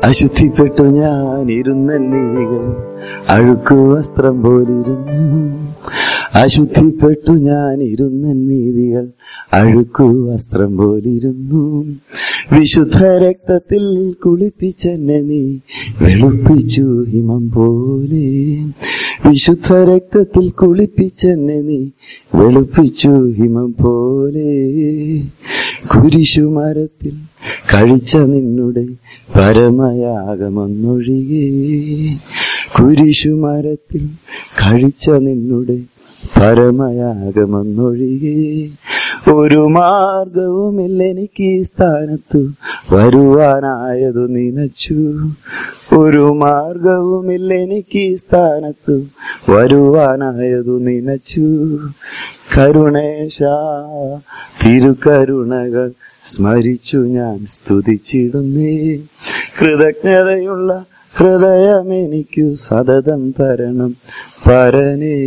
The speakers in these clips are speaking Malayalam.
അശുദ്ധിപ്പെട്ടു ഞാൻ ഇരുന്ന നീകൾ അഴുക്കു വസ്ത്രം പോലിരുന്നു അശുദ്ധിപ്പെട്ടു ഞാൻ ഇരുന്ന നീതികൾ അഴുക്കു വസ്ത്രം പോലിരുന്നു വിശുദ്ധ രക്തത്തിൽ കുളിപ്പിച്ചെന്നെ നീ വെളുപ്പിച്ചു ഹിമം പോലെ വിശുദ്ധ രക്തത്തിൽ കുളിപ്പിച്ചെന്നെ നീ വെളുപ്പിച്ചു ഹിമം പോലെ കുരിശുമരത്തിൽ കഴിച്ച നിന്നുടെ പരമയാഗമൊന്നൊഴികെ കുരിശുമരത്തിൽ കഴിച്ച നിന്നുടെ പരമയാഗമൊന്നൊഴികെ ഒരു മാർഗവുമില്ല എനിക്ക് ഈ സ്ഥാനത്തു വരുവാനായതു നിനച്ചു ഒരു മാർഗവുമില്ല എനിക്ക് ഈ സ്ഥാനത്തു വരുവാനായതു നിനച്ചു കരുണേശ തിരുകരുണകൾ സ്മരിച്ചു ഞാൻ സ്തുതിച്ചിടുന്നേ കൃതജ്ഞതയുള്ള ഹൃദയം എനിക്കു സതതം തരണം പരനേ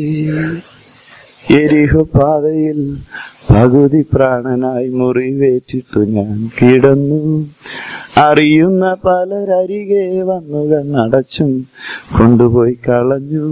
എരിഹു പാതയിൽ പകുതി പ്രാണനായി മുറിവേറ്റിട്ടു ഞാൻ കിടന്നു അറിയുന്ന പലരരികെ വന്നു കണ്ണടച്ചും കൊണ്ടുപോയി കളഞ്ഞു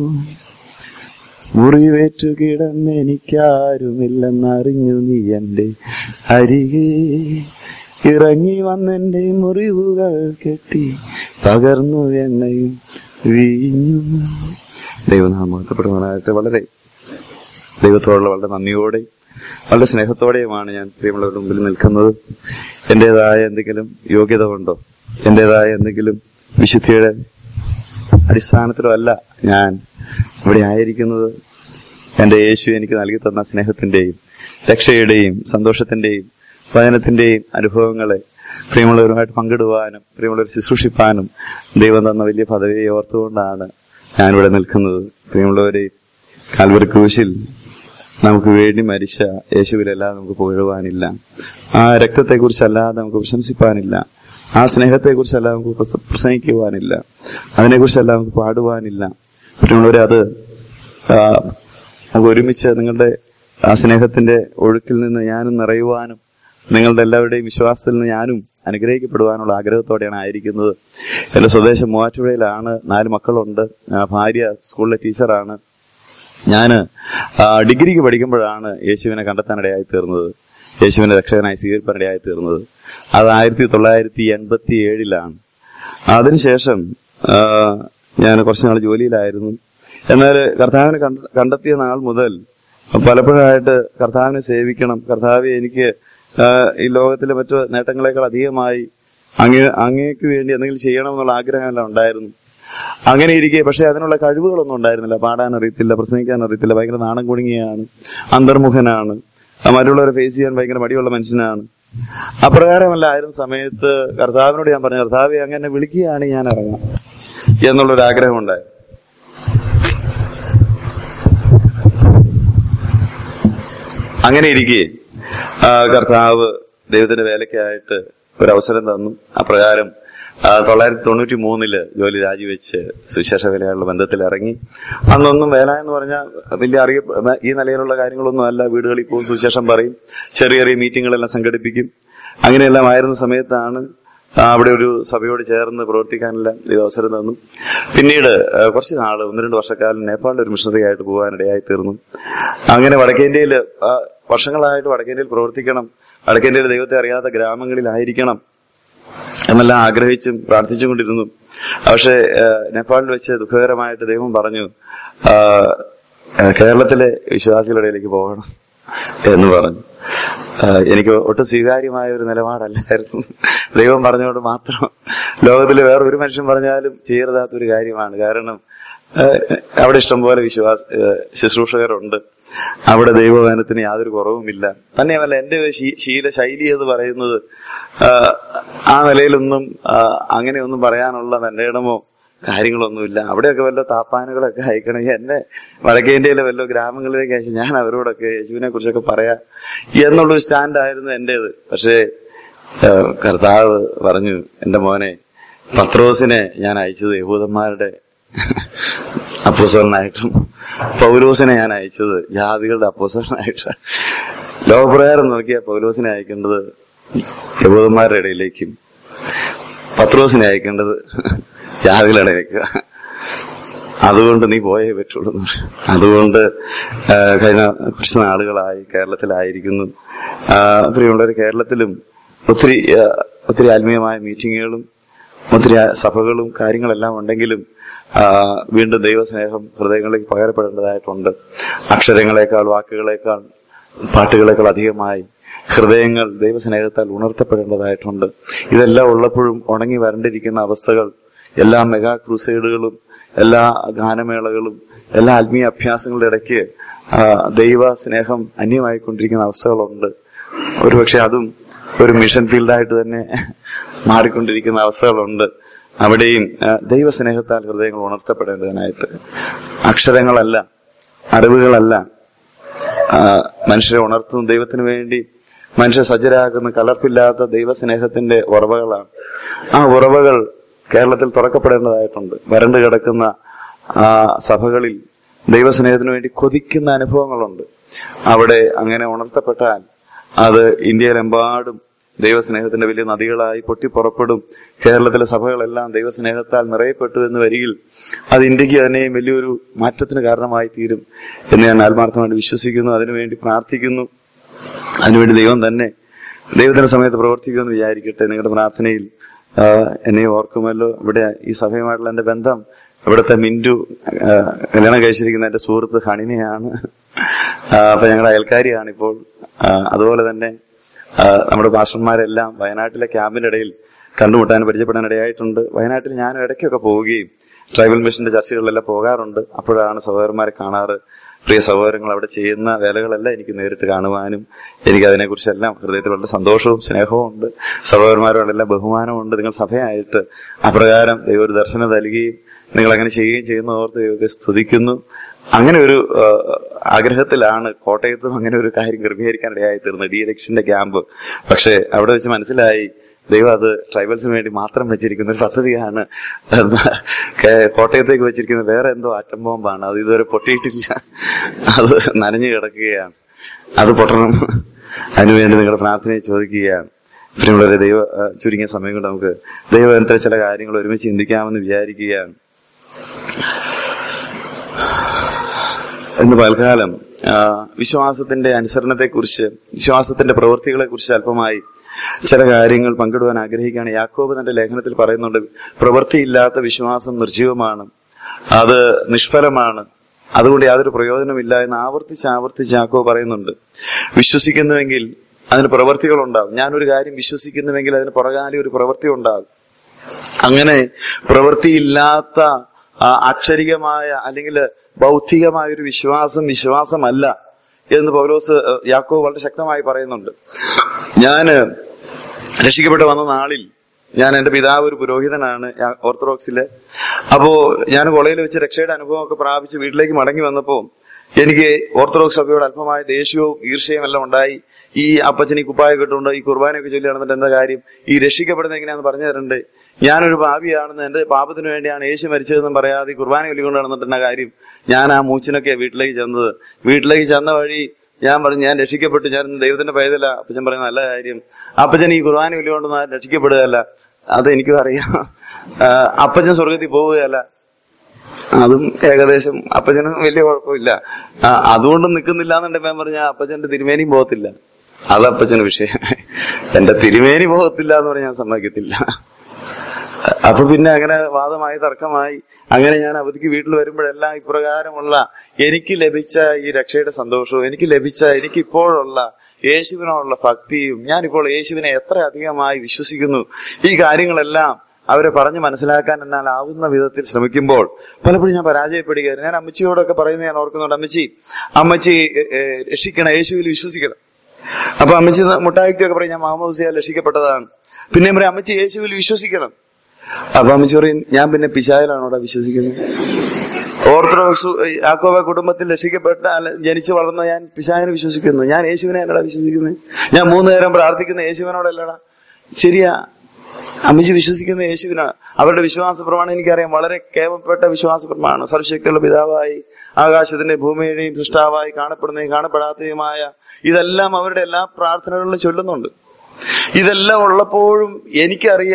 മുറിവേറ്റു കിടന്ന് എനിക്കാരുമില്ലെന്നറിഞ്ഞു നീ എന്റെ അരികെ ഇറങ്ങി വന്നെന്റെ മുറിവുകൾ കെട്ടി പകർന്നു എണ്ണയും വീഞ്ഞു ദൈവനാമത്തപ്പെടുവാനായിട്ട് വളരെ ദൈവത്തോടുള്ള വളരെ നന്ദിയോടെ വളരെ സ്നേഹത്തോടെയുമാണ് ഞാൻ പ്രിയമുള്ളവരുടെ മുമ്പിൽ നിൽക്കുന്നത് എന്റേതായ എന്തെങ്കിലും യോഗ്യത കൊണ്ടോ എന്റേതായ എന്തെങ്കിലും വിശുദ്ധിയുടെ അടിസ്ഥാനത്തിലോ അല്ല ഞാൻ ഇവിടെ ആയിരിക്കുന്നത് എന്റെ യേശു എനിക്ക് നൽകി തന്ന സ്നേഹത്തിന്റെയും രക്ഷയുടെയും സന്തോഷത്തിന്റെയും വചനത്തിന്റെയും അനുഭവങ്ങളെ പ്രിയമുള്ളവരുമായിട്ട് പങ്കിടുവാനും പ്രിയമുള്ളവർ ശുശ്രൂഷിപ്പാനും ദൈവം തന്ന വലിയ പദവിയെ ഓർത്തുകൊണ്ടാണ് ഞാനിവിടെ നിൽക്കുന്നത് പ്രിയമുള്ളവരെ കാൽവറി ക്രൂശിൽ നമുക്ക് വേണ്ടി മരിച്ച യേശുവിലല്ലാതെ നമുക്ക് പുകഴുവാനില്ല ആ രക്തത്തെക്കുറിച്ചല്ലാതെ നമുക്ക് പ്രശംസിപ്പാനില്ല ആ സ്നേഹത്തെക്കുറിച്ചല്ലാതെ നമുക്ക് പ്രസ- പ്രസംഗിക്കുവാനില്ല അതിനെക്കുറിച്ചല്ലാതെ നമുക്ക് പാടുവാനില്ല പ്രിയമുള്ളവരെ അത് ആ, നമുക്ക് ഒരുമിച്ച് നിങ്ങളുടെ ആ സ്നേഹത്തിന്റെ ഒഴുക്കിൽ നിന്ന് ഞാനും നിറയുവാനും നിങ്ങളുടെ എല്ലാവരുടെയും വിശ്വാസത്തിൽ നിന്ന് ഞാനും അനുഗ്രഹിക്കപ്പെടുവാനുള്ള ആഗ്രഹത്തോടെയാണ് ആയിരിക്കുന്നത് എന്റെ സ്വദേശം മൂവാറ്റുപുഴയിലാണ് നാല് മക്കളുണ്ട് ആ, ഭാര്യ സ്കൂളിലെ ടീച്ചറാണ് ഞാന് ആ, ഡിഗ്രിക്ക് പഠിക്കുമ്പോഴാണ് യേശുവിനെ കണ്ടെത്താനിടയായി തീർന്നത് യേശുവിനെ രക്ഷകനായി സ്വീകരിപ്പാനിടയായി തീർന്നത് അത് ആയിരത്തി തൊള്ളായിരത്തി എൺപത്തി ഏഴിലാണ് അതിനുശേഷം ആ, ഞാൻ കുറച്ചു നാൾ ജോലിയിലായിരുന്നു എന്നാൽ കർത്താവിനെ കണ്ട- കണ്ടെത്തിയ നാൾ മുതൽ പലപ്പോഴായിട്ട് കർത്താവിനെ സേവിക്കണം കർത്താവ് എനിക്ക് ആ, ഈ ലോകത്തിലെ മറ്റു നേട്ടങ്ങളെക്കാൾ അധികമായി അങ്ങേ അങ്ങേക്ക് വേണ്ടി എന്തെങ്കിലും ചെയ്യണം എന്നുള്ള ആഗ്രഹമെല്ലാം ഉണ്ടായിരുന്നു അങ്ങനെ ഇരിക്കെ പക്ഷെ അതിനുള്ള കഴിവുകളൊന്നും ഉണ്ടായിരുന്നില്ല പാടാൻ അറിയത്തില്ല പ്രസംഗിക്കാൻ അറിയത്തില്ല ഭയങ്കര നാണം കുണുങ്ങിയാണ് അന്തർമുഖനാണ് ആ, മറ്റുള്ളവരെ ഫേസ് ചെയ്യാൻ ഭയങ്കര മടിയുള്ള മനുഷ്യനാണ് അപ്രകാരമല്ലായിരുന്ന സമയത്ത് കർത്താവിനോട് ഞാൻ പറഞ്ഞു കർത്താവെ അങ്ങനെ വിളിക്കുകയാണ് ഞാൻ ഇറങ്ങാം എന്നുള്ളൊരു ആഗ്രഹം ഉണ്ടായി അങ്ങനെ ഇരിക്കെ ആ, കർത്താവ് ദൈവത്തിന്റെ വേലയ്ക്കായിട്ട് ഒരു അവസരം തന്നു അപ്രകാരം ആ, തൊള്ളായിരത്തി തൊണ്ണൂറ്റി മൂന്നില് ജോലി രാജിവെച്ച് സുവിശേഷ വേലയുള്ള ബന്ധത്തിൽ ഇറങ്ങി അന്നൊന്നും വേല എന്ന് പറഞ്ഞാൽ വലിയ അറിയ ഈ നിലയിലുള്ള കാര്യങ്ങളൊന്നും അല്ല വീടുകളിൽ പോകും സുവിശേഷം പറയും ചെറിയ ചെറിയ മീറ്റിങ്ങുകളെല്ലാം സംഘടിപ്പിക്കും അങ്ങനെയെല്ലാം ആയിരുന്ന സമയത്താണ് ആ, അവിടെ ഒരു സഭയോട് ചേർന്ന് പ്രവർത്തിക്കാനുള്ള ദൈവം അവസരം തന്നു പിന്നീട് ആ, കുറച്ച് നാള് ഒന്ന് രണ്ട് വർഷക്കാലം നേപ്പാളിൽ ഒരു മിഷണറി ആയിട്ട് പോകാനിടയായി തീർന്നു അങ്ങനെ വടക്കേന്ത്യയിൽ വർഷങ്ങളായിട്ട് വടക്കേന്ത്യയിൽ പ്രവർത്തിക്കണം വടക്കേന്ത്യയിൽ ദൈവത്തെ അറിയാത്ത ഗ്രാമങ്ങളിലായിരിക്കണം എന്നെല്ലാം ആഗ്രഹിച്ചും പ്രാർത്ഥിച്ചും കൊണ്ടിരുന്നു പക്ഷേ ആ, നേപ്പാളിൽ വെച്ച് ദുഃഖകരമായിട്ട് ദൈവം പറഞ്ഞു ആ, ആ, കേരളത്തിലെ വിശ്വാസികളുടെ ഇടയിലേക്ക് പോകണം എന്ന് പറഞ്ഞു ആ, എനിക്ക് ഒട്ടും സ്വീകാര്യമായ ഒരു നിലപാടല്ലായിരുന്നു ദൈവം പറഞ്ഞുകൊണ്ട് മാത്രം ലോകത്തിൽ വേറെ ഒരു മനുഷ്യൻ പറഞ്ഞാലും ചെയ്യരുതാത്ത ഒരു കാര്യമാണ് കാരണം ആ, അവിടെ ഇഷ്ടംപോലെ വിശ്വാസ ആ, ശുശ്രൂഷകരുണ്ട് അവിടെ ദൈവവചനത്തിന് യാതൊരു കുറവുമില്ല തന്നെയുമല്ല എന്റെ ഒരു ശീ- ശീല ശൈലി എന്ന് പറയുന്നത് ആ, ആ നിലയിലൊന്നും ആ, അങ്ങനെയൊന്നും പറയാനുള്ള തന്റെ ഇടമോ കാര്യങ്ങളൊന്നുമില്ല അവിടെയൊക്കെ വല്ല താപ്പാനുകളൊക്കെ അയക്കണമെങ്കിൽ എന്നെ വടക്കേന്ത്യയിലെ വല്ല ഗ്രാമങ്ങളിലേക്ക് അയച്ച് ഞാൻ അവരോടൊക്കെ യേശുവിനെ കുറിച്ചൊക്കെ പറയാ എന്നുള്ളൊരു സ്റ്റാൻഡായിരുന്നു എന്റേത് പക്ഷേ ആ, കർത്താവ് പറഞ്ഞു എന്റെ മോനെ പത്രോസിനെ ഞാൻ അയച്ചത് യഹൂദന്മാരുടെ അപ്പോസലനായിട്ടും പൗലോസിനെ ഞാൻ അയച്ചത് ജാതികളുടെ അപ്പോസലനായിട്ടാണ് ലോകപ്രകാരം നോക്കിയ പൗലോസിനെ അയക്കേണ്ടത് യഹൂദന്മാരുടെ ഇടയിലേക്കും പത്രോസിനെ അയക്കേണ്ടത് ജാതികളെ അയക്കുക അതുകൊണ്ട് നീ പോയേ പറ്റുള്ളൂ എന്ന് പറഞ്ഞു. അതുകൊണ്ട് ആ, കഴിഞ്ഞ കുറച്ച് നാളുകളായി കേരളത്തിലായിരിക്കുന്നു ആ, പ്രിയമുള്ളവർ കേരളത്തിലും ഒത്തിരി ആ, ഒത്തിരി ആത്മീയമായ മീറ്റിങ്ങുകളും ഒത്തിരി ആ- സഭകളും കാര്യങ്ങളെല്ലാം ഉണ്ടെങ്കിലും ആ, വീണ്ടും ദൈവസ്നേഹം ഹൃദയങ്ങളിലേക്ക് പകരപ്പെടേണ്ടതായിട്ടുണ്ട് അക്ഷരങ്ങളെക്കാൾ വാക്കുകളെക്കാൾ പാട്ടുകളെക്കാൾ അധികമായി ഹൃദയങ്ങൾ ദൈവസ്നേഹത്താൽ ഉണർത്തപ്പെടേണ്ടതായിട്ടുണ്ട് ഇതെല്ലാം ഉള്ളപ്പോഴും ഉണങ്ങി വരണ്ടിരിക്കുന്ന അവസ്ഥകൾ എല്ലാ മെഗാ ക്രൂസൈഡുകളും എല്ലാ ഗാനമേളകളും എല്ലാ ആത്മീയ അഭ്യാസങ്ങളുടെ ഇടയ്ക്ക് ആ, ദൈവ സ്നേഹം അന്യമായിക്കൊണ്ടിരിക്കുന്ന അവസ്ഥകളുണ്ട് ഒരുപക്ഷെ അതും ഒരു മിഷൻ ഫീൽഡായിട്ട് തന്നെ മാറിക്കൊണ്ടിരിക്കുന്ന അവസ്ഥകളുണ്ട് അവിടെയും ആ, ദൈവസ്നേഹത്താൽ ഹൃദയങ്ങൾ ഉണർത്തപ്പെടേണ്ടതിനായിട്ട് അക്ഷരങ്ങളല്ല അറിവുകളല്ല ആ, മനുഷ്യരെ ഉണർത്തുന്ന ദൈവത്തിന് വേണ്ടി മനുഷ്യ സജ്ജരാകുന്ന കലർപ്പില്ലാത്ത ദൈവസ്നേഹത്തിന്റെ ഉറവകളാണ് ആ ഉറവകൾ കേരളത്തിൽ തുറക്കപ്പെടേണ്ടതായിട്ടുണ്ട് വരണ്ടു കിടക്കുന്ന ആ സഭകളിൽ ദൈവസ്നേഹത്തിന് വേണ്ടി കൊതിക്കുന്ന അനുഭവങ്ങളുണ്ട് അവിടെ അങ്ങനെ ഉണർത്തപ്പെട്ടാൽ അത് ഇന്ത്യയിലെമ്പാടും ദൈവസ്നേഹത്തിന്റെ വലിയ നദികളായി പൊട്ടിപ്പുറപ്പെടും കേരളത്തിലെ സഭകളെല്ലാം ദൈവസ്നേഹത്താൽ നിറയപ്പെട്ടു എന്ന് വരികിൽ അത് ഇന്ത്യക്ക് തന്നെയും വലിയൊരു മാറ്റത്തിന് കാരണമായി തീരും എന്ന് ഞാൻ ആത്മാർത്ഥമായിട്ട് വിശ്വസിക്കുന്നു അതിനുവേണ്ടി പ്രാർത്ഥിക്കുന്നു അതിനുവേണ്ടി ദൈവം തന്നെ ദൈവത്തിന്റെ സമയത്ത് പ്രവർത്തിക്കുമെന്ന് വിചാരിക്കട്ടെ നിങ്ങളുടെ പ്രാർത്ഥനയിൽ ആ, എന്നെ ഓർക്കുമല്ലോ ഇവിടെ ഈ സഭയുമായിട്ടുള്ള എന്റെ ബന്ധം ഇവിടുത്തെ മിന്റു ആ, കല്യാണം കഴിച്ചിരിക്കുന്ന എന്റെ സുഹൃത്ത് ഹണിനെയാണ് ആ, അപ്പൊ ഞങ്ങളുടെ അയൽക്കാരിയാണ് ഇപ്പോൾ ആ, അതുപോലെ തന്നെ ആ, നമ്മുടെ പാസ്റ്റർമാരെല്ലാം വയനാട്ടിലെ ക്യാമ്പിന്റെ ഇടയിൽ കണ്ടുമുട്ടാൻ പരിചയപ്പെടാൻ ഇടയായിട്ടുണ്ട് വയനാട്ടിൽ ഞാൻ ഇടയ്ക്കൊക്കെ പോവുകയും ട്രൈബൽ മിഷന്റെ ചർച്ചകളിലെല്ലാം പോകാറുണ്ട് അപ്പോഴാണ് സഹോദരന്മാരെ കാണാറ് പ്രിയ സഹോദരങ്ങൾ അവിടെ ചെയ്യുന്ന വേലകളെല്ലാം എനിക്ക് നേരിട്ട് കാണുവാനും എനിക്ക് അതിനെക്കുറിച്ചെല്ലാം ഹൃദയത്തിൽ വളരെ സന്തോഷവും സ്നേഹവും ഉണ്ട് സഹോദരന്മാരോടെല്ലാം ബഹുമാനവും ഉണ്ട് നിങ്ങൾ സഭയായിട്ട് അപ്രകാരം ദൈവം ഒരു ദർശനം നൽകുകയും നിങ്ങൾ അങ്ങനെ ചെയ്യുകയും ചെയ്യുന്ന ഓർത്ത് ദൈവത്തെ സ്തുതിക്കുന്നു അങ്ങനെ ഒരു ആ, ആഗ്രഹത്തിലാണ് കോട്ടയത്തും അങ്ങനെ ഒരു കാര്യം ക്രമീകരിക്കാൻ ഇടയായി തീർന്നത് ഡി ഇലക്ഷന്റെ ക്യാമ്പ് പക്ഷെ അവിടെ വെച്ച് മനസ്സിലായി ദൈവം അത് ട്രൈബൽസിന് വേണ്ടി മാത്രം വെച്ചിരിക്കുന്ന ഒരു പദ്ധതിയാണ് കേ- കോട്ടയത്തേക്ക് വെച്ചിരിക്കുന്ന വേറെ എന്തോ ആറ്റം ബോംബാണ് അത് ഇതുവരെ പൊട്ടിയിട്ടില്ല അത് നനഞ്ഞു കിടക്കുകയാണ് അത് പൊട്ടണം അതിനുവേണ്ടി നിങ്ങളുടെ പ്രാർത്ഥനയെ ചോദിക്കുകയാണ് പ്രിയമുള്ളവരെ ദൈവ ആ, ചുരുങ്ങിയ സമയം കൊണ്ട് നമുക്ക് ദൈവത്തിന്റെ ചില കാര്യങ്ങൾ ഒരുമിച്ച് ചിന്തിക്കാമെന്ന് വിചാരിക്കുകയാണ് ഇന്ന് പൽക്കാലം ആ, വിശ്വാസത്തിന്റെ അനുസരണത്തെക്കുറിച്ച് വിശ്വാസത്തിന്റെ പ്രവൃത്തികളെ കുറിച്ച് അല്പമായി ചില കാര്യങ്ങൾ പങ്കിടുവാൻ ആഗ്രഹിക്കുകയാണ് യാക്കോബ് തന്റെ ലേഖനത്തിൽ പറയുന്നുണ്ട് പ്രവൃത്തിയില്ലാത്ത വിശ്വാസം നിർജീവമാണ് അത് നിഷ്ഫലമാണ് അതുകൊണ്ട് യാതൊരു പ്രയോജനമില്ല എന്ന് ആവർത്തിച്ച് ആവർത്തിച്ച് യാക്കോബ് പറയുന്നുണ്ട് വിശ്വസിക്കുന്നുവെങ്കിൽ അതിന് പ്രവൃത്തികൾ ഉണ്ടാകും ഞാനൊരു കാര്യം വിശ്വസിക്കുന്നുവെങ്കിൽ അതിന് പുറകാലി ഒരു പ്രവൃത്തി ഉണ്ടാകും അങ്ങനെ പ്രവൃത്തിയില്ലാത്ത ആ, അക്ഷരികമായ അല്ലെങ്കിൽ ബൗദ്ധികമായ ഒരു വിശ്വാസം വിശ്വാസമല്ല എന്ന് പൗലോസ് ഏഹ്, യാക്കോബ് വളരെ ശക്തമായി പറയുന്നുണ്ട് ഞാന് രക്ഷിക്കപ്പെട്ട് വന്ന നാളിൽ ഞാൻ എന്റെ പിതാവ് ഒരു പുരോഹിതനാണ് യാ- ഓർത്തഡോക്സിലെ അപ്പോ ഞാൻ കൊളയിൽ വെച്ച് രക്ഷയുടെ അനുഭവമൊക്കെ പ്രാപിച്ച് വീട്ടിലേക്ക് മടങ്ങി വന്നപ്പോ എനിക്ക് ഓർത്തഡോക്സ് സഭയോട് അല്പമായ ദേഷ്യവും ഈർഷ്യയും എല്ലാം ഉണ്ടായി ഈ അപ്പച്ചൻ ഈ കുപ്പായ കിട്ടുന്നുണ്ട് ഈ കുർബാനയൊക്കെ ചൊല്ലി നടന്നിട്ട് എന്താ കാര്യം ഈ രക്ഷിക്കപ്പെടുന്നത് എങ്ങനെയാന്ന് പറഞ്ഞു തരണ്ട് ഞാനൊരു പാപിയാണെന്ന് എന്റെ പാപത്തിന് വേണ്ടിയാണ് യേശു മരിച്ചതെന്നും പറയാതെ ഈ കുർബാന ചൊല്ലിക്കൊണ്ട് നടന്നിട്ട് എന്നാ കാര്യം ഞാൻ ആ മൂച്ചിനൊക്കെ വീട്ടിലേക്ക് ചെന്നത് വീട്ടിലേക്ക് ചെന്ന വഴി ഞാൻ പറഞ്ഞു ഞാൻ രക്ഷിക്കപ്പെട്ടു ഞാൻ ദൈവത്തിന്റെ പൈതല അപ്പച്ചൻ പറയുന്ന നല്ല കാര്യം അപ്പച്ചൻ ഈ കുർബാന ചൊല്ലിക്കൊണ്ടൊന്നും ആരും രക്ഷിക്കപ്പെടുകയല്ല അത് എനിക്കും അറിയാം ആ, അപ്പച്ചൻ സ്വർഗത്തിൽ പോവുകയല്ല അതും ഏകദേശം അപ്പച്ചന് വലിയ കുഴപ്പമില്ല ആ, അതുകൊണ്ട് നിൽക്കുന്നില്ല എന്നുണ്ടെങ്കിൽ ഞാൻ പറഞ്ഞ അപ്പച്ചന്റെ തിരുമേനിയും പോകത്തില്ല അത് അപ്പച്ചന് വിഷയം എന്റെ തിരുമേനി പോകത്തില്ല എന്ന് പറഞ്ഞാൽ ഞാൻ സമ്മതിക്കത്തില്ല അപ്പൊ പിന്നെ അങ്ങനെ വാദമായി തർക്കമായി അങ്ങനെ ഞാൻ അവധിക്ക് വീട്ടിൽ വരുമ്പോഴെല്ലാം ഇപ്രകാരമുള്ള എനിക്ക് ലഭിച്ച ഈ രക്ഷയുടെ സന്തോഷവും എനിക്ക് ലഭിച്ച എനിക്ക് ഇപ്പോഴുള്ള യേശുവിനോടുള്ള ഭക്തിയും ഞാനിപ്പോൾ യേശുവിനെ എത്ര അധികമായി വിശ്വസിക്കുന്നു ഈ കാര്യങ്ങളെല്ലാം അവരെ പറഞ്ഞ് മനസ്സിലാക്കാൻ എന്നാൽ ആവുന്ന വിധത്തിൽ ശ്രമിക്കുമ്പോൾ പലപ്പോഴും ഞാൻ പരാജയപ്പെടുകയായിരുന്നു ഞാൻ അമ്മച്ചിയോടൊക്കെ പറയുന്നത് ഞാൻ ഓർക്കുന്നുണ്ട് അമ്മച്ചി അമ്മച്ചി ഏ, ഏ, രക്ഷിക്കണം യേശുവിൽ വിശ്വസിക്കണം അപ്പൊ അമ്മച്ചി മുട്ടായുക്തിയൊക്കെ പറയും ഞാൻ മാമോസിയാൽ രക്ഷിക്കപ്പെട്ടതാണ് പിന്നെ പറയും അമ്മച്ചി യേശുവിൽ വിശ്വസിക്കണം അപ്പൊ അമ്മച്ചി പറയും ഞാൻ പിന്നെ പിശായിലാണോ അവിടെ വിശ്വസിക്കുന്നത് ഓർത്തഡോക്സ് യാക്കോബ കുടുംബത്തിൽ രക്ഷിക്കപ്പെട്ട അല്ല, ജനിച്ചു വളർന്ന ഞാൻ പിശായനെ വിശ്വസിക്കുന്നു ഞാൻ യേശുവിനെ അല്ലടാ വിശ്വസിക്കുന്നത് ഞാൻ മൂന്ന് നേരം പ്രാർത്ഥിക്കുന്ന യേശുവിനോടല്ലടാ ശരിയാ അമ്മച്ചി വിശ്വസിക്കുന്ന യേശുവിനാണ് അവരുടെ വിശ്വാസ പ്രമാണം എനിക്കറിയാം വളരെ കേവപ്പെട്ട വിശ്വാസ പ്രമാണം സർവശക്തിയുള്ള പിതാവായി ആകാശത്തിന്റെ ഭൂമിയുടെയും സൃഷ്ടാവായി കാണപ്പെടുന്നതും കാണപ്പെടാത്തതുമായ ഇതെല്ലാം അവരുടെ എല്ലാ പ്രാർത്ഥനകളിലും ചൊല്ലുന്നുണ്ട് ഇതെല്ലാം ഉള്ളപ്പോഴും എനിക്കറിയാം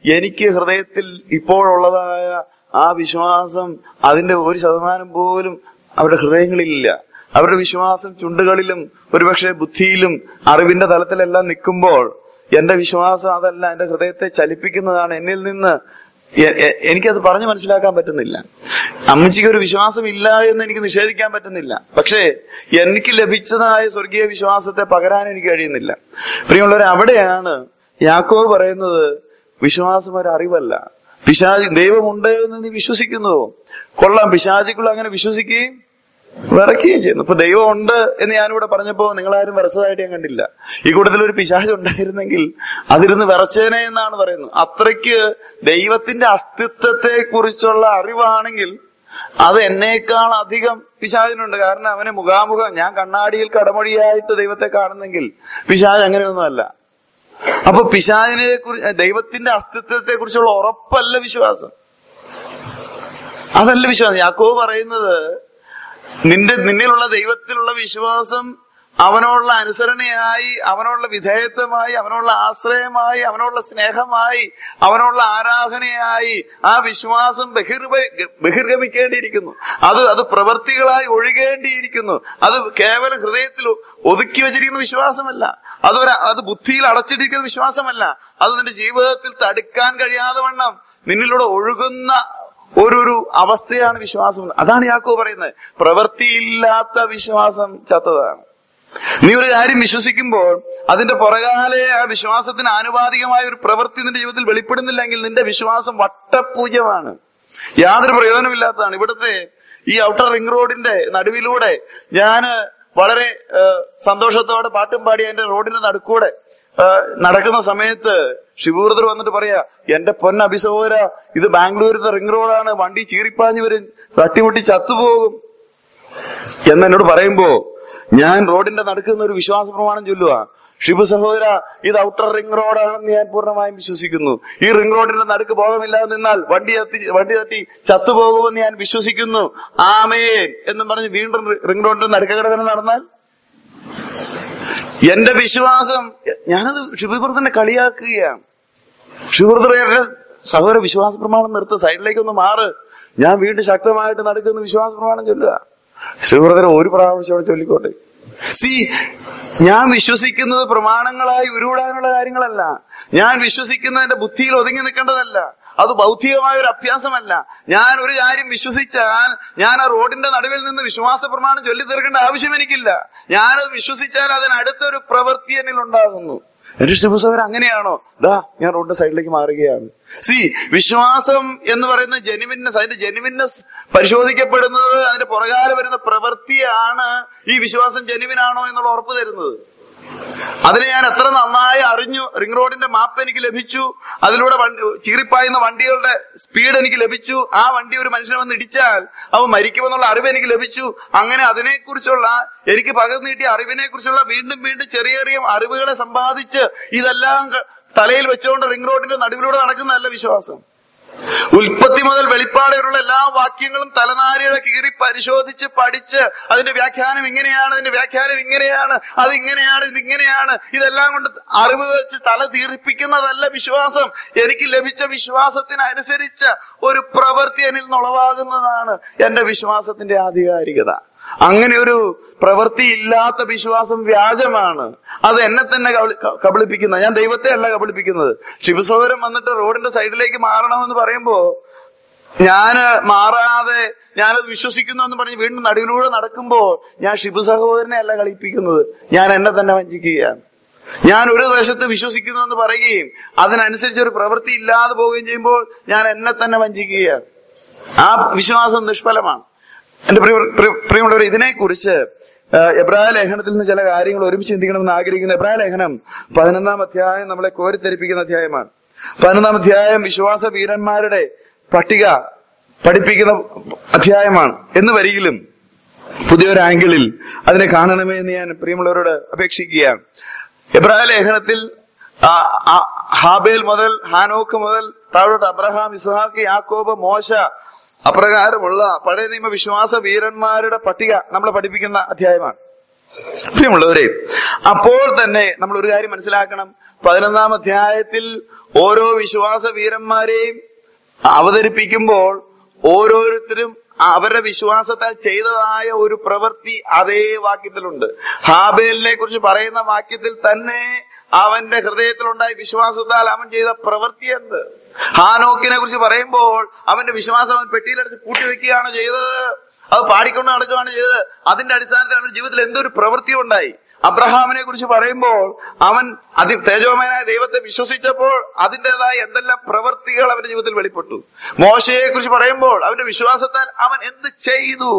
എനിക്ക് ഹൃദയത്തിൽ ഇപ്പോഴുള്ളതായ ആ വിശ്വാസം അതിന്റെ ഒരു ശതമാനം പോലും അവരുടെ ഹൃദയങ്ങളിലില്ല അവരുടെ വിശ്വാസം ചുണ്ടുകളിലും ഒരുപക്ഷെ ബുദ്ധിയിലും അറിവിന്റെ തലത്തിലെല്ലാം നിൽക്കുമ്പോൾ എന്റെ വിശ്വാസം അതല്ല എന്റെ ഹൃദയത്തെ ചലിപ്പിക്കുന്നതാണ് എന്നിൽ നിന്ന് എ- എ- എനിക്കത് പറഞ്ഞു മനസ്സിലാക്കാൻ പറ്റുന്നില്ല അമ്മച്ചിക്ക് ഒരു വിശ്വാസം ഇല്ല എന്ന് എനിക്ക് നിഷേധിക്കാൻ പറ്റുന്നില്ല പക്ഷേ എനിക്ക് ലഭിച്ചതായ സ്വർഗീയ വിശ്വാസത്തെ പകരാൻ എനിക്ക് കഴിയുന്നില്ല പ്രിയമുള്ളവരെ അവിടെയാണ് യാക്കോബ് പറയുന്നത് വിശ്വാസം ഒരു അറിവല്ല പിശാചി ദൈവമുണ്ട് എന്ന് നീ വിശ്വസിക്കുന്നുവോ കൊള്ളാം പിശാചിക്കുള്ള അങ്ങനെ വിശ്വസിക്കുകയും വിറയ്ക്കുകയും ചെയ്യുന്നു ഇപ്പൊ ദൈവം ഉണ്ട് എന്ന് ഞാനിവിടെ പറഞ്ഞപ്പോ നിങ്ങളാരും വിറച്ചതായിട്ട് ഞാൻ കണ്ടില്ല ഈ കൂട്ടത്തിൽ ഒരു പിശാച് ഉണ്ടായിരുന്നെങ്കിൽ അതിരുന്ന് വിറച്ചേനെ എന്നാണ് പറയുന്നത് അത്രയ്ക്ക് ദൈവത്തിന്റെ അസ്തിത്വത്തെ കുറിച്ചുള്ള അറിവാണെങ്കിൽ അത് എന്നേക്കാൾ അധികം പിശാചിനുണ്ട് കാരണം അവനെ മുഖാമുഖം ഞാൻ കണ്ണാടിയിൽ കടമൊഴിയായിട്ട് ദൈവത്തെ കാണുന്നെങ്കിൽ പിശാജ് അങ്ങനെയൊന്നുമല്ല അപ്പൊ പിശാചിനെ കുറിച്ച് ദൈവത്തിന്റെ അസ്തിത്വത്തെ കുറിച്ചുള്ള ഉറപ്പല്ല വിശ്വാസം അതല്ല വിശ്വാസം യാക്കോബ് പറയുന്നത് നിന്റെ നിന്നിലുള്ള ദൈവത്തിലുള്ള വിശ്വാസം അവനോടുള്ള അനുസരണയായി അവനോടുള്ള വിധേയത്വമായി അവനോടുള്ള ആശ്രയമായി അവനോടുള്ള സ്നേഹമായി അവനോടുള്ള ആരാധനയായി ആ വിശ്വാസം ബഹിർവ ബഹിർഗമിക്കേണ്ടിയിരിക്കുന്നു അത് അത് പ്രവൃത്തികളായി ഒഴുകേണ്ടിയിരിക്കുന്നു അത് കേവലം ഹൃദയത്തിൽ ഒതുക്കി വെച്ചിരിക്കുന്ന വിശ്വാസമല്ല അതൊരു അത് ബുദ്ധിയിൽ അടച്ചിട്ടിരിക്കുന്ന വിശ്വാസമല്ല അത് നിന്റെ ജീവിതത്തിൽ തടുക്കാൻ കഴിയാതെ വണ്ണം നിന്നിലൂടെ ഒഴുകുന്ന ഒരു ഒരു അവസ്ഥയാണ് വിശ്വാസം അതാണ് യാക്കോ പറയുന്നത് പ്രവൃത്തിയില്ലാത്ത വിശ്വാസം ചത്തതാണ് നീ ഒരു കാര്യം വിശ്വസിക്കുമ്പോൾ അതിന്റെ പുറകാലെ ആ വിശ്വാസത്തിന് ആനുപാതികമായ ഒരു പ്രവൃത്തി നിന്റെ ജീവിതത്തിൽ വെളിപ്പെടുന്നില്ലെങ്കിൽ നിന്റെ വിശ്വാസം വട്ടപൂജ്യമാണ് യാതൊരു പ്രയോജനമില്ലാത്തതാണ് ഇവിടുത്തെ ഈ ഔട്ടർ റിംഗ് റോഡിന്റെ നടുവിലൂടെ ഞാന് വളരെ ഏഹ്, സന്തോഷത്തോടെ പാട്ടും പാടി അതിന്റെ റോഡിന്റെ നടുക്കൂടെ ഏഹ്, നടക്കുന്ന സമയത്ത് ശിവൂർദർ വന്നിട്ട് പറയാ എന്റെ പൊന്ന അഭിസഹോര ഇത് ബാംഗ്ലൂരിത്തെ റിംഗ് റോഡാണ് വണ്ടി ചീറിപ്പാഞ്ഞു വരും തട്ടിമുട്ടി ചത്തുപോകും എന്ന് എന്നോട് പറയുമ്പോ ഞാൻ റോഡിന്റെ നടുക്കുന്ന ഒരു വിശ്വാസ പ്രമാണം ചൊല്ലുക ഷിബു സഹോദര ഇത് ഔട്ടർ റിംഗ് റോഡാണെന്ന് ഞാൻ പൂർണ്ണമായും വിശ്വസിക്കുന്നു ഈ റിംഗ് റോഡിന്റെ നടുക്ക് ബോധമില്ലാതെ നിന്നാൽ വണ്ടി തട്ടി വണ്ടി തട്ടി ചത്തുപോകുമെന്ന് ഞാൻ വിശ്വസിക്കുന്നു ആമേൻ എന്നും പറഞ്ഞ് വീണ്ടും റിംഗ് റോഡിന്റെ നടുക്കകട തന്നെ നടന്നാൽ എന്റെ വിശ്വാസം ഞാനത് ഷിബുബ്രതനെ കളിയാക്കുകയാണ് ഷിബുബ്രതയുടെ സഹോദര വിശ്വാസ പ്രമാണം നിർത്ത് സൈഡിലേക്ക് ഒന്ന് മാറ് ഞാൻ വീണ്ടും ശക്തമായിട്ട് നടക്കുന്ന വിശ്വാസ പ്രമാണം ചൊല്ലുക ശ്രീവ്രതർ ഒരു പ്രാവശ്യം അവിടെ ചൊല്ലിക്കോട്ടെ സി ഞാൻ വിശ്വസിക്കുന്നത് പ്രമാണങ്ങളായി ഉരുവിടാനുള്ള കാര്യങ്ങളല്ല ഞാൻ വിശ്വസിക്കുന്നതിന്റെ ബുദ്ധിയിൽ ഒതുങ്ങി നിൽക്കേണ്ടതല്ല അത് ബൗദ്ധികമായ ഒരു അഭ്യാസമല്ല ഞാൻ ഒരു കാര്യം വിശ്വസിച്ചാൽ ഞാൻ ആ റോഡിന്റെ നടുവിൽ നിന്ന് വിശ്വാസ പ്രമാണം ചൊല്ലി തീർക്കേണ്ട ആവശ്യം എനിക്കില്ല ഞാനത് വിശ്വസിച്ചാൽ അതിനടുത്തൊരു പ്രവൃത്തി എന്നിൽ ഉണ്ടാകുന്നു എന്റെ ശിവസവർ അങ്ങനെയാണോ ദാ ഞാൻ റോഡിന്റെ സൈഡിലേക്ക് മാറുകയാണ് സി വിശ്വാസം എന്ന് പറയുന്ന ജെനുവിനസ് അതിന്റെ ജെനുവിനസ് പരിശോധിക്കപ്പെടുന്നത് അതിന്റെ പുറകാലെ വരുന്ന പ്രവൃത്തിയാണ് ഈ വിശ്വാസം ജെനുവിനാണോ എന്നുള്ള ഉറപ്പ് തരുന്നത് അതിനെ ഞാൻ എത്ര നന്നായി അറിഞ്ഞു റിംഗ് റോഡിന്റെ മാപ്പ് എനിക്ക് ലഭിച്ചു അതിലൂടെ വണ്ടി ചീറിപ്പായുന്ന വണ്ടികളുടെ സ്പീഡ് എനിക്ക് ലഭിച്ചു ആ വണ്ടി ഒരു മനുഷ്യനെ വന്ന് ഇടിച്ചാൽ അവൻ മരിക്കുമെന്നുള്ള അറിവ് എനിക്ക് ലഭിച്ചു അങ്ങനെ അതിനെക്കുറിച്ചുള്ള എനിക്ക് പകർന്നു കിട്ടിയ അറിവിനെ കുറിച്ചുള്ള വീണ്ടും വീണ്ടും ചെറിയ ചെറിയ അറിവുകളെ സമ്പാദിച്ച് ഇതെല്ലാം ക- തലയിൽ വെച്ചുകൊണ്ട് റിംഗ് റോഡിന്റെ നടുവിലൂടെ നടക്കുന്നതല്ല വിശ്വാസം ഉൽപ്പത്തി മുതൽ വെളിപ്പാട് വരെയുള്ള എല്ലാ വാക്യങ്ങളും തലനാരിയുടെ കീറി പരിശോധിച്ച് പഠിച്ച് അതിന്റെ വ്യാഖ്യാനം ഇങ്ങനെയാണ് അതിന്റെ വ്യാഖ്യാനം ഇങ്ങനെയാണ് അത് ഇങ്ങനെയാണ് ഇത് ഇങ്ങനെയാണ് ഇതെല്ലാം കൊണ്ട് അറിവ് വെച്ച് തല തീർപ്പിക്കുന്നതല്ല വിശ്വാസം എനിക്ക് ലഭിച്ച വിശ്വാസത്തിനനുസരിച്ച് ഒരു പ്രവൃത്തി എന്നിൽ നിന്നുളവാകുന്നതാണ് എന്റെ വിശ്വാസത്തിന്റെ ആധികാരികത അങ്ങനെ ഒരു പ്രവൃത്തി ഇല്ലാത്ത വിശ്വാസം വ്യാജമാണ് അത് എന്നെ തന്നെ കബളി- ക- കബളിപ്പിക്കുന്ന ഞാൻ ദൈവത്തെ അല്ല കബളിപ്പിക്കുന്നത് ശിവസൗരം വന്നിട്ട് റോഡിന്റെ സൈഡിലേക്ക് മാറണമെന്ന് പറയുമ്പോ ഞാന് മാറാതെ ഞാനത് വിശ്വസിക്കുന്നു എന്ന് പറഞ്ഞ് വീണ്ടും നടുവിലൂടെ നടക്കുമ്പോൾ ഞാൻ ഷിബു സഹോദരനെ അല്ല കളിപ്പിക്കുന്നത് ഞാൻ എന്നെ തന്നെ വഞ്ചിക്കുകയാണ് ഞാൻ ഒരു വശത്ത് വിശ്വസിക്കുന്നു എന്ന് പറയുകയും അതിനനുസരിച്ച് ഒരു പ്രവൃത്തി ഇല്ലാതെ പോവുകയും ചെയ്യുമ്പോൾ ഞാൻ എന്നെ തന്നെ വഞ്ചിക്കുകയാണ് ആ വിശ്വാസം നിഷ്ഫലമാണ് എന്റെ പ്രിയ പ്രിയ- പ്രിയമുള്ളവർ ഇതിനെക്കുറിച്ച് എബ്രായ ലേഖനത്തിൽ നിന്ന് ചില കാര്യങ്ങൾ ഒരുമിച്ച് ചിന്തിക്കണമെന്ന് ആഗ്രഹിക്കുന്ന എബ്രായ ലേഖനം പതിനൊന്നാം അധ്യായം നമ്മളെ കോരിത്തെരിപ്പിക്കുന്ന അധ്യായമാണ് പതിനൊന്നാം അധ്യായം വിശ്വാസ വീരന്മാരുടെ പട്ടിക പഠിപ്പിക്കുന്ന അധ്യായമാണ് എന്ന് വരികിലും പുതിയൊരു ആംഗിളിൽ അതിനെ കാണണമേ എന്ന് ഞാൻ പ്രിയമുള്ളവരോട് അപേക്ഷിക്കുകയാണ് എബ്രായ ലേഖനത്തിൽ ആ, ആ, ഹാബേൽ മുതൽ ഹാനോക്ക് മുതൽ താഴോട്ട് അബ്രഹാം ഇസ്ഹാക്ക് യാക്കോബ് മോശ അപ്രകാരമുള്ള പഴയ നിയമ വിശ്വാസ വീരന്മാരുടെ പട്ടിക നമ്മളെ പഠിപ്പിക്കുന്ന അധ്യായമാണ് പ്രിയമുള്ളവരെ അപ്പോൾ തന്നെ നമ്മൾ ഒരു കാര്യം മനസ്സിലാക്കണം പതിനൊന്നാം അധ്യായത്തിൽ ഓരോ വിശ്വാസ വീരന്മാരെയും അവതരിപ്പിക്കുമ്പോൾ ഓരോരുത്തരും അവരുടെ വിശ്വാസത്താൽ ചെയ്തതായ ഒരു പ്രവൃത്തി അതേ വാക്യത്തിലുണ്ട് ഹാബേലിനെ കുറിച്ച് പറയുന്ന വാക്യത്തിൽ തന്നെ അവന്റെ ഹൃദയത്തിലുണ്ടായ വിശ്വാസത്താൽ അവൻ ചെയ്ത പ്രവൃത്തി എന്ത് ഹാനോക്കിനെ കുറിച്ച് പറയുമ്പോൾ അവന്റെ വിശ്വാസം അവൻ പെട്ടിയിലടച്ച് പൂട്ടിവെക്കുകയാണ് ചെയ്തത് അത് പാടിക്കൊണ്ട് നടക്കുകയാണ് ചെയ്തത് അതിന്റെ അടിസ്ഥാനത്തിൽ അവന്റെ ജീവിതത്തിൽ എന്തൊരു പ്രവൃത്തി ഉണ്ടായി അബ്രഹാമിനെ കുറിച്ച് പറയുമ്പോൾ അവൻ അതി തേജോമയനായ ദൈവത്തെ വിശ്വസിച്ചപ്പോൾ അതിൻ്റെതായ എന്തെല്ലാം പ്രവൃത്തികൾ അവന്റെ ജീവിതത്തിൽ വെളിപ്പെട്ടു മോശയെ കുറിച്ച് പറയുമ്പോൾ അവന്റെ വിശ്വാസത്താൽ അവൻ എന്ത് ചെയ്തു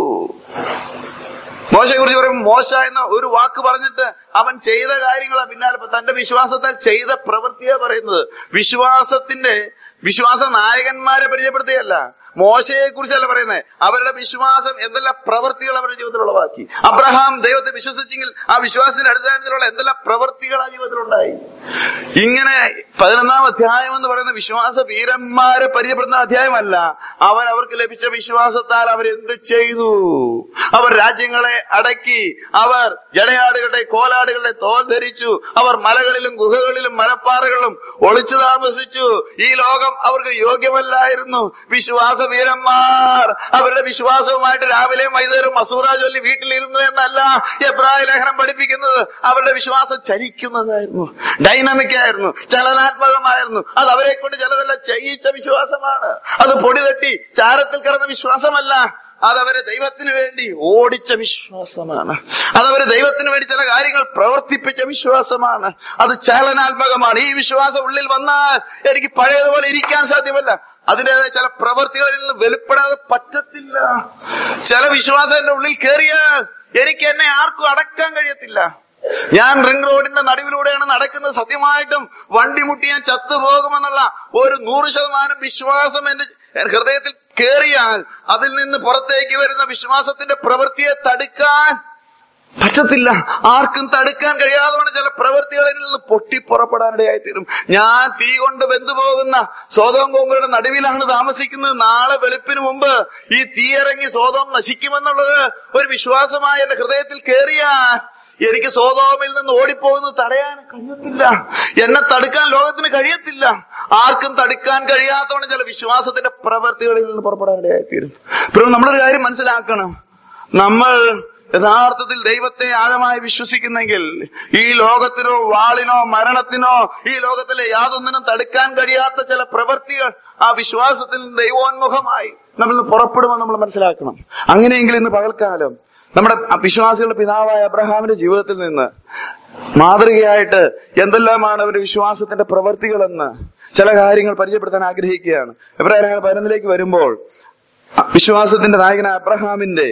മോശയെ കുറിച്ച് പറയുമ്പോൾ മോശ എന്ന ഒരു വാക്ക് പറഞ്ഞിട്ട് അവൻ ചെയ്ത കാര്യങ്ങളാ പിന്നാലെ ഇപ്പൊ തന്റെ വിശ്വാസത്താൽ ചെയ്ത പ്രവൃത്തിയാ പറയുന്നത് വിശ്വാസത്തിന്റെ വിശ്വാസ നായകന്മാരെ പരിചയപ്പെടുത്തുകയല്ല മോശയെ കുറിച്ചല്ല പറയുന്നത് അവരുടെ വിശ്വാസം എന്തെല്ലാം പ്രവൃത്തികൾ അവരുടെ ജീവിതത്തിൽ ഉളവാക്കി അബ്രഹാം ദൈവത്തെ വിശ്വസിച്ചെങ്കിൽ ആ വിശ്വാസത്തിന്റെ അടിസ്ഥാനത്തിലുള്ള എന്തെല്ലാം പ്രവൃത്തികൾ ആ ജീവിതത്തിലുണ്ടായി ഇങ്ങനെ പതിനൊന്നാം അധ്യായം എന്ന് പറയുന്ന വിശ്വാസ വീരന്മാരെ പരിചയപ്പെടുന്ന അധ്യായമല്ല അവൻ അവർക്ക് ലഭിച്ച വിശ്വാസത്താൽ അവർ എന്ത് ചെയ്തു അവർ രാജ്യങ്ങളെ അടക്കി അവർ ജടയാടുകളുടെ കോലാടുകളുടെ തോൽ ധരിച്ചു അവർ മലകളിലും ഗുഹകളിലും മലപ്പാറകളിലും ഒളിച്ചു താമസിച്ചു ഈ ലോകം അവർക്ക് യോഗ്യമല്ലായിരുന്നു വിശ്വാസ വീരന്മാർ അവരുടെ വിശ്വാസവുമായിട്ട് രാവിലെയും വൈകുന്നേരം മസൂറ ചൊല്ലി വീട്ടിലിരുന്നു എന്നല്ല എബ്രായ ലേഖനം പഠിപ്പിക്കുന്നത് അവരുടെ വിശ്വാസം ചലിക്കുന്നതായിരുന്നു ഡൈനാമിക് ആയിരുന്നു ചലനാത്മകമായിരുന്നു അത് അവരെ കൊണ്ട് ചിലതെല്ലാം ചെയ്യിച്ച വിശ്വാസമാണ് അത് പൊടി തട്ടി ചാരത്തിൽ കിടന്ന വിശ്വാസമല്ല അതവരെ ദൈവത്തിന് വേണ്ടി ഓടിച്ച വിശ്വാസമാണ് അതവരെ ദൈവത്തിന് വേണ്ടി ചില കാര്യങ്ങൾ പ്രവർത്തിപ്പിച്ച വിശ്വാസമാണ് അത് ചലനാത്മകമാണ് ഈ വിശ്വാസം ഉള്ളിൽ വന്നാൽ എനിക്ക് പഴയതുപോലെ ഇരിക്കാൻ സാധ്യമല്ല അതിൻ്റെതായ ചില പ്രവൃത്തികളിൽ നിന്ന് വെളിപ്പെടാതെ പറ്റത്തില്ല ചില വിശ്വാസം എന്റെ ഉള്ളിൽ കയറിയാൽ എനിക്ക് എന്നെ ആർക്കും അടക്കാൻ കഴിയത്തില്ല ഞാൻ റിംഗ് റോഡിന്റെ നടുവിലൂടെയാണ് നടക്കുന്നത് സത്യമായിട്ടും വണ്ടി മുട്ടി ഞാൻ ചത്തുപോകുമെന്നുള്ള ഒരു നൂറ് ശതമാനം വിശ്വാസം എന്റെ ഹൃദയത്തിൽ കേറിയാൽ അതിൽ നിന്ന് പുറത്തേക്ക് വരുന്ന വിശ്വാസത്തിന്റെ പ്രവൃത്തിയെ തടുക്കാൻ പറ്റത്തില്ല ആർക്കും തടുക്കാൻ കഴിയാതെ ചില പ്രവൃത്തികളിൽ നിന്ന് പൊട്ടി പുറപ്പെടാനിടയായി തീരും ഞാൻ തീ കൊണ്ട് വെന്തുപോകുന്ന സോതോം കോമ്പരുടെ നടുവിലാണ് താമസിക്കുന്നത് നാളെ വെളുപ്പിന് മുമ്പ് ഈ തീ ഇറങ്ങി സോതോം നശിക്കുമെന്നുള്ളത് ഒരു വിശ്വാസമായ എന്റെ ഹൃദയത്തിൽ കയറിയാൽ എനിക്ക് സോതോമിൽ നിന്ന് ഓടിപ്പോകുന്നത് തടയാൻ കഴിയത്തില്ല എന്നെ തടുക്കാൻ ലോകത്തിന് കഴിയത്തില്ല ആർക്കും തടുക്കാൻ കഴിയാത്തവണ്ണം ചില വിശ്വാസത്തിന്റെ പ്രവൃത്തികളിൽ നിന്ന് പുറപ്പെടാനിടയായി തീരും പിന്നെ നമ്മളൊരു കാര്യം മനസ്സിലാക്കണം നമ്മൾ യഥാർത്ഥത്തിൽ ദൈവത്തെ ആഴമായി വിശ്വസിക്കുന്നെങ്കിൽ ഈ ലോകത്തിനോ വാളിനോ മരണത്തിനോ ഈ ലോകത്തിലെ യാതൊന്നിനും തടുക്കാൻ കഴിയാത്ത ചില പ്രവൃത്തികൾ ആ വിശ്വാസത്തിൽ നിന്ന് ദൈവോന്മുഖമായി നമ്മൾ പുറപ്പെടുമെന്ന് നമ്മൾ മനസ്സിലാക്കണം അങ്ങനെയെങ്കിൽ ഇന്ന് പകൽക്കാലം നമ്മുടെ വിശ്വാസികളുടെ പിതാവായ അബ്രഹാമിന്റെ ജീവിതത്തിൽ നിന്ന് മാതൃകയായിട്ട് എന്തെല്ലാമാണ് അവരുടെ വിശ്വാസത്തിന്റെ പ്രവൃത്തികളെന്ന് ചില കാര്യങ്ങൾ പരിചയപ്പെടുത്താൻ ആഗ്രഹിക്കുകയാണ് എബ്രാഹിം പതിനൊന്നിലേക്ക് വരുമ്പോൾ വിശ്വാസത്തിന്റെ നായകനായ അബ്രഹാമിന്റെ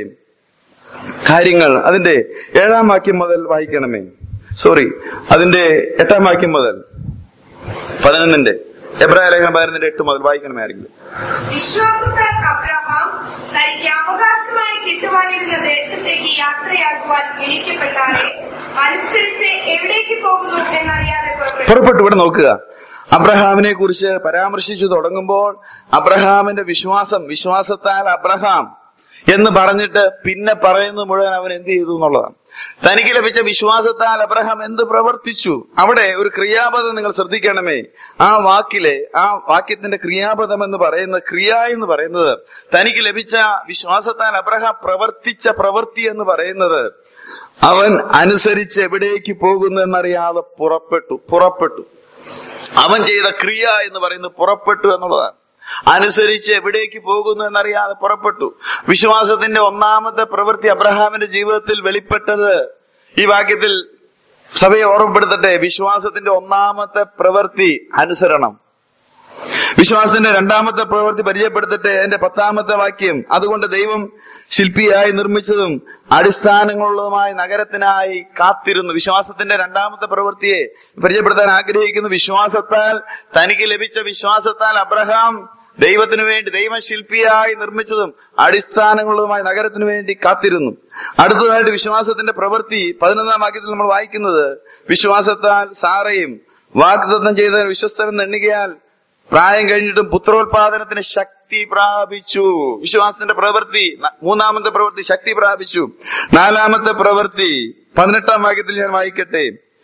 കാര്യങ്ങൾ അതിന്റെ ഏഴാം വാക്യം മുതൽ വായിക്കണമേ സോറി അതിന്റെ എട്ടാം വാക്യം മുതൽ പതിനൊന്നിന്റെ എബ്രാഹിം ലേഖനം പതിനൊന്നിന്റെ എട്ട് മുതൽ വായിക്കണമേ ആരെങ്കിലും വിശ്വാസത്താൽ അബ്രഹാം തനിക്ക് അവകാശമായി കിട്ടുവാനിരുന്ന ദേശത്തേക്ക് യാത്രയാക്കുവാൻ വിളിക്കപ്പെട്ടാലെ അനുസരിച്ച് എവിടേക്ക് പോകുന്നു എന്നറിയാതെ പുറപ്പെട്ടു പുറപ്പെട്ടു ഇവിടെ നോക്കുക അബ്രഹാമിനെ കുറിച്ച് പരാമർശിച്ചു തുടങ്ങുമ്പോൾ അബ്രഹാമിന്റെ വിശ്വാസം വിശ്വാസത്താൽ അബ്രഹാം എന്ന് പറഞ്ഞിട്ട് പിന്നെ പറയുന്നത് മുഴുവൻ അവൻ എന്ത് ചെയ്തു എന്നുള്ളതാണ് തനിക്ക് ലഭിച്ച വിശ്വാസത്താൽ അബ്രഹാം എന്ത് പ്രവർത്തിച്ചു അവിടെ ഒരു ക്രിയാപദം നിങ്ങൾ ശ്രദ്ധിക്കണമേ ആ വാക്കിലെ ആ വാക്യത്തിന്റെ ക്രിയാപദം എന്ന് പറയുന്ന ക്രിയ എന്ന് പറയുന്നത് തനിക്ക് ലഭിച്ച വിശ്വാസത്താൽ അബ്രഹാം പ്രവർത്തിച്ച പ്രവൃത്തി എന്ന് പറയുന്നത് അവൻ അനുസരിച്ച് എവിടേക്ക് പോകുന്നു എന്നറിയാതെ പുറപ്പെട്ടു പുറപ്പെട്ടു അവൻ ചെയ്ത ക്രിയ എന്ന് പറയുന്നത് പുറപ്പെട്ടു എന്നുള്ളതാണ് അനുസരിച്ച് എവിടേക്ക് പോകുന്നു എന്നറിയാതെ പുറപ്പെട്ടു വിശ്വാസത്തിന്റെ ഒന്നാമത്തെ പ്രവൃത്തി അബ്രഹാമിന്റെ ജീവിതത്തിൽ വെളിപ്പെട്ടത് ഈ വാക്യത്തിൽ സഭയെ ഓർമ്മപ്പെടുത്തട്ടെ വിശ്വാസത്തിന്റെ ഒന്നാമത്തെ പ്രവൃത്തി അനുസരണം വിശ്വാസത്തിന്റെ രണ്ടാമത്തെ പ്രവൃത്തി പരിചയപ്പെടുത്തട്ടെ എന്റെ പത്താമത്തെ വാക്യം അതുകൊണ്ട് ദൈവം ശില്പിയായി നിർമ്മിച്ചതും അടിസ്ഥാനങ്ങളുള്ളതുമായ നഗരത്തിനായി കാത്തിരുന്നു വിശ്വാസത്തിന്റെ രണ്ടാമത്തെ പ്രവൃത്തിയെ പരിചയപ്പെടുത്താൻ ആഗ്രഹിക്കുന്നു വിശ്വാസത്താൽ തനിക്ക് ലഭിച്ച വിശ്വാസത്താൽ അബ്രഹാം ദൈവത്തിനു വേണ്ടി ദൈവം ശില്പിയായി നിർമ്മിച്ചതും അടിസ്ഥാനങ്ങളുള്ളതുമായ നഗരത്തിനു വേണ്ടി കാത്തിരുന്നു അടുത്തതായിട്ട് വിശ്വാസത്തിന്റെ പ്രവൃത്തി പതിനൊന്നാം വാക്യത്തിൽ നമ്മൾ വായിക്കുന്നത് വിശ്വാസത്താൽ സാറയും വാഗ്ദത്തം ചെയ്ത വിശ്വസ്തരെന്ന് എണ്ണുകയാൽ പ്രായം കഴിഞ്ഞിട്ടും പുത്രോത്പാദനത്തിന് ശക്തി പ്രാപിച്ചു വിശ്വാസത്തിന്റെ പ്രവൃത്തി ന- മൂന്നാമത്തെ പ്രവൃത്തി ശക്തി പ്രാപിച്ചു നാലാമത്തെ പ്രവൃത്തി പതിനെട്ടാം വാക്യത്തിൽ ഞാൻ വായിക്കട്ടെ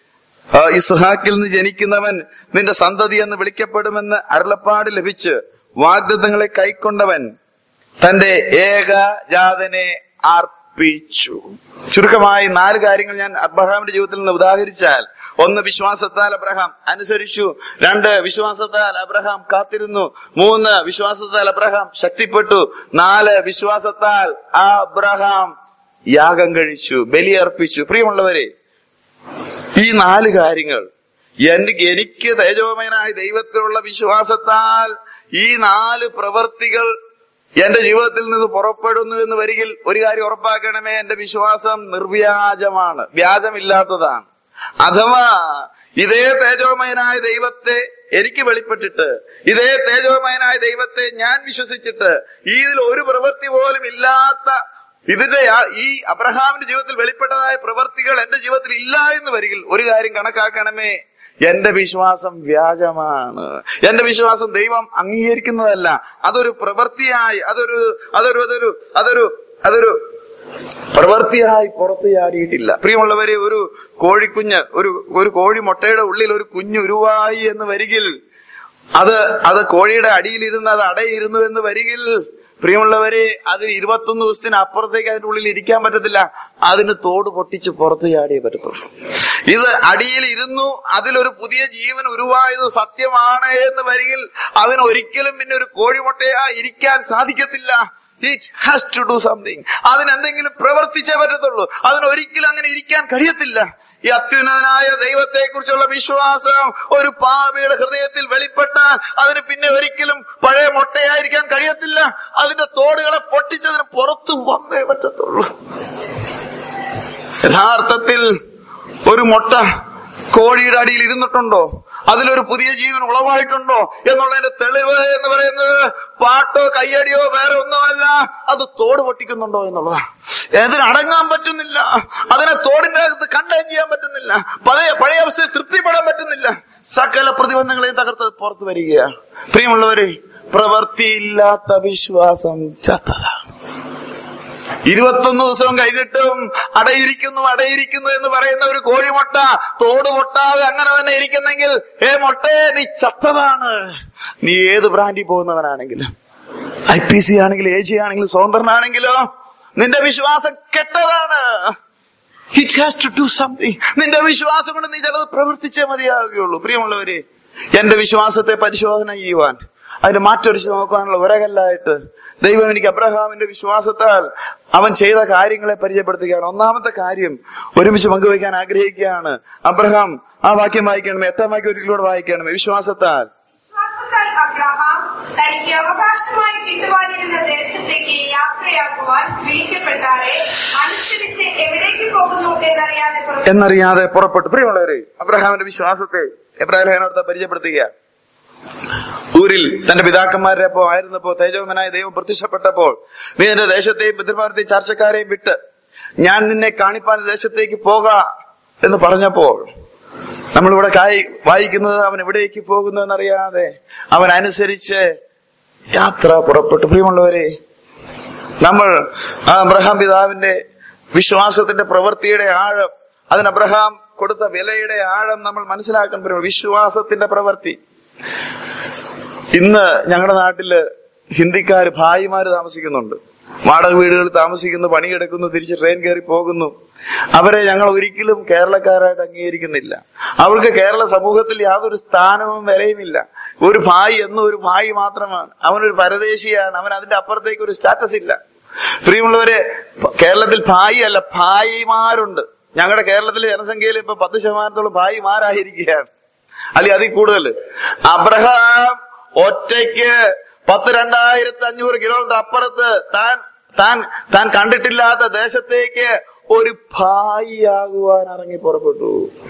ആ, ഇസ്ഹാക്കിൽ നിന്ന് ജനിക്കുന്നവൻ നിന്റെ സന്തതി എന്ന് വിളിക്കപ്പെടുമെന്ന് അരുളപ്പാട് ലഭിച്ച് വാഗ്ദത്തങ്ങളെ കൈക്കൊണ്ടവൻ തന്റെ ഏകജാതനെ അർപ്പിച്ചു ചുരുക്കമായി നാല് കാര്യങ്ങൾ ഞാൻ അബ്രഹാമിന്റെ ജീവിതത്തിൽ നിന്ന് ഉദാഹരിച്ചാൽ ഒന്ന് വിശ്വാസത്താൽ അബ്രഹാം അനുസരിച്ചു രണ്ട് വിശ്വാസത്താൽ അബ്രഹാം കാത്തിരുന്നു മൂന്ന് വിശ്വാസത്താൽ അബ്രഹാം ശക്തിപ്പെട്ടു നാല് വിശ്വാസത്താൽ അബ്രഹാം യാഗം കഴിച്ചു ബലിയർപ്പിച്ചു പ്രിയമുള്ളവരെ ഈ നാല് കാര്യങ്ങൾ എനിക്ക് എനിക്ക് തേജോമയനായ ദൈവത്തിലുള്ള വിശ്വാസത്താൽ ഈ നാല് പ്രവർത്തികൾ എന്റെ ജീവിതത്തിൽ നിന്ന് പുറപ്പെടുന്നു എന്ന് വരികിൽ ഒരു കാര്യം ഉറപ്പാക്കണമേ എന്റെ വിശ്വാസം നിർവ്യാജമാണ് വ്യാജമില്ലാത്തതാണ് അഥവാ ഇതേ തേജോമയനായ ദൈവത്തെ എനിക്ക് വെളിപ്പെട്ടിട്ട് ഇതേ തേജോമയനായ ദൈവത്തെ ഞാൻ വിശ്വസിച്ചിട്ട് ഇതിൽ ഒരു പ്രവൃത്തി പോലും ഇല്ലാത്ത ഇതിന്റെ ആ- ഈ അബ്രഹാമിന്റെ ജീവിതത്തിൽ വെളിപ്പെട്ടതായ പ്രവർത്തികൾ എന്റെ ജീവിതത്തിൽ ഇല്ല എന്ന് വരികിൽ ഒരു കാര്യം കണക്കാക്കണമേ എന്റെ വിശ്വാസം വ്യാജമാണ് എന്റെ വിശ്വാസം ദൈവം അംഗീകരിക്കുന്നതല്ല അതൊരു പ്രവൃത്തിയായി അതൊരു അതൊരു അതൊരു അതൊരു അതൊരു പ്രവൃത്തിയായി പുറത്തു ചാടിയിട്ടില്ല പ്രിയമുള്ളവരെ ഒരു കോഴിക്കുഞ്ഞ് ഒരു ഒരു കോഴി മുട്ടയുടെ ഉള്ളിൽ ഒരു കുഞ്ഞ് ഉരുവായി എന്ന് വരികിൽ അത് അത് കോഴിയുടെ അടിയിലിരുന്ന് അത് അടയിരുന്നു എന്ന് വരികിൽ പ്രിയമുള്ളവരെ അതിന് ഇരുപത്തൊന്ന് ദിവസത്തിന് അപ്പുറത്തേക്ക് അതിന്റെ ഉള്ളിൽ ഇരിക്കാൻ പറ്റത്തില്ല അതിന് തോട് പൊട്ടിച്ച് പുറത്ത് ചാടിയേ പറ്റത്തുള്ളൂ ഇത് അടിയിൽ ഇരുന്നു അതിലൊരു പുതിയ ജീവൻ ഉരുവായത് സത്യമാണ് എന്ന് വരികിൽ അതിന് ഒരിക്കലും പിന്നെ ഒരു കോഴിമുട്ടയാ ഇരിക്കാൻ സാധിക്കത്തില്ല it has to do something അതിന് എന്തെങ്കിലും പ്രവർത്തിച്ചേ പറ്റത്തുള്ളൂ അതിന് ഒരിക്കലും അങ്ങനെ ഇരിക്കാൻ കഴിയത്തില്ല ഈ അത്യുന്നതനായ ദൈവത്തെ കുറിച്ചുള്ള വിശ്വാസം ഒരു പാപിയുടെ ഹൃദയത്തിൽ വെളിപ്പെട്ടാൽ അതിന് പിന്നെ ഒരിക്കലും പഴയ മുട്ടയായിരിക്കാൻ കഴിയത്തില്ല അതിന്റെ തോടുകളെ പൊട്ടിച്ചതിന് പുറത്തു വന്നേ പറ്റത്തുള്ളൂ യഥാർത്ഥത്തിൽ ഒരു മുട്ട കോഴിയുടെ അടിയിൽ ഇരുന്നിട്ടുണ്ടോ അതിലൊരു പുതിയ ജീവൻ ഉളവായിട്ടുണ്ടോ എന്നുള്ളതിന്റെ തെളിവ് എന്ന് പറയുന്നത് പാട്ടോ കയ്യടിയോ വേറെ ഒന്നുമല്ല അത് തോട് പൊട്ടിക്കുന്നുണ്ടോ എന്നുള്ളതാണ് അതിന് അടങ്ങാൻ പറ്റുന്നില്ല അതിനെ തോടിന്റെ അകത്ത് കണ്ടെയ്ൻ ചെയ്യാൻ പറ്റുന്നില്ല പഴയ പഴയ അവസ്ഥയിൽ തൃപ്തിപ്പെടാൻ പറ്റുന്നില്ല സകല പ്രതിബന്ധങ്ങളെയും തകർത്ത് പുറത്തു വരികയാണ് പ്രിയമുള്ളവരെ പ്രവൃത്തിയില്ലാത്ത വിശ്വാസം ചത്തതാണ് ഇരുപത്തൊന്ന് ദിവസവും കഴിഞ്ഞിട്ടും അടയിരിക്കുന്നു അടയിരിക്കുന്നു എന്ന് പറയുന്ന ഒരു കോഴിമുട്ട തോട് പൊട്ടാതെ അങ്ങനെ തന്നെ ഇരിക്കുന്നെങ്കിൽ ഏ മൊട്ടേ നീ ചത്തതാണ് നീ ഏത് ബ്രാൻഡിൽ പോകുന്നവനാണെങ്കിലും ഐ പി സി ആണെങ്കിലും എ ജി ആണെങ്കിലും സ്വതന്ത്രനാണെങ്കിലോ നിന്റെ വിശ്വാസം കെട്ടതാണ് it has to do something നിന്റെ വിശ്വാസം കൊണ്ട് നീ ചിലത് പ്രവർത്തിച്ചേ മതിയാവുകയുള്ളൂ പ്രിയമുള്ളവരെ എന്റെ വിശ്വാസത്തെ പരിശോധന ചെയ്യുവാൻ അതിന് മാറ്റൊരിച്ച് നോക്കാനുള്ള ഉരകല്ലായിട്ട് ദൈവം എനിക്ക് അബ്രഹാമിന്റെ വിശ്വാസത്താൽ അവൻ ചെയ്ത കാര്യങ്ങളെ പരിചയപ്പെടുത്തുകയാണ് ഒന്നാമത്തെ കാര്യം ഒരുമിച്ച് പങ്കുവയ്ക്കാൻ ആഗ്രഹിക്കുകയാണ് അബ്രഹാം ആ വാക്യം വായിക്കണമേ എട്ടാം വാക്യം ഒരിക്കലൂടെ വായിക്കണമേ വിശ്വാസത്താൽ വിശ്വാസത്താൽ അബ്രഹാം തനിക്ക് അവകാശമായി കിട്ടുവാനിരുന്ന ദേശത്തേക്ക് യാത്രയാക്കുവാൻ വിളിക്കപ്പെട്ടാറെ അനുസരിച്ച് എവിടേക്ക് പോകുന്നു എന്നറിയാതെ പുറപ്പെട്ടു. എന്നറിയാതെ പുറപ്പെട്ടു പ്രിയമുള്ളവരെ അബ്രഹാമിന്റെ വിശ്വാസത്തെ എബ്രാഹിം ലേഖനത്തെ പരിചയപ്പെടുത്തുക ഊരിൽ തന്റെ പിതാക്കന്മാരുടെ ഒപ്പം ആയിരുന്നപ്പോ തേജോമനായ ദൈവം പ്രത്യക്ഷപ്പെട്ടപ്പോൾ നീ എന്റെ ദേശത്തെയും പിതൃഭാരത്തെയും ചർച്ചക്കാരെയും വിട്ട് ഞാൻ നിന്നെ കാണിപ്പാൻ ദേശത്തേക്ക് പോക എന്ന് പറഞ്ഞപ്പോൾ നമ്മളിവിടെ കായി വായിക്കുന്നത് അവൻ എവിടേക്ക് പോകുന്നു എന്നറിയാതെ അവൻ അനുസരിച്ച് യാത്ര പുറപ്പെട്ടു പ്രിയമുള്ളവരെ നമ്മൾ ആ അബ്രഹാം പിതാവിന്റെ വിശ്വാസത്തിന്റെ പ്രവൃത്തിയുടെ ആഴം അതിന് അബ്രഹാം കൊടുത്ത വിലയുടെ ആഴം നമ്മൾ മനസ്സിലാക്കാൻ പറ്റും വിശ്വാസത്തിന്റെ പ്രവൃത്തി ഇന്ന് ഞങ്ങളുടെ നാട്ടില് ഹിന്ദിക്കാര് ഭായിമാര് താമസിക്കുന്നുണ്ട് വാടക വീടുകളിൽ താമസിക്കുന്നു പണിയെടുക്കുന്നു തിരിച്ച് ട്രെയിൻ കയറി പോകുന്നു അവരെ ഞങ്ങൾ ഒരിക്കലും കേരളക്കാരായിട്ട് അംഗീകരിക്കുന്നില്ല അവർക്ക് കേരള സമൂഹത്തിൽ യാതൊരു സ്ഥാനവും വിലയുമില്ല ഒരു ഭായി എന്നും ഒരു ഭായി മാത്രമാണ് അവനൊരു പരദേശിയാണ് അവൻ അതിന്റെ അപ്പുറത്തേക്ക് ഒരു സ്റ്റാറ്റസ് ഇല്ല പ്രിയമുള്ളവരെ പ- കേരളത്തിൽ ഭായി അല്ല ഭായിമാരുണ്ട് ഞങ്ങളുടെ കേരളത്തിലെ ജനസംഖ്യയിൽ ഇപ്പൊ പത്ത് ശതമാനത്തോളം ഭായിമാരായിരിക്കുകയാണ് അല്ലെ അതിൽ കൂടുതൽ അബ്രഹാം ഒറ്റയ്ക്ക് പത്ത് രണ്ടായിരത്തി അഞ്ഞൂറ് കിലോമീറ്റർ അപ്പുറത്ത് താൻ താൻ താൻ കണ്ടിട്ടില്ലാത്ത ദേശത്തേക്ക് ഒരു ഭായിയാകുവാൻ ഇറങ്ങി പുറപ്പെട്ടു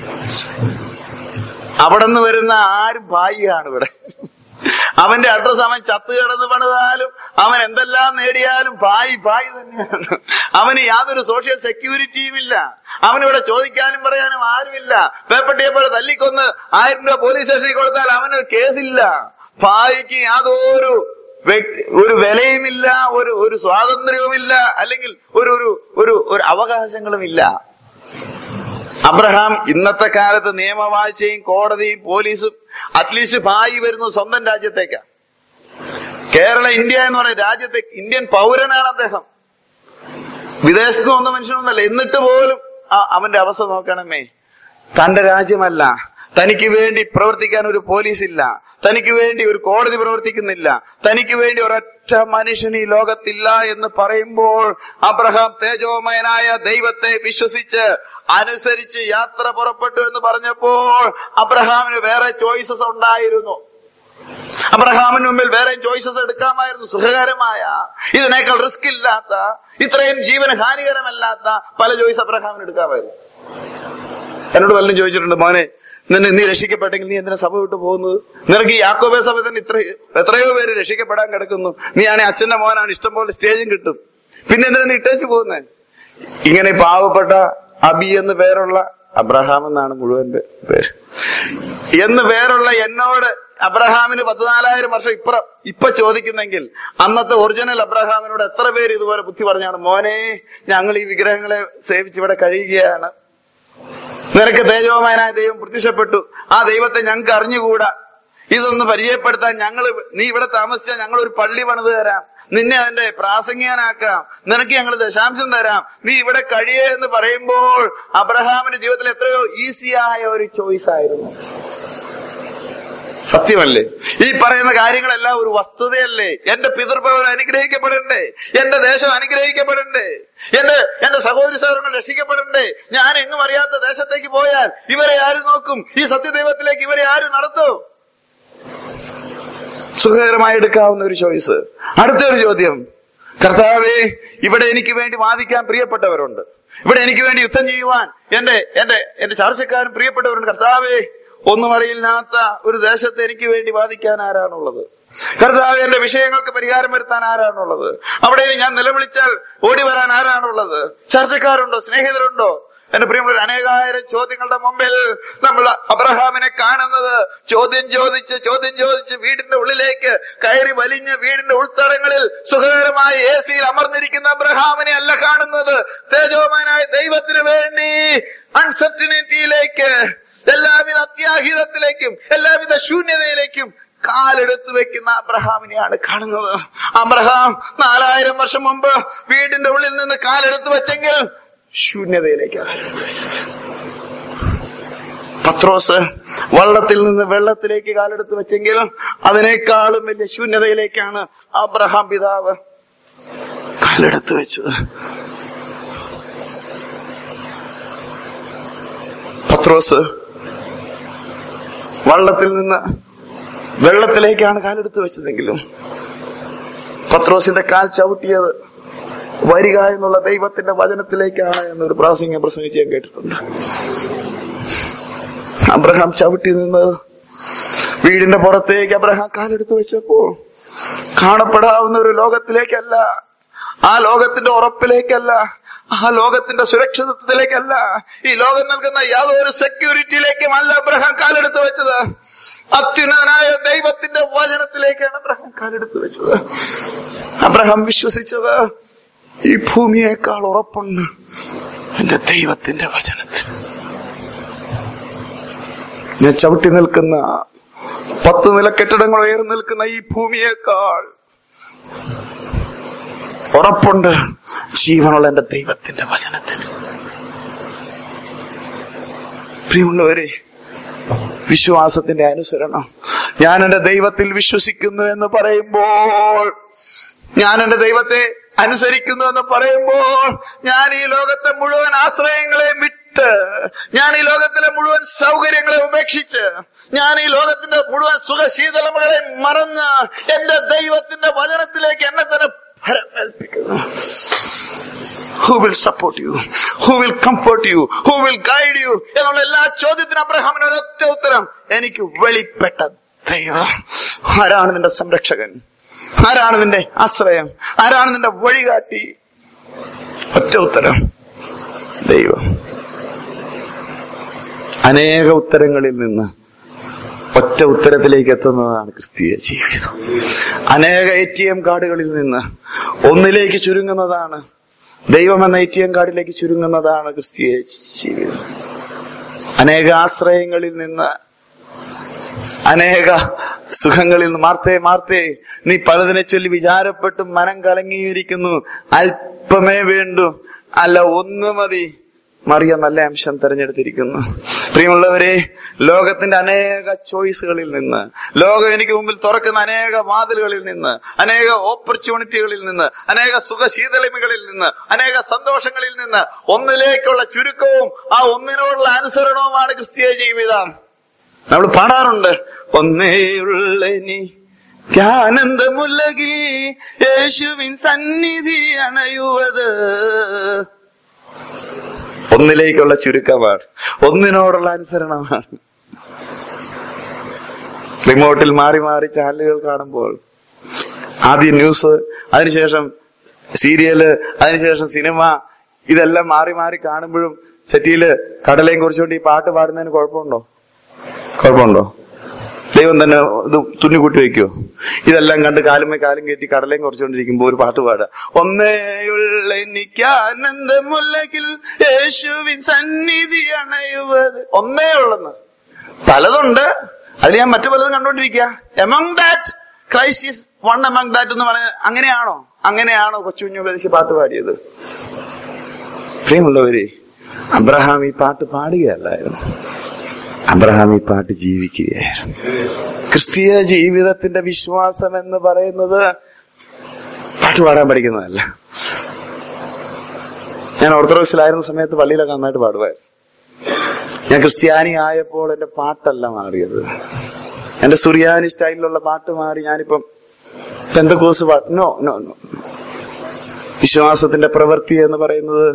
അവിടെ നിന്ന് വരുന്ന ആരും ഭായിയാണ് ഇവിടെ അവന്റെ അഡ്രസ് അവൻ ചത്തു കിടന്ന് പണിതാലും അവൻ എന്തെല്ലാം നേടിയാലും ഭായി ഭായി തന്നെയാണ് അവന് യാതൊരു സോഷ്യൽ സെക്യൂരിറ്റിയും ഇല്ല അവനിവിടെ ചോദിക്കാനും പറയാനും ആരുമില്ല പേപ്പട്ടിയെ പോലെ തല്ലിക്കൊന്ന് ആയിരം രൂപ പോലീസ് സ്റ്റേഷനിൽ കൊടുത്താൽ അവന് കേസില്ല ഭായിക്ക് യാതൊരു വ്യക്തി ഒരു വിലയുമില്ല ഒരു ഒരു സ്വാതന്ത്ര്യവുമില്ല അല്ലെങ്കിൽ ഒരു ഒരു ഒരു ഒരു അവകാശങ്ങളുമില്ല അബ്രഹാം ഇന്നത്തെ കാലത്ത് നിയമവാഴ്ചയും കോടതിയും പോലീസും അറ്റ്ലീസ്റ്റ് ഭായി വരുന്നു സ്വന്തം രാജ്യത്തേക്കാ കേരള ഇന്ത്യ എന്ന് പറയുന്ന രാജ്യത്തെ ഇന്ത്യൻ പൗരനാണ് അദ്ദേഹം വിദേശത്ത് വന്ന മനുഷ്യനൊന്നല്ല എന്നിട്ട് പോലും ആ- അവന്റെ അവസ്ഥ നോക്കണമേ തന്റെ രാജ്യമല്ല തനിക്ക് വേണ്ടി പ്രവർത്തിക്കാൻ ഒരു പോലീസ് ഇല്ല തനിക്ക് വേണ്ടി ഒരു കോടതി പ്രവർത്തിക്കുന്നില്ല തനിക്ക് വേണ്ടി ഒരൊറ്റ മനുഷ്യൻ ഈ ലോകത്തില്ല എന്ന് പറയുമ്പോൾ അബ്രഹാം തേജോമയനായ ദൈവത്തെ വിശ്വസിച്ച് അനുസരിച്ച് യാത്ര പുറപ്പെട്ടു എന്ന് പറഞ്ഞപ്പോൾ അബ്രഹാമിന് വേറെ ചോയ്സസ് ഉണ്ടായിരുന്നു അബ്രഹാമിന് മുമ്പിൽ വേറെ ചോയ്സസ് എടുക്കാമായിരുന്നു സുഖകരമായ ഇതിനേക്കാൾ റിസ്ക് ഇല്ലാത്ത ഇത്രയും ജീവന് ഹാനികരമല്ലാത്ത പല ചോയ്സ് അബ്രഹാമിന് എടുക്കാമായിരുന്നു എന്നോട് വല്ലതും ചോദിച്ചിട്ടുണ്ട് മോനെ നിന്നെ നീ രക്ഷിക്കപ്പെട്ടെങ്കിൽ നീ എന്തിനാ സഭ വിട്ടു പോകുന്നത് നിനക്ക് ഈ യാക്കോബേ സഭ തന്നെ ഇത്ര എത്രയോ പേര് രക്ഷിക്കപ്പെടാൻ കിടക്കുന്നു നീ ആണെ അച്ഛന്റെ മോനാണ് ഇഷ്ടം പോലെ സ്റ്റേജും കിട്ടും പിന്നെ എന്തിനാ നീ ഇട്ടേച്ച് പോകുന്നേ ഇങ്ങനെ പാവപ്പെട്ട അബി എന്ന് പേരുള്ള അബ്രഹാം എന്നാണ് മുഴുവൻ പേ- പേര് എന്ന് പേരുള്ള എന്നോട് അബ്രഹാമിന് പതിനാലായിരം വർഷം ഇപ്പുറം ഇപ്പൊ ചോദിക്കുന്നെങ്കിൽ അന്നത്തെ ഒറിജിനൽ അബ്രഹാമിനോട് എത്ര പേര് ഇതുപോലെ ബുദ്ധി പറഞ്ഞാണ് മോനെ ഞങ്ങൾ ഈ വിഗ്രഹങ്ങളെ സേവിച്ച് ഇവിടെ കഴിയുകയാണ് നിനക്ക് തേജോമയനായ ദൈവം പ്രത്യക്ഷപ്പെട്ടു ആ ദൈവത്തെ ഞങ്ങൾക്ക് അറിഞ്ഞുകൂടാ ഇതൊന്ന് പരിചയപ്പെടുത്താൻ ഞങ്ങൾ നീ ഇവിടെ താമസിച്ചാൽ ഞങ്ങൾ ഒരു പള്ളി പണിത് തരാം നിന്നെ അതിന്റെ പ്രാസംഗികനാക്കാം നിനക്ക് ഞങ്ങൾ ദശാംശം തരാം നീ ഇവിടെ കഴിയേ എന്ന് പറയുമ്പോൾ അബ്രഹാമിന്റെ ജീവിതത്തിൽ എത്രയോ ഈസിയായ ഒരു ചോയ്സ് ആയിരുന്നു സത്യമല്ലേ ഈ പറയുന്ന കാര്യങ്ങളെല്ലാം ഒരു വസ്തുതയല്ലേ എന്റെ പിതൃഭവൻ അനുഗ്രഹിക്കപ്പെടണ്ടേ എന്റെ ദേശം അനുഗ്രഹിക്കപ്പെടണ്ടേ എന്റെ എന്റെ സഹോദരി സഹോദരങ്ങൾ രക്ഷിക്കപ്പെടണ്ടേ ഞാൻ എങ്ങും അറിയാത്ത ദേശത്തേക്ക് പോയാൽ ഇവരെ ആര് നോക്കും ഈ സത്യദൈവത്തിലേക്ക് ഇവരെ ആര് നടത്തും സുഖകരമായി എടുക്കാവുന്ന ഒരു ചോയ്സ് അടുത്തൊരു ചോദ്യം കർത്താവേ ഇവിടെ എനിക്ക് വേണ്ടി വാദിക്കാൻ പ്രിയപ്പെട്ടവരുണ്ട് ഇവിടെ എനിക്ക് വേണ്ടി യുദ്ധം ചെയ്യുവാൻ എന്റെ എന്റെ എന്റെ ചർച്ചക്കാരും പ്രിയപ്പെട്ടവരുണ്ട് കർത്താവേ ഒന്നും അറിയില്ലാത്ത ഒരു ദേശത്ത് എനിക്ക് വേണ്ടി വാദിക്കാൻ ആരാണുള്ളത് കർത്താവ് എന്റെ വിഷയങ്ങൾക്ക് പരിഹാരം വരുത്താൻ ആരാണുള്ളത് അവിടെ ഇനി ഞാൻ നിലവിളിച്ചാൽ ഓടി വരാൻ ആരാണുള്ളത് ചർച്ചക്കാരുണ്ടോ സ്നേഹിതരുണ്ടോ എന്റെ പ്രിയമുള്ള അനേകായിരം ചോദ്യങ്ങളുടെ മുമ്പിൽ നമ്മൾ അബ്രഹാമിനെ കാണുന്നത് ചോദ്യം ചോദിച്ച് ചോദ്യം ചോദിച്ച് വീടിന്റെ ഉള്ളിലേക്ക് കയറി വലിഞ്ഞ് വീടിന്റെ ഉൾത്തടങ്ങളിൽ സുഖകരമായ എ സിയിൽ അമർന്നിരിക്കുന്ന അബ്രഹാമിനെ അല്ല കാണുന്നത് തേജോമാനായ ദൈവത്തിന് വേണ്ടി അൺസർട്ടിനിറ്റിയിലേക്ക് എല്ലാവിധ അത്യാഹിതത്തിലേക്കും എല്ലാവിധ ശൂന്യതയിലേക്കും കാലെടുത്തു വെക്കുന്ന അബ്രഹാമിനെയാണ് കാണുന്നത് അബ്രഹാം നാലായിരം വർഷം മുമ്പ് വീടിന്റെ ഉള്ളിൽ നിന്ന് കാലെടുത്തു വെച്ചെങ്കിൽ ശൂന്യതയിലേക്കാണ് കാലെടുത്ത് വെച്ചത് പത്രോസ് വള്ളത്തിൽ നിന്ന് വെള്ളത്തിലേക്ക് കാലെടുത്ത് വെച്ചെങ്കിൽ അതിനേക്കാളും വലിയ ശൂന്യതയിലേക്കാണ് അബ്രഹാം പിതാവ് കാലെടുത്ത് വെച്ചത് പത്രോസ് വള്ളത്തിൽ നിന്ന് വെള്ളത്തിലേക്കാണ് കാലെടുത്ത് വെച്ചതെങ്കിലും പത്രോസിന്റെ കാൽ ചവിട്ടിയത് വരിക എന്നുള്ള ദൈവത്തിന്റെ വചനത്തിലേക്കാണ് എന്നൊരു പ്രാസംഗികം പ്രസംഗിച്ച് ഞാൻ കേട്ടിട്ടുണ്ട് അബ്രഹാം ചവിട്ടി നിന്നത് വീടിന്റെ പുറത്തേക്ക് അബ്രഹാം കാലെടുത്ത് വെച്ചപ്പോ കാണപ്പെടാവുന്ന ഒരു ലോകത്തിലേക്കല്ല ആ ലോകത്തിന്റെ ഉറപ്പിലേക്കല്ല ആ ലോകത്തിന്റെ സുരക്ഷിതത്വത്തിലേക്കല്ല ഈ ലോകം നൽകുന്ന യാതൊരു സെക്യൂരിറ്റിയിലേക്കും അല്ല അബ്രഹാം കാലെടുത്ത് വെച്ചത് അത്യുന്നതനായ ദൈവത്തിന്റെ വചനത്തിലേക്കാണ് അബ്രഹാം കാലെടുത്ത് വെച്ചത് അബ്രഹാം വിശ്വസിച്ചത് ഈ ഭൂമിയേക്കാൾ ഉറപ്പുണ്ട് എന്റെ ദൈവത്തിന്റെ വചനത്തിൽ ഞാൻ ചവിട്ടി നിൽക്കുന്ന പത്ത് നില കെട്ടിടങ്ങൾ ഉയർന്നു നിൽക്കുന്ന ഈ ഭൂമിയേക്കാൾ ഉറപ്പുണ്ട് ജീവനുള്ള എന്റെ ദൈവത്തിന്റെ വചനത്തിൽ പ്രിയമുള്ളവരെ വിശ്വാസത്തിന്റെ അനുസരണം ഞാൻ എന്റെ ദൈവത്തിൽ വിശ്വസിക്കുന്നു എന്ന് പറയുമ്പോൾ ഞാൻ എന്റെ ദൈവത്തെ അനുസരിക്കുന്നു എന്ന് പറയുമ്പോൾ ഞാൻ ഈ ലോകത്തെ മുഴുവൻ ആശ്രയങ്ങളെയും വിട്ട് ഞാൻ ഈ ലോകത്തിലെ മുഴുവൻ സൗകര്യങ്ങളെ ഉപേക്ഷിച്ച് ഞാൻ ഈ ലോകത്തിന്റെ മുഴുവൻ സുഖശീതളമകളെ മറന്ന് എന്റെ ദൈവത്തിന്റെ വചനത്തിലേക്ക് എന്നെ തന്നെ ഫലമേൽപ്പിക്കുന്നു who will support you who will comfort you who will guide you എന്നുള്ള എല്ലാ ചോദ്യത്തിനും അബ്രഹാമിന് ഒരൊറ്റ ഉത്തരം എനിക്ക് വെളിപ്പെട്ട ദൈവം ആരാണ് നിന്റെ സംരക്ഷകൻ ആരാണ് നിന്റെ ആശ്രയം ആരാണ് നിന്റെ വഴികാട്ടി ഒറ്റ ഉത്തരം ദൈവം അനേക ഉത്തരങ്ങളിൽ നിന്ന് ഒറ്റ ഉത്തരത്തിലേക്ക് എത്തുന്നതാണ് ക്രിസ്തീയ ജീവിതം അനേക എ ടി എം കാർഡുകളിൽ നിന്ന് ഒന്നിലേക്ക് ചുരുങ്ങുന്നതാണ് ദൈവം എന്ന എ ടി എം കാർഡിലേക്ക് ചുരുങ്ങുന്നതാണ് ക്രിസ്തീയ ജീവിതം അനേക ആശ്രയങ്ങളിൽ നിന്ന് അനേക സുഖങ്ങളിൽ നിന്ന് മാർത്തേ മാർത്തേ നീ പലതിനെ ചൊല്ലി വിചാരപ്പെട്ടും മനം കലങ്ങിയിരിക്കുന്നു അല്പമേ വേണ്ടു അല്ല ഒന്ന് മതി മറിയ നല്ല അംശം തെരഞ്ഞെടുത്തിരിക്കുന്നു പ്രിയമുള്ളവരെ ലോകത്തിന്റെ അനേക ചോയ്സുകളിൽ നിന്ന് ലോകം എനിക്ക് മുമ്പിൽ തുറക്കുന്ന അനേക വാതിലുകളിൽ നിന്ന് അനേക ഓപ്പർച്യൂണിറ്റികളിൽ നിന്ന് അനേക സുഖശീതളിമകളിൽ നിന്ന് അനേക സന്തോഷങ്ങളിൽ നിന്ന് ഒന്നിലേക്കുള്ള ചുരുക്കവും ആ ഒന്നിനോടുള്ള അനുസരണവുമാണ് ക്രിസ്തീയ ജീവിതം നമ്മൾ പാടാറുണ്ട് ഒന്നേയുള്ള നീ ആനന്ദമുല്ലകിൽ യേശുവിൻ സന്നിധി അണയുവത് ഒന്നിലേക്കുള്ള ചുരുക്കമാണ് ഒന്നിനോടുള്ള അനുസരണമാണ് റിമോട്ടിൽ മാറി മാറി ചാനലുകൾ കാണുമ്പോൾ ആദ്യം ന്യൂസ് അതിനുശേഷം സീരിയല് അതിനുശേഷം സിനിമ ഇതെല്ലാം മാറി മാറി കാണുമ്പോഴും സെറ്റിയില് കടലയും കുറിച്ചുകൊണ്ട് ഈ പാട്ട് പാടുന്നതിന് കുഴപ്പമുണ്ടോ കുഴപ്പമുണ്ടോ ദൈവം തന്നെ ഇത് തുന്നിക്കൂട്ടി വെക്കുവോ ഇതെല്ലാം കണ്ട് കാലുമേ കാലും കയറ്റി കടലയും കുറച്ചുകൊണ്ടിരിക്കുമ്പോ ഒരു പാട്ട് പാടുക ഒന്നേയുള്ള എനിക്ക് ആനന്ദമുല്ലെങ്കിൽ യേശുവിൻ സന്നിധി അണയുവത് ഒന്നേ ഉള്ളെന്ന് പലതുണ്ട് അതിൽ ഞാൻ മറ്റു പലതും കണ്ടോണ്ടിരിക്കുക among that Christ is one among that എന്ന് പറഞ്ഞ അങ്ങനെയാണോ അങ്ങനെയാണോ കൊച്ചു കുഞ്ഞു ഉപദേശി പാട്ട് പാടിയത് പ്രിയമുള്ളവരെ അബ്രഹാം ഈ പാട്ട് പാടുകയല്ലായിരുന്നു അബ്രഹാം ഈ പാട്ട് ജീവിക്കുകയായിരുന്നു ക്രിസ്തീയ ജീവിതത്തിന്റെ വിശ്വാസം എന്ന് പറയുന്നത് പാട്ട് പാടാൻ പഠിക്കുന്നതല്ല ഞാൻ ഓർത്തഡോക്സിലായിരുന്ന സമയത്ത് പള്ളിയിലൊക്കെ നന്നായിട്ട് പാടുമായിരുന്നു ഞാൻ ക്രിസ്ത്യാനി ആയപ്പോൾ എന്റെ പാട്ടല്ല മാറിയത് എന്റെ സുറിയാനി സ്റ്റൈലിലുള്ള പാട്ട് മാറി ഞാനിപ്പം പെന്തക്കോസ് പാട്ട് നോ നോ നോ വിശ്വാസത്തിന്റെ പ്രവൃത്തി എന്ന് പറയുന്നത്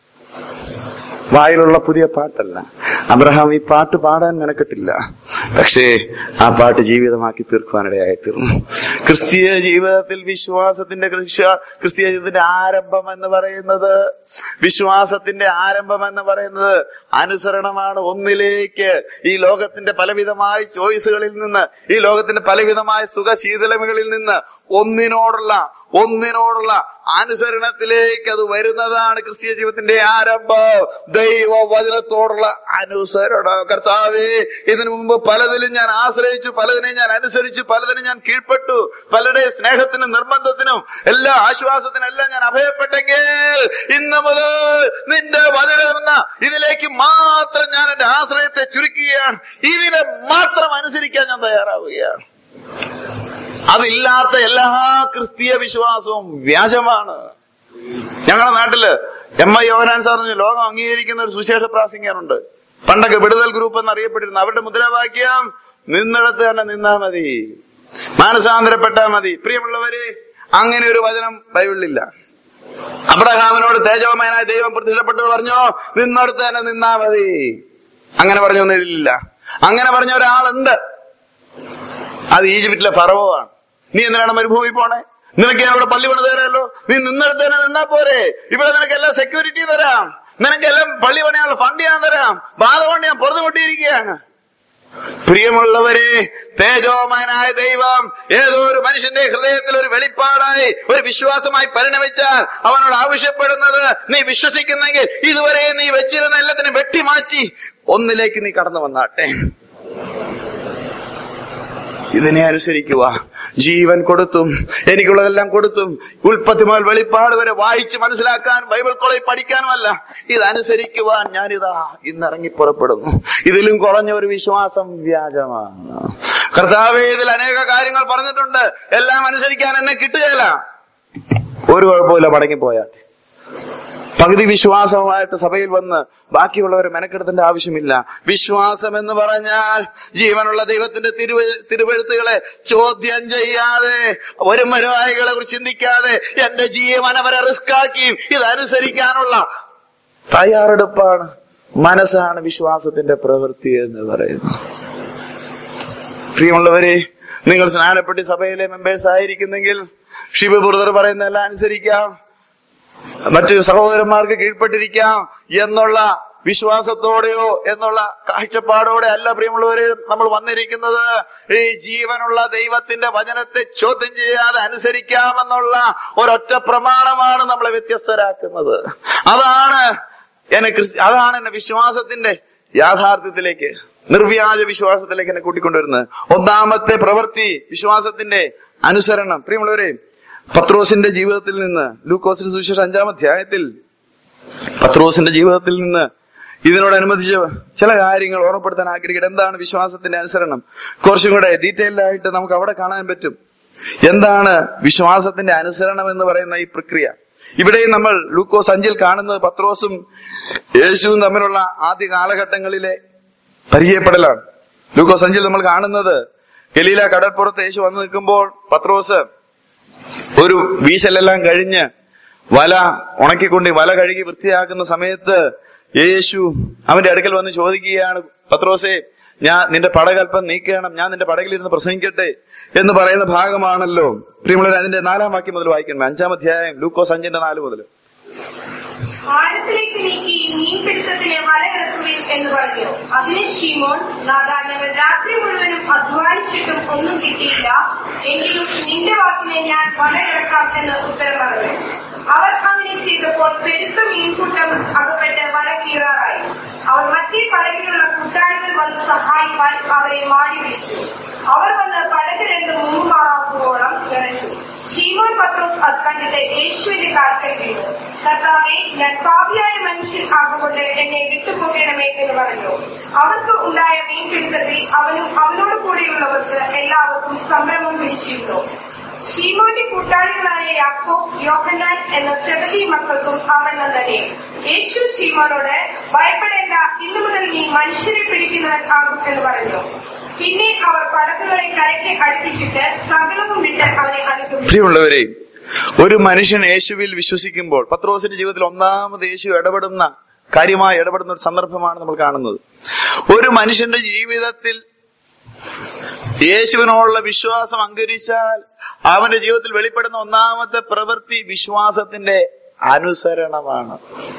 വായിലുള്ള പുതിയ പാട്ടല്ല അബ്രഹാം ഈ പാട്ട് പാടാൻ മെനക്കെട്ടില്ല പക്ഷേ ആ പാട്ട് ജീവിതമാക്കി തീർക്കുവാനിടയായി തീർന്നു ക്രിസ്തീയ ജീവിതത്തിൽ വിശ്വാസത്തിന്റെ കൃഷ- ക്രിസ്തീയ ജീവിതത്തിന്റെ ആരംഭം എന്ന് പറയുന്നത് വിശ്വാസത്തിന്റെ ആരംഭം എന്ന് പറയുന്നത് അനുസരണമാണ് ഒന്നിലേക്ക് ഈ ലോകത്തിന്റെ പലവിധമായ ചോയ്സുകളിൽ നിന്ന് ഈ ലോകത്തിന്റെ പലവിധമായ സുഖശീതളമകളിൽ നിന്ന് ഒന്നിനോടുള്ള ഒന്നിനോടുള്ള അനുസരണത്തിലേക്ക് അത് വരുന്നതാണ് ക്രിസ്തീയ ജീവിതത്തിന്റെ ആരംഭം ദൈവ വചനത്തോടുള്ള അനുസരണം കർത്താവേ ഇതിനു മുമ്പ് പലതിലും ഞാൻ ആശ്രയിച്ചു പലതിനെ ഞാൻ അനുസരിച്ചു പലതിനും ഞാൻ കീഴ്പ്പെട്ടു പലരുടെ സ്നേഹത്തിനും നിർബന്ധത്തിനും എല്ലാ ആശ്വാസത്തിനും എല്ലാം ഞാൻ അഭയപ്പെട്ടെങ്കിൽ ഇന്ന് മുതൽ നിന്റെ വചനം എന്ന ഇതിലേക്ക് മാത്രം ഞാൻ എന്റെ ആശ്രയത്തെ ചുരുക്കുകയാണ് ഇതിനെ മാത്രം അനുസരിക്കാൻ ഞാൻ തയ്യാറാവുകയാണ് അതില്ലാത്ത എല്ലാ ക്രിസ്തീയ വിശ്വാസവും വ്യാജമാണ് ഞങ്ങളുടെ നാട്ടില് എം ഐ യോഹനാൻ സാർ എന്ന് പറഞ്ഞ ലോകം അംഗീകരിക്കുന്ന ഒരു സുശേഷ പ്രാസംഗികനുണ്ട് പണ്ടൊക്കെ വിടുതൽ ഗ്രൂപ്പ് എന്ന് അറിയപ്പെട്ടിരുന്നു അവരുടെ മുദ്രാവാക്യം നിന്നിടത്ത് തന്നെ നിന്നാ മതി മാനസാന്തരപ്പെട്ടാ മതി പ്രിയമുള്ളവര് അങ്ങനെ ഒരു വചനം ബൈബിളിലില്ല അബ്രഹാമിനോട് തേജോമയനായ ദൈവം പ്രത്യക്ഷപ്പെട്ടത് പറഞ്ഞു നിന്നിടത്ത് തന്നെ നിന്നാ മതി അങ്ങനെ പറഞ്ഞൊന്നും ഇതിലില്ല അങ്ങനെ പറഞ്ഞ ഒരാളുണ്ട് അത് ഈജിപ്തിലെ ഫറവോ ആണ് നീ എന്തിനാണ് മരുഭൂമി പോണേ നിനക്ക് ഞാൻ ഇവിടെ പള്ളി പണി തരാമല്ലോ നീ നിന്നെടുത്ത് തന്നെ നിന്നാ പോരെ ഇവിടെ നിനക്ക് എല്ലാം സെക്യൂരിറ്റി തരാം നിനക്കെല്ലാം പള്ളി പണിയാനുള്ള ഫണ്ട് ഞാൻ തരാം ബാധ കൊണ്ട് ഞാൻ പുറത്തു കൊണ്ടിരിക്കുകയാണ് പ്രിയമുള്ളവരെ തേജോമയനായ ദൈവം ഏതോ ഒരു മനുഷ്യന്റെ ഹൃദയത്തിൽ ഒരു വെളിപ്പാടായി ഒരു വിശ്വാസമായി പരിണമിച്ചാൽ അവനോട് ആവശ്യപ്പെടുന്നത് നീ വിശ്വസിക്കുന്നെങ്കിൽ ഇതുവരെ നീ വെച്ചിരുന്ന എല്ലാത്തിനും വെട്ടിമാറ്റി ഒന്നിലേക്ക് നീ കടന്നു വന്നാട്ടെ ഇതിനെ അനുസരിക്കുക ജീവൻ കൊടുത്തും എനിക്കുള്ളതെല്ലാം കൊടുത്തും ഉൽപ്പത്തി മുതൽ വെളിപ്പാട് വരെ വായിച്ച് മനസ്സിലാക്കാൻ ബൈബിൾ കോളേജ് പഠിക്കാനുമല്ല ഇത് അനുസരിക്കുവാൻ ഞാനിതാ ഇന്ന് ഇറങ്ങി പുറപ്പെടുന്നു ഇതിലും കുറഞ്ഞ ഒരു വിശ്വാസം വ്യാജമാണ് കർത്താവേ ഇതിൽ അനേക കാര്യങ്ങൾ പറഞ്ഞിട്ടുണ്ട് എല്ലാം അനുസരിക്കാൻ എന്നെ കിട്ടുകയില്ല ഒരു കുഴപ്പമില്ല മടങ്ങിപ്പോയാൽ പകുതി വിശ്വാസമായിട്ട് സഭയിൽ വന്ന് ബാക്കിയുള്ളവരെ മെനക്കെടുത്തേണ്ട ആവശ്യമില്ല വിശ്വാസം എന്ന് പറഞ്ഞാൽ ജീവനുള്ള ദൈവത്തിന്റെ തിരുവ തിരുവെഴുത്തുകളെ ചോദ്യം ചെയ്യാതെ ഒരു മരുവായികളെ കുറിച്ച് ചിന്തിക്കാതെ എന്റെ ജീവൻ അവരെ റിസ്ക് ആക്കി ഇതനുസരിക്കാനുള്ള തയ്യാറെടുപ്പാണ് മനസ്സാണ് വിശ്വാസത്തിന്റെ പ്രവൃത്തി എന്ന് പറയുന്നത് പ്രിയമുള്ളവരെ നിങ്ങൾ സ്നാനപ്പെട്ടി സഭയിലെ മെമ്പേഴ്സ് ആയിരിക്കുന്നെങ്കിൽ ഷിബു ബ്രദർ പറയുന്നതെല്ലാം അനുസരിക്കാം മറ്റു സഹോദരന്മാർക്ക് കീഴ്പ്പെട്ടിരിക്കാം എന്നുള്ള വിശ്വാസത്തോടെയോ എന്നുള്ള കാഴ്ചപ്പാടോടെ അല്ല പ്രിയമുള്ളവരെ നമ്മൾ വന്നിരിക്കുന്നത് ഈ ജീവനുള്ള ദൈവത്തിന്റെ വചനത്തെ ചോദ്യം ചെയ്യാതെ അനുസരിക്കാമെന്നുള്ള ഒരൊറ്റ പ്രമാണമാണ് നമ്മളെ വ്യത്യസ്തരാക്കുന്നത് അതാണ് എന്നെ ക്രിസ്തി അതാണ് എന്നെ വിശ്വാസത്തിന്റെ യാഥാർത്ഥ്യത്തിലേക്ക് നിർവ്യാജ വിശ്വാസത്തിലേക്ക് എന്നെ കൂട്ടിക്കൊണ്ടുവരുന്നത് ഒന്നാമത്തെ പ്രവൃത്തി വിശ്വാസത്തിന്റെ അനുസരണം പ്രിയമുള്ളവരെ പത്രോസിന്റെ ജീവിതത്തിൽ നിന്ന് ലൂക്കോസിന് സുവിശേഷം അഞ്ചാം അധ്യായത്തിൽ പത്രോസിന്റെ ജീവിതത്തിൽ നിന്ന് ഇതിനോടനുബന്ധിച്ച് ചില കാര്യങ്ങൾ ഓർമ്മപ്പെടുത്താൻ ആഗ്രഹിക്കട്ടെ എന്താണ് വിശ്വാസത്തിന്റെ അനുസരണം കുറച്ചും കൂടെ ഡീറ്റെയിൽഡ് ആയിട്ട് നമുക്ക് അവിടെ കാണാൻ പറ്റും എന്താണ് വിശ്വാസത്തിന്റെ അനുസരണം എന്ന് പറയുന്ന ഈ പ്രക്രിയ ഇവിടെയും നമ്മൾ ലൂക്കോസ് അഞ്ചിൽ കാണുന്നത് പത്രോസും യേശുവും തമ്മിലുള്ള ആദ്യ കാലഘട്ടങ്ങളിലെ പരിചയപ്പെടലാണ് ലൂക്കോസ് അഞ്ചിൽ നമ്മൾ കാണുന്നത് ഗലീല കടൽപ്പുറത്ത് യേശു വന്നു നിൽക്കുമ്പോൾ പത്രോസ് ഒരു വീശലെല്ലാം കഴിഞ്ഞ് വല ഉണക്കിക്കൊണ്ട് വല കഴുകി വൃത്തിയാക്കുന്ന സമയത്ത് യേശു അവന്റെ അടുക്കൽ വന്ന് ചോദിക്കുകയാണ് പത്രോസേ ഞാൻ നിന്റെ പടകൽപ്പം നീക്കണം ഞാൻ നിന്റെ പടകിലിരുന്ന് പ്രസംഗിക്കട്ടെ എന്ന് പറയുന്ന ഭാഗമാണല്ലോ പ്രിയമുള്ളവർ അതിന്റെ നാലാം വാക്യം മുതൽ വായിക്കണം അഞ്ചാം അധ്യായം ലൂക്കോസ് അഞ്ചിന്റെ നാല് മുതൽ ആഴത്തിലേക്ക് നീക്കി മീൻപിടുത്തത്തിന് വല ഇറക്കുവിൻ എന്ന് പറഞ്ഞു അതിന് ഷീമോൻ നാദാ ഞങ്ങൾ രാത്രി മുഴുവനും അധ്വാനിച്ചിട്ടും ഒന്നും കിട്ടിയില്ല എങ്കിലും നിന്റെ വാക്കിനെ ഞാൻ വല ഇറക്കാം എന്ന് ഉത്തരം പറഞ്ഞു അവർ അങ്ങനെ ചെയ്തപ്പോൾ പെരുത്ത മീൻകൂട്ടം അകപ്പെട്ട് വല കീറാറായി അവർ മറ്റേ പടകിലുള്ള കൂട്ടാളികൾ വന്ന് സഹായിക്കാൻ അവരെ മാടി വിളിച്ചു അവർ വന്ന് പടക് രണ്ട് മുമ്പാകുവോളം നിറച്ചു ശീമോൻ പത്രോസ് അത് കണ്ടിട്ട് യേശുവിന്റെ കാൽക്കൽ വീണു കർത്താവെ ഞാൻ പാപിയായ മനുഷ്യൻ ആകൊണ്ട് എന്നെ വിട്ടുപോകണമേ എന്ന് പറഞ്ഞു അവർക്ക് ഉണ്ടായ മീൻപിടുത്തത്തിൽ അവനും അവനോട് കൂടെയുള്ളവർക്ക് എല്ലാവർക്കും സംഭ്രമം പിടിച്ചിരുന്നു ഷീമോന്റെ കൂട്ടാളികളായ യാക്കോബ് യോഹന്നാൻ എന്ന സെബലി മക്കൾക്കും അവണ്ണം തന്നെ യേശു ഷീമോനോട് ഭയപ്പെടേണ്ട ഇന്നു മുതൽ നീ മനുഷ്യരെ പിടിക്കുന്നവൻ ആകും എന്ന് പറഞ്ഞു പിന്നെ അവർ പടക്കുകളെ കരയ്ക്ക് അടുപ്പിച്ചിട്ട് സകലവും വിട്ട് അവനെ അനുഗമിച്ചു പ്രിയമുള്ളവരെ ഒരു മനുഷ്യൻ യേശുവിൽ വിശ്വസിക്കുമ്പോൾ പത്രോസിന്റെ ജീവിതത്തിൽ ഒന്നാമത് യേശു ഇടപെടുന്ന കാര്യമായി ഇടപെടുന്ന ഒരു സന്ദർഭമാണ് നമ്മൾ കാണുന്നത് ഒരു മനുഷ്യന്റെ ജീവിതത്തിൽ യേശുവിനോടുള്ള വിശ്വാസം അങ്കരിച്ചാൽ അവന്റെ ജീവിതത്തിൽ വെളിപ്പെടുന്ന ഒന്നാമത്തെ പ്രവൃത്തി വിശ്വാസത്തിന്റെ അനുസരണമാണ്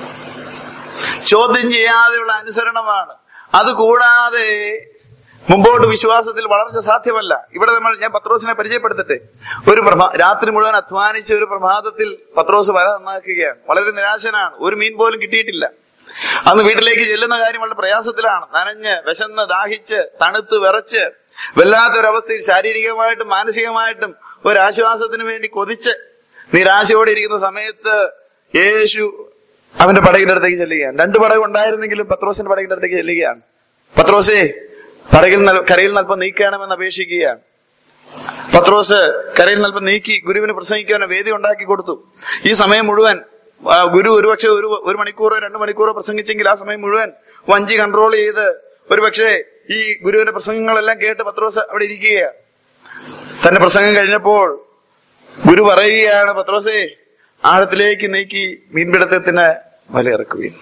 ചോദ്യം ചെയ്യാതെയുള്ള അനുസരണമാണ് അതുകൂടാതെ മുമ്പോട്ട് വിശ്വാസത്തിൽ വളർച്ച സാധ്യമല്ല ഇവിടെ നമ്മൾ ഞാൻ പത്രോസിനെ പരിചയപ്പെടുത്തട്ടെ ഒരു പ്രഭാ രാത്രി മുഴുവൻ അധ്വാനിച്ച ഒരു പ്രഭാതത്തിൽ പത്രോസ് വല നന്നാക്കുകയാണ് വളരെ നിരാശനാണ് ഒരു മീൻ പോലും കിട്ടിയിട്ടില്ല അന്ന് വീട്ടിലേക്ക് ചെല്ലുന്ന കാര്യം വളരെ പ്രയാസത്തിലാണ് നനഞ്ഞ് വിശന്ന് ദാഹിച്ച് തണുത്ത് വിറച്ച് വല്ലാത്തൊരവസ്ഥയിൽ ശാരീരികമായിട്ടും മാനസികമായിട്ടും ഒരാശ്വാസത്തിന് വേണ്ടി കൊതിച്ച് നിരാശയോടെ ഇരിക്കുന്ന സമയത്ത് യേശു അവന്റെ പടകിന്റെ അടുത്തേക്ക് ചെല്ലുകയാണ് രണ്ട് പടകം ഉണ്ടായിരുന്നെങ്കിലും പത്രോസിന്റെ പടകിന്റെ അടുത്തേക്ക് ചെല്ലുകയാണ് പത്രോസേ പടകിൽ നൽ- കരയിൽ നൽപ്പം നീക്കണമെന്ന് അപേക്ഷിക്കുകയാണ് പത്രോസ് കരയിൽ നൽപ്പം നീക്കി ഗുരുവിന് പ്രസംഗിക്കാൻ വേദി ഉണ്ടാക്കി കൊടുത്തു ഈ സമയം മുഴുവൻ ആ, ഗുരു ഒരുപക്ഷെ ഒരു ഒരു മണിക്കൂറോ രണ്ട് മണിക്കൂറോ പ്രസംഗിച്ചെങ്കിൽ ആ സമയം മുഴുവൻ വഞ്ചി കൺട്രോൾ ചെയ്ത് ഒരുപക്ഷെ ഈ ഗുരുവിന്റെ പ്രസംഗങ്ങളെല്ലാം കേട്ട് പത്രോസ് അവിടെ ഇരിക്കുകയാണ് തന്റെ പ്രസംഗം കഴിഞ്ഞപ്പോൾ ഗുരു പറയുകയാണ് പത്രോസേ ആഴത്തിലേക്ക് നീക്കി മീൻപിടുത്തത്തിന് വലയിറക്കുകയും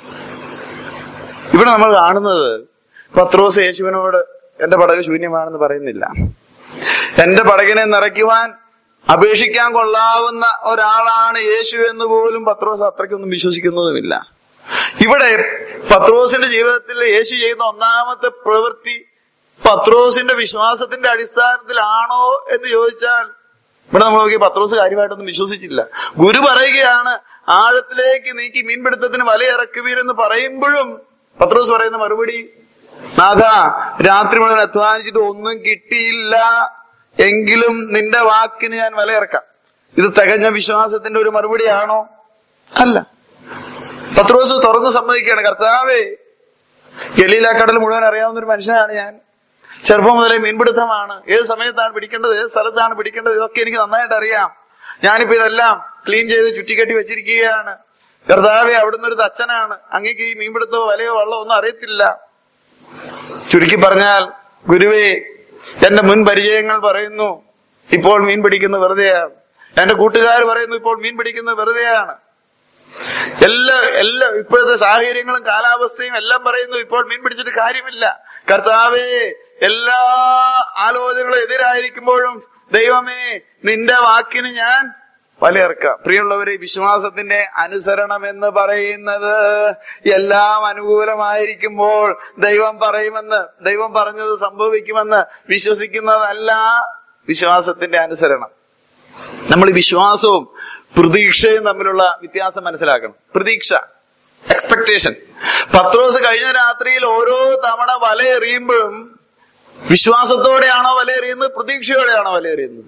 ഇവിടെ നമ്മൾ കാണുന്നത് പത്രോസ് യേശുവിനോട് എന്റെ പടക് ശൂന്യമാണെന്ന് പറയുന്നില്ല എന്റെ പടകിനെ നിറയ്ക്കുവാൻ അപേക്ഷിക്കാൻ കൊള്ളാവുന്ന ഒരാളാണ് യേശു എന്ന് പോലും പത്രോസ് അത്രയ്ക്കൊന്നും വിശ്വസിക്കുന്നതുമില്ല ഇവിടെ പത്രോസിന്റെ ജീവിതത്തിൽ യേശു ചെയ്യുന്ന ഒന്നാമത്തെ പ്രവൃത്തി പത്രോസിന്റെ വിശ്വാസത്തിന്റെ അടിസ്ഥാനത്തിലാണോ എന്ന് ചോദിച്ചാൽ ഇവിടെ നമ്മൾ നോക്കി പത്രോസ് കാര്യമായിട്ടൊന്നും വിശ്വസിച്ചില്ല ഗുരു പറയുകയാണ് ആഴത്തിലേക്ക് നീക്കി മീൻപിടുത്തത്തിന് വലയിറക്കുവീരെന്ന് പറയുമ്പോഴും പത്രോസ് പറയുന്ന മറുപടി നാഥ രാത്രി മുഴുവൻ അധ്വാനിച്ചിട്ട് ഒന്നും കിട്ടിയില്ല എങ്കിലും നിന്റെ വാക്കിന് ഞാൻ വലയിറക്കാം ഇത് തികഞ്ഞ വിശ്വാസത്തിന്റെ ഒരു മറുപടിയാണോ അല്ല പത്രോസ് തുറന്ന് സമ്മതിക്കുകയാണ് കർത്താവേ ഗലീല കടൽ മുഴുവൻ അറിയാവുന്ന ഒരു മനുഷ്യനാണ് ഞാൻ ചെറുപ്പം മുതലേ മീൻപിടുത്തമാണ് ഏത് സമയത്താണ് പിടിക്കേണ്ടത് ഏത് സ്ഥലത്താണ് പിടിക്കേണ്ടത് ഇതൊക്കെ എനിക്ക് നന്നായിട്ട് അറിയാം ഞാനിപ്പോ ഇതെല്ലാം ക്ലീൻ ചെയ്ത് ചുറ്റിക്കെട്ടി വെച്ചിരിക്കുകയാണ് കർത്താവെ അവിടുന്ന് ഒരു തച്ചനാണ് അങ്ങേക്ക് ഈ മീൻപിടുത്തമോ വലയോ വള്ളമോ ഒന്നും അറിയത്തില്ല ചുരുക്കി പറഞ്ഞാൽ ഗുരുവേ എന്റെ മുൻ പരിചയങ്ങൾ പറയുന്നു ഇപ്പോൾ മീൻ പിടിക്കുന്നത് വെറുതെയാണ് എന്റെ കൂട്ടുകാർ പറയുന്നു ഇപ്പോൾ മീൻ പിടിക്കുന്നത് വെറുതെയാണ് എല്ലാ എല്ലാ ഇപ്പോഴത്തെ സാഹചര്യങ്ങളും കാലാവസ്ഥയും എല്ലാം പറയുന്നു ഇപ്പോൾ മീൻ പിടിച്ചിട്ട് കാര്യമില്ല കർത്താവേ എല്ലാ ആലോചനകളും എതിരായിരിക്കുമ്പോഴും ദൈവമേ നിന്റെ വാക്കിന് ഞാൻ വലയിറക്കാം പ്രിയമുള്ളവരെ വിശ്വാസത്തിന്റെ അനുസരണം എന്ന് പറയുന്നത് എല്ലാം അനുകൂലമായിരിക്കുമ്പോൾ ദൈവം പറയുമെന്ന് ദൈവം പറഞ്ഞത് സംഭവിക്കുമെന്ന് വിശ്വസിക്കുന്നതല്ല വിശ്വാസത്തിന്റെ അനുസരണം നമ്മൾ ഈ വിശ്വാസവും പ്രതീക്ഷയും തമ്മിലുള്ള വ്യത്യാസം മനസ്സിലാക്കണം പ്രതീക്ഷ എക്സ്പെക്ടേഷൻ പത്രോസ് കഴിഞ്ഞ രാത്രിയിൽ ഓരോ തവണ വല എറിയുമ്പോഴും വിശ്വാസത്തോടെയാണോ വല എറിയുന്നത് പ്രതീക്ഷയോടെയാണോ വല എറിയുന്നത്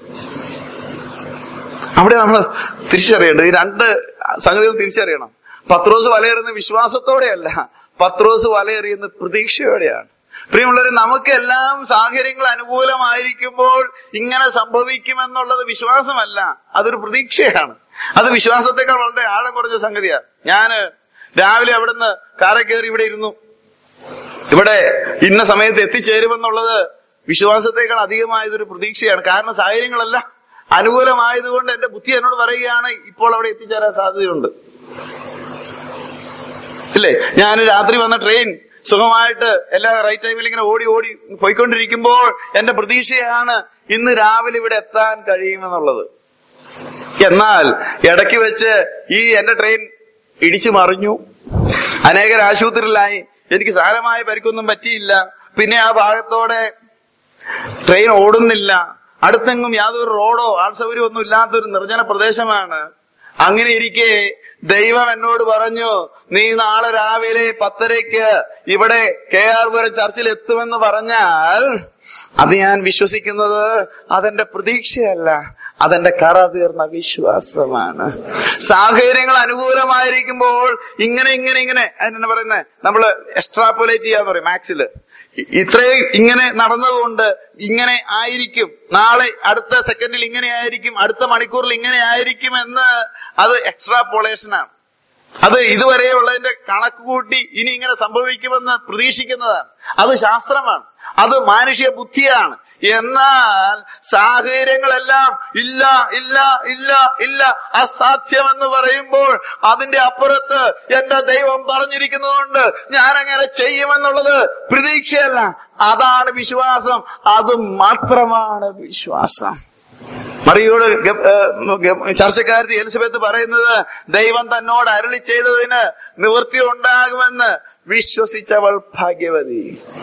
അവിടെ നമ്മൾ തിരിച്ചറിയേണ്ടത് ഈ രണ്ട് സംഗതികൾ തിരിച്ചറിയണം പത്രോസ് വലയെറിയുന്ന വിശ്വാസത്തോടെയല്ല പത്രോസ് വലയെറിയുന്ന പ്രതീക്ഷയോടെയാണ് പ്രിയമുള്ളവരെ നമുക്കെല്ലാം സാഹചര്യങ്ങൾ അനുകൂലമായിരിക്കുമ്പോൾ ഇങ്ങനെ സംഭവിക്കുമെന്നുള്ളത് വിശ്വാസമല്ല അതൊരു പ്രതീക്ഷയാണ് അത് വിശ്വാസത്തെക്കാൾ വളരെ ആഴം കുറഞ്ഞ സംഗതിയാണ് ഞാന് രാവിലെ അവിടുന്ന് കാറെ കയറി ഇവിടെ ഇരുന്നു ഇവിടെ ഇന്ന സമയത്ത് എത്തിച്ചേരുമെന്നുള്ളത് വിശ്വാസത്തെക്കാൾ അധികമായതൊരു പ്രതീക്ഷയാണ് കാരണം സാഹചര്യങ്ങളല്ല അനുകൂലമായതുകൊണ്ട് എന്റെ ബുദ്ധി എന്നോട് പറയുകയാണ് ഇപ്പോൾ അവിടെ എത്തിച്ചേരാൻ സാധ്യതയുണ്ട് ഇല്ലേ ഞാൻ രാത്രി വന്ന ട്രെയിൻ സുഖമായിട്ട് എല്ലാ റൈറ്റ് ടൈമിൽ ഇങ്ങനെ ഓടി ഓടി പോയിക്കൊണ്ടിരിക്കുമ്പോൾ എന്റെ പ്രതീക്ഷയാണ് ഇന്ന് രാവിലെ ഇവിടെ എത്താൻ കഴിയുമെന്നുള്ളത് എന്നാൽ ഇടയ്ക്ക് വെച്ച് ഈ എന്റെ ട്രെയിൻ ഇടിച്ചു മറിഞ്ഞു അനേകർ ആശുപത്രിയിലായി എനിക്ക് സാരമായ പരിക്കൊന്നും പറ്റിയില്ല പിന്നെ ആ ഭാഗത്തോടെ ട്രെയിൻ ഓടുന്നില്ല അടുത്തെങ്ങും യാതൊരു റോഡോ ആൾ സൗകര്യമോ ഒന്നും ഇല്ലാത്തൊരു നിർജ്ജന പ്രദേശമാണ് അങ്ങനെ ഇരിക്കെ ദൈവം എന്നോട് പറഞ്ഞു നീ നാളെ രാവിലെ പത്തരയ്ക്ക് ഇവിടെ കെ ആർ പുരം ചർച്ചിൽ എത്തുമെന്ന് പറഞ്ഞാൽ അത് ഞാൻ വിശ്വസിക്കുന്നത് അതെന്റെ പ്രതീക്ഷയല്ല അതെന്റെ കറ തീർന്ന വിശ്വാസമാണ് സാഹചര്യങ്ങൾ അനുകൂലമായിരിക്കുമ്പോൾ ഇങ്ങനെ ഇങ്ങനെ ഇങ്ങനെ അതിനെന്താ പറയുന്നത് നമ്മള് എക്സ്ട്രാപ്പുലേറ്റ് ചെയ്യാന്ന് പറയും മാക്സില് ഇ- ഇത്രയും ഇങ്ങനെ നടന്നതുകൊണ്ട് ഇങ്ങനെ ആയിരിക്കും നാളെ അടുത്ത സെക്കൻഡിൽ ഇങ്ങനെ ആയിരിക്കും അടുത്ത മണിക്കൂറിൽ ഇങ്ങനെ ആയിരിക്കും എന്ന് അത് എക്സ്ട്രാപോളേഷനാണ് അത് ഇതുവരെയുള്ളതിന്റെ കണക്ക് കൂട്ടി ഇനി ഇങ്ങനെ സംഭവിക്കുമെന്ന് പ്രതീക്ഷിക്കുന്നതാണ് അത് ശാസ്ത്രമാണ് അത് മാനുഷിക ബുദ്ധിയാണ് എന്നാൽ സാഹചര്യങ്ങളെല്ലാം ഇല്ല ഇല്ല ഇല്ല ഇല്ല അസാധ്യമെന്ന് പറയുമ്പോൾ അതിന്റെ അപ്പുറത്ത് എന്റെ ദൈവം പറഞ്ഞിരിക്കുന്നതുകൊണ്ട് ഞാൻ അങ്ങനെ ചെയ്യുമെന്നുള്ളത് പ്രതീക്ഷയല്ല അതാണ് വിശ്വാസം അത് മാത്രമാണ് വിശ്വാസം മറിയോട് ഗ- ഏഹ് ഗ- ചർച്ചക്കാരത്തി എലിസബത്ത് പറയുന്നത് ദൈവം തന്നോട് അരളി ചെയ്തതിന് നിവൃത്തി ഉണ്ടാകുമെന്ന് വിശ്വസിച്ചവൾ ഭാഗ്യവതി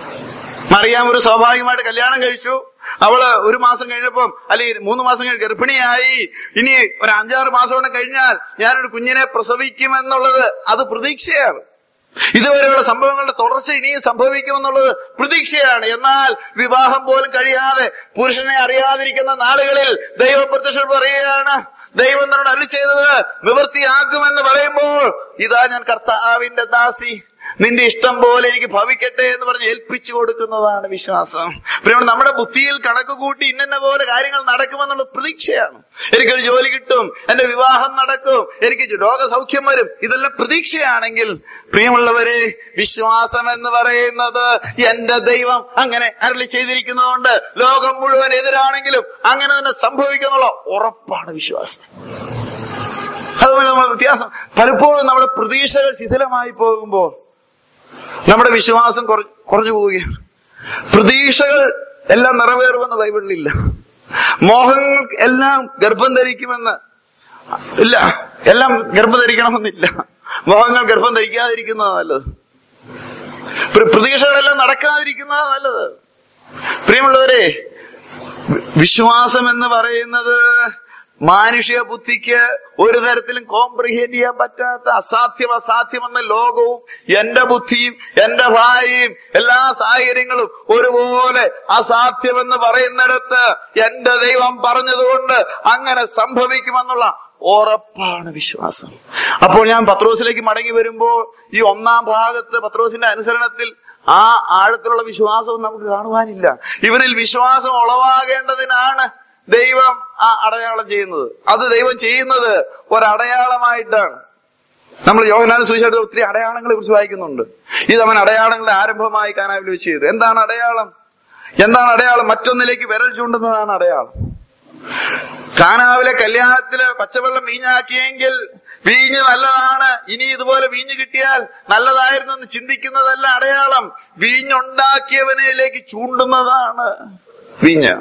മറിയാം ഒരു സ്വാഭാവികമായിട്ട് കല്യാണം കഴിച്ചു അവള് ഒരു മാസം കഴിഞ്ഞപ്പം അല്ലെങ്കിൽ മൂന്ന് മാസം കഴിഞ്ഞ് ഗർഭിണിയായി ഇനി ഒരു അഞ്ചാറ് മാസം കൊണ്ട് കഴിഞ്ഞാൽ ഞാനൊരു കുഞ്ഞിനെ പ്രസവിക്കുമെന്നുള്ളത് അത് പ്രതീക്ഷയാണ് ഇതുവരെയുള്ള സംഭവങ്ങളുടെ തുടർച്ച ഇനിയും സംഭവിക്കുമെന്നുള്ളത് പ്രതീക്ഷയാണ് എന്നാൽ വിവാഹം പോലും കഴിയാതെ പുരുഷനെ അറിയാതിരിക്കുന്ന നാളുകളിൽ ദൈവം പ്രത്യക്ഷം പറയുകയാണ് ദൈവം എന്നോട് അരുളി ചെയ്തത് നിവൃത്തിയാക്കുമെന്ന് പറയുമ്പോൾ ഇതാ ഞാൻ കർത്താവിന്റെ ദാസി നിന്റെ ഇഷ്ടം പോലെ എനിക്ക് ഭവിക്കട്ടെ എന്ന് പറഞ്ഞ് ഏൽപ്പിച്ചു കൊടുക്കുന്നതാണ് വിശ്വാസം പിന്നെ നമ്മുടെ ബുദ്ധിയിൽ കണക്ക് കൂട്ടി ഇന്ന പോലെ കാര്യങ്ങൾ നടക്കുമെന്നുള്ള പ്രതീക്ഷയാണ് എനിക്കൊരു ജോലി കിട്ടും എന്റെ വിവാഹം നടക്കും എനിക്ക് രോഗസൗഖ്യം വരും ഇതെല്ലാം പ്രതീക്ഷയാണെങ്കിൽ പ്രിയമുള്ളവരെ വിശ്വാസം എന്ന് പറയുന്നത് എന്റെ ദൈവം അങ്ങനെ അരളി ചെയ്തിരിക്കുന്നതുകൊണ്ട് ലോകം മുഴുവൻ എതിരാണെങ്കിലും അങ്ങനെ തന്നെ സംഭവിക്കുന്നുള്ള ഉറപ്പാണ് വിശ്വാസം അതുപോലെ നമ്മൾ വ്യത്യാസം പലപ്പോഴും നമ്മുടെ പ്രതീക്ഷകൾ ശിഥിലമായി പോകുമ്പോൾ നമ്മുടെ വിശ്വാസം കുറ- കുറഞ്ഞു പോവുകയാണ് പ്രതീക്ഷകൾ എല്ലാം നിറവേറുമെന്ന് ബൈബിളിലില്ല മോഹങ്ങൾ എല്ലാം ഗർഭം ധരിക്കുമെന്ന് ഇല്ല എല്ലാം ഗർഭം ധരിക്കണമെന്നില്ല മോഹങ്ങൾ ഗർഭം ധരിക്കാതിരിക്കുന്നതാണ് നല്ലത് പ്ര- പ്രതീക്ഷകളെല്ലാം നടക്കാതിരിക്കുന്നതാണ് നല്ലത് പ്രിയമുള്ളവരെ വി- വിശ്വാസം എന്ന് പറയുന്നത് മാനുഷിക ബുദ്ധിക്ക് ഒരു തരത്തിലും കോംപ്രിഹെൻഡ് ചെയ്യാൻ പറ്റാത്ത അസാധ്യം അസാധ്യമെന്ന ലോകവും എന്റെ ബുദ്ധിയും എന്റെ ഭാര്യയും എല്ലാ സാഹചര്യങ്ങളും ഒരുപോലെ അസാധ്യമെന്ന് പറയുന്നിടത്ത് എന്റെ ദൈവം പറഞ്ഞതുകൊണ്ട് അങ്ങനെ സംഭവിക്കുമെന്നുള്ള ഉറപ്പാണ് വിശ്വാസം അപ്പോൾ ഞാൻ പത്രോസിലേക്ക് മടങ്ങി വരുമ്പോൾ ഈ ഒന്നാം ഭാഗത്ത് പത്രോസിന്റെ അനുസരണത്തിൽ ആ ആഴത്തിലുള്ള വിശ്വാസവും നമുക്ക് കാണുവാനില്ല ഇവനിൽ വിശ്വാസം ഉളവാകേണ്ടതിനാണ് ദൈവം ആ അടയാളം ചെയ്യുന്നത് അത് ദൈവം ചെയ്യുന്നത് ഒരടയാളമായിട്ടാണ് നമ്മൾ യോഹനാന സുവിശേഷത്തിൽ ഒത്തിരി അടയാളങ്ങളെ കുറിച്ച് വായിക്കുന്നുണ്ട് ഇത് അവൻ അടയാളങ്ങളുടെ ആരംഭമായി കാനാവിൽ വെച്ച് ചെയ്തു എന്താണ് അടയാളം എന്താണ് അടയാളം മറ്റൊന്നിലേക്ക് വിരൽ ചൂണ്ടുന്നതാണ് അടയാളം കാനാവിലെ കല്യാണത്തില് പച്ചവെള്ളം വീഞ്ഞാക്കിയെങ്കിൽ വീഞ്ഞ് നല്ലതാണ് ഇനി ഇതുപോലെ വീഞ്ഞ് കിട്ടിയാൽ നല്ലതായിരുന്നു എന്ന് ചിന്തിക്കുന്നതല്ല അടയാളം വീഞ്ഞുണ്ടാക്കിയവനിലേക്ക് ചൂണ്ടുന്നതാണ് വീഞ്ഞ്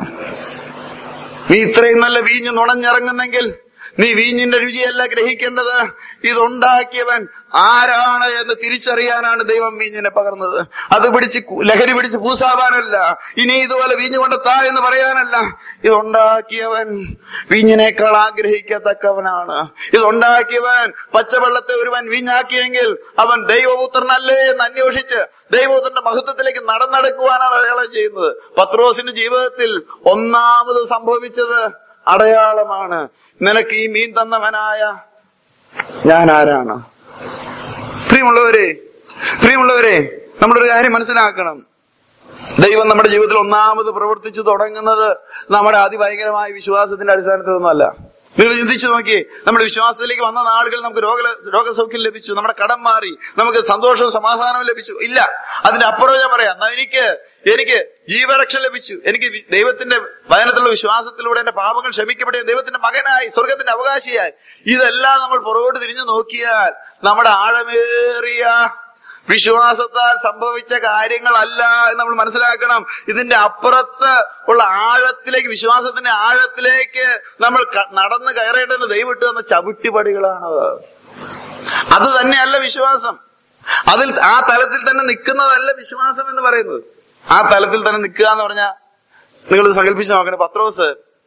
നീ ഇത്രയും നല്ല വീഞ്ഞ് നുണഞ്ഞിറങ്ങുന്നെങ്കിൽ നീ വീഞ്ഞിന്റെ രുചിയല്ല ഗ്രഹിക്കേണ്ടത് ഇതുണ്ടാക്കിയവൻ ആരാണ് എന്ന് തിരിച്ചറിയാനാണ് ദൈവം വീഞ്ഞിനെ പകർന്നത് അത് പിടിച്ച് കു- ലഹരി പിടിച്ച് പൂസാവാനല്ല ഇനി ഇതുപോലെ വീഞ്ഞു കൊണ്ടെത്താ എന്ന് പറയാനല്ല ഇതുണ്ടാക്കിയവൻ വീഞ്ഞിനേക്കാൾ ആഗ്രഹിക്കത്തക്കവനാണ് ഇതുണ്ടാക്കിയവൻ പച്ചവെള്ളത്തെ ഒരുവൻ വീഞ്ഞാക്കിയെങ്കിൽ അവൻ ദൈവപുത്രനല്ലേ എന്ന് അന്വേഷിച്ച് ദൈവപുത്രന്റെ മഹത്വത്തിലേക്ക് നടന്നെടുക്കുവാനാണ് അടയാളം ചെയ്യുന്നത് പത്രോസിന്റെ ജീവിതത്തിൽ ഒന്നാമത് സംഭവിച്ചത് അടയാളമാണ് നിനക്ക് ഈ മീൻ തന്നവനായ ഞാൻ ആരാണ് പ്രിയമുള്ളവരെ പ്രിയമുള്ളവരെ നമ്മളൊരു കാര്യം മനസ്സിലാക്കണം ദൈവം നമ്മുടെ ജീവിതത്തിൽ ഒന്നാമത് പ്രവർത്തിച്ചു തുടങ്ങുന്നത് നമ്മുടെ അതിഭയങ്കരമായ വിശ്വാസത്തിന്റെ അടിസ്ഥാനത്തിലൊന്നുമല്ല നിങ്ങൾ ചിന്തിച്ചു നോക്കി നമ്മുടെ വിശ്വാസത്തിലേക്ക് വന്ന നാളുകൾ നമുക്ക് രോഗ രോഗസൗഖ്യം ലഭിച്ചു നമ്മുടെ കടം മാറി നമുക്ക് സന്തോഷവും സമാധാനവും ലഭിച്ചു ഇല്ല അതിന്റെ അപ്പുറം ഞാൻ പറയാം എന്നാ എനിക്ക് എനിക്ക് ജീവരക്ഷ ലഭിച്ചു എനിക്ക് വി- ദൈവത്തിന്റെ വചനത്തിലുള്ള വിശ്വാസത്തിലൂടെ എന്റെ പാപങ്ങൾ ക്ഷമിക്കപ്പെട്ട ദൈവത്തിന്റെ മകനായി സ്വർഗത്തിന്റെ അവകാശിയായി ഇതെല്ലാം നമ്മൾ പുറകോട്ട് തിരിഞ്ഞു നോക്കിയാൽ നമ്മുടെ ആഴമേറിയ വിശ്വാസത്താൽ സംഭവിച്ച കാര്യങ്ങളല്ല എന്ന് നമ്മൾ മനസ്സിലാക്കണം ഇതിന്റെ അപ്പുറത്ത് ഉള്ള ആഴത്തിലേക്ക് വിശ്വാസത്തിന്റെ ആഴത്തിലേക്ക് നമ്മൾ ക- നടന്ന് കയറേണ്ടത് ദൈവിട്ട് തന്ന ചവിട്ടിപടികളാണത് അത് തന്നെയല്ല വിശ്വാസം അതിൽ ആ തലത്തിൽ തന്നെ നിൽക്കുന്നതല്ല വിശ്വാസം എന്ന് പറയുന്നത് ആ തലത്തിൽ തന്നെ നിൽക്കുക എന്ന് പറഞ്ഞാൽ നിങ്ങൾ സങ്കല്പിച്ച് നോക്കണേ പത്രോസ്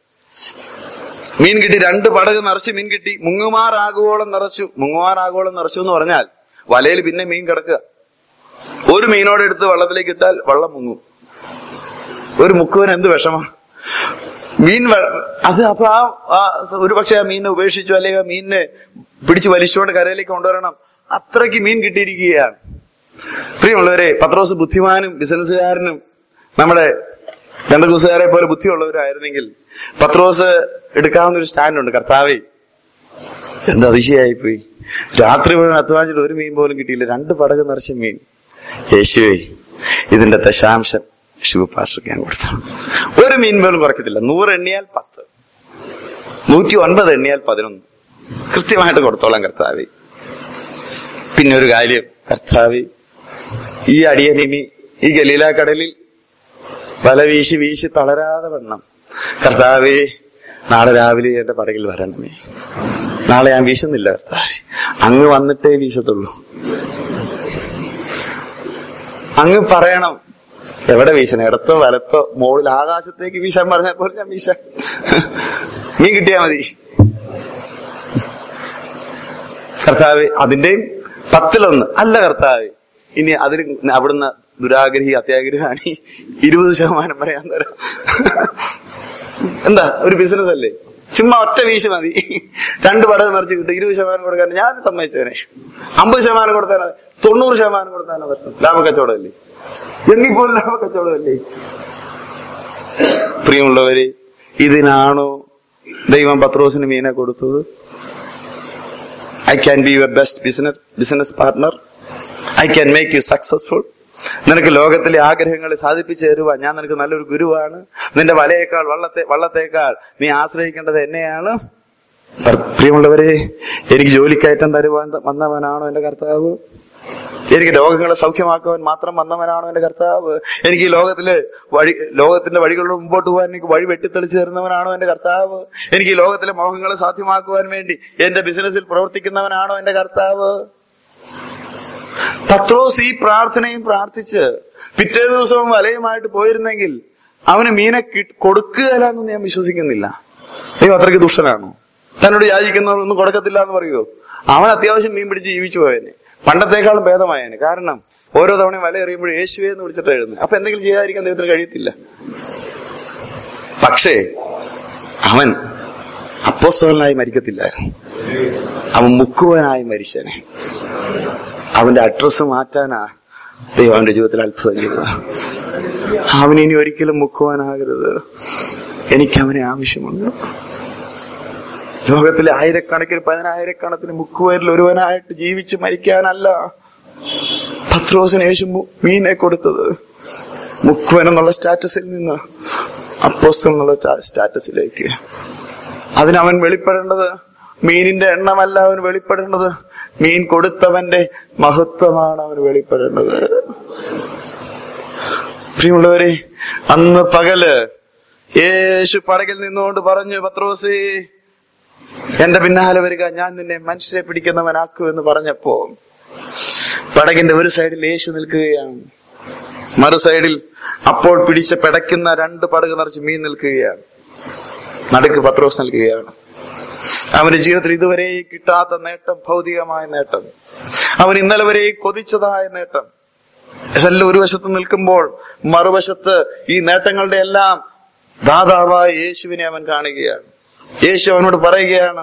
മീൻ കിട്ടി രണ്ട് പടക് നിറച്ച് മീൻ കിട്ടി മുങ്ങുമാറാകുവോളം നിറച്ചു മുങ്ങുമാറാകുവോളം നിറച്ചു എന്ന് പറഞ്ഞാൽ വലയിൽ പിന്നെ മീൻ കിടക്കുക ഒരു മീനോടെ എടുത്ത് വെള്ളത്തിലേക്ക് ഇട്ടാൽ വെള്ളം മുങ്ങും ഒരു മുക്കുവൻ എന്ത് വിഷമ മീൻ വെ- അത് അപ്പൊ ആ ആ ഒരു പക്ഷെ ആ മീനിനെ ഉപേക്ഷിച്ചു അല്ലെങ്കിൽ ആ മീനിനെ പിടിച്ച് വലിച്ചുകൊണ്ട് കരയിലേക്ക് കൊണ്ടുവരണം അത്രയ്ക്ക് മീൻ കിട്ടിയിരിക്കുകയാണ് പ്രിയമുള്ളവരെ പത്രോസ് ബുദ്ധിമാനും ബിസിനസ്സുകാരനും നമ്മുടെ ഗന്ധകൂസുകാരെ പോലെ ബുദ്ധിയുള്ളവരായിരുന്നെങ്കിൽ പത്രോസ് എടുക്കാവുന്ന ഒരു സ്റ്റാൻഡ് ഉണ്ട് കർത്താവേ എന്ത് അതിശയായി പോയി രാത്രി മുഴുവൻ അധ്വാനിച്ചിട്ട് ഒരു മീൻ പോലും കിട്ടിയില്ല രണ്ട് പടക് നിറച്ച മീൻ യേശുവേ ഇതിന്റെ ദശാംശം ശിവപാസ്റ്റർക്ക് ഞാൻ കൊടുത്തു ഒരു മീൻ പോലും കുറയ്ക്കത്തില്ല നൂറ് എണ്ണിയാൽ പത്ത് നൂറ്റി ഒൻപത് എണ്ണിയാൽ പതിനൊന്ന് കൃത്യമായിട്ട് കൊടുത്തോളാം കർത്താവേ പിന്നെ ഒരു കാര്യം കർത്താവേ ഈ അടിയൻ ഇനി ഈ ഗലീല കടലിൽ വല വീശി വീശി തളരാതെ വണ്ണം കർത്താവേ നാളെ രാവിലെ എന്റെ പടകിൽ വരണമേ നാളെ ഞാൻ വീശുന്നില്ല കർത്താവേ അങ്ങ് വന്നിട്ടേ വീശത്തുള്ളൂ അങ്ങ് പറയണം എവിടെ വീശണം ഇടത്തോ വലത്തോ മുകളിൽ ആകാശത്തേക്ക് വീശാൻ പറഞ്ഞാൽ പോലെ ഞാൻ വീശാം മീൻ കിട്ടിയാ മതി കർത്താവ് അതിന്റെയും പത്തിലൊന്ന് അല്ല കർത്താവ് ഇനി അതിന് അവിടുന്ന് ദുരാഗ്രഹി അത്യാഗ്രഹാണി ഇരുപത് ശതമാനം വരെ ഞാൻ തരാം എന്താ ഒരു ബിസിനസ് അല്ലേ ചുമ്മാ ഒറ്റ വീശ് മതി രണ്ട് പടം നിറച്ച് കിട്ടും ഇരുപത് ശതമാനം കൊടുക്കാൻ ഞാൻ സമ്മതിച്ചതിനെ അമ്പത് ശതമാനം കൊടുത്താൽ തൊണ്ണൂറ് ശതമാനം കൊടുത്താൽ പ്രശ്നം ലാഭക്കച്ചവടമല്ലേ എങ്കിൽ പോലും ലാഭക്കച്ചവടമല്ലേ പ്രിയമുള്ളവരെ ഇതിനാണോ ദൈവം പത്രോസിന് മീനെ കൊടുത്തത് I can be your best business business partner I can make you successful നിനക്ക് ലോകത്തിലെ ആഗ്രഹങ്ങളെ സാധിപ്പിച്ചു തരുവാൻ ഞാൻ നിനക്ക് നല്ലൊരു ഗുരുവാണ് നിന്റെ വലയേക്കാൾ വള്ളത്തെ വള്ളത്തേക്കാൾ നീ ആശ്രയിക്കേണ്ടത് എന്നെയാണ് പ്രിയമുള്ളവരെ എനിക്ക് ജോലിക്കയറ്റം തരുവാൻ വന്നവനാണോ എന്റെ കർത്താവ് എനിക്ക് രോഗങ്ങളെ സൗഖ്യമാക്കുവാൻ മാത്രം വന്നവനാണോ എന്റെ കർത്താവ് എനിക്ക് ഈ ലോകത്തില് വഴി ലോകത്തിന്റെ വഴികളിലൂടെ മുമ്പോട്ട് പോകാൻ എനിക്ക് വഴി വെട്ടിത്തെളിച്ചു തരുന്നവനാണോ എന്റെ കർത്താവ് എനിക്ക് ഈ ലോകത്തിലെ മോഹങ്ങളെ സാധ്യമാക്കുവാൻ വേണ്ടി എന്റെ ബിസിനസ്സിൽ പ്രവർത്തിക്കുന്നവനാണോ എന്റെ കർത്താവ് പത്രോസ് ഈ പ്രാർത്ഥനയും പ്രാർത്ഥിച്ച് പിറ്റേ ദിവസവും വലയുമായിട്ട് പോയിരുന്നെങ്കിൽ അവന് മീനെ കി- കൊടുക്കുകയില്ല എന്ന് ഞാൻ വിശ്വസിക്കുന്നില്ല ദൈവം അത്രയ്ക്ക് ദുഷ്ടനാണോ തന്നോട് യാചിക്കുന്നവരൊന്നും കൊടുക്കത്തില്ല എന്ന് പറയുമോ അവൻ അത്യാവശ്യം മീൻ പിടിച്ച് ജീവിച്ചു പോയനെ പണ്ടത്തേക്കാളും ഭേദമായനെ കാരണം ഓരോ തവണയും വല എറിയുമ്പോഴും യേശുവേ എന്ന് വിളിച്ചിട്ട് എഴുതുന്നത് അപ്പൊ എന്തെങ്കിലും ചെയ്യാതിരിക്കാൻ ദൈവത്തിന് കഴിയത്തില്ല പക്ഷേ അവൻ അപ്പോസ്തലനായി മരിക്കത്തില്ലായിരുന്നു അവൻ മുക്കുവനായി മരിച്ചനെ അവന്റെ അഡ്രസ്സ് മാറ്റാനാ ദൈവം അവന്റെ ജീവിതത്തിൽ അത്ഭുതം ചെയ്തത് അവൻ ഇനി ഒരിക്കലും മുക്കുവാനാകരുത് എനിക്ക് അവനെ ആവശ്യമുണ്ട് ലോകത്തിലെ ആയിരക്കണക്കിന് പതിനായിരക്കണക്കിന് മുക്കുവരിൽ ഒരുവനായിട്ട് ജീവിച്ച് മരിക്കാനല്ല പത്രോസിന് യേശു മു- മീനെ കൊടുത്തത് മുക്കുവൻ എന്നുള്ള സ്റ്റാറ്റസിൽ നിന്ന് അപ്പോസ്റ്റൽ എന്നുള്ള സ്റ്റാ- സ്റ്റാറ്റസിലേക്ക് അതിനവൻ വെളിപ്പെടേണ്ടത് മീനിന്റെ എണ്ണമല്ല അവൻ വെളിപ്പെടേണ്ടത് മീൻ കൊടുത്തവന്റെ മഹത്വമാണ് അവൻ വെളിപ്പെടേണ്ടത് പ്രിയമുള്ളവരെ അന്ന് പകല് യേശു പടകിൽ നിന്നുകൊണ്ട് പറഞ്ഞു പത്രോസേ എന്റെ പിന്നാലെ വരിക ഞാൻ നിന്നെ മനുഷ്യരെ പിടിക്കുന്നവനാക്കൂ എന്ന് പറഞ്ഞപ്പോ പടകിന്റെ ഒരു സൈഡിൽ യേശു നിൽക്കുകയാണ് മറു സൈഡിൽ അപ്പോൾ പിടിച്ച പിടയ്ക്കുന്ന രണ്ട് പടക് നിറച്ച് മീൻ നിൽക്കുകയാണ് നടുക്ക് പത്രോസ് നിൽക്കുകയാണ് അവന്റെ ജീവിതത്തിൽ ഇതുവരെ കിട്ടാത്ത നേട്ടം ഭൗതികമായ നേട്ടം അവൻ ഇന്നലെ വരെ കൊതിച്ചതായ നേട്ടം ഇതെല്ലാം ഒരു വശത്ത് നിൽക്കുമ്പോൾ മറുവശത്ത് ഈ നേട്ടങ്ങളുടെ എല്ലാം ദാതാവായ യേശുവിനെ അവൻ കാണുകയാണ് യേശു അവനോട് പറയുകയാണ്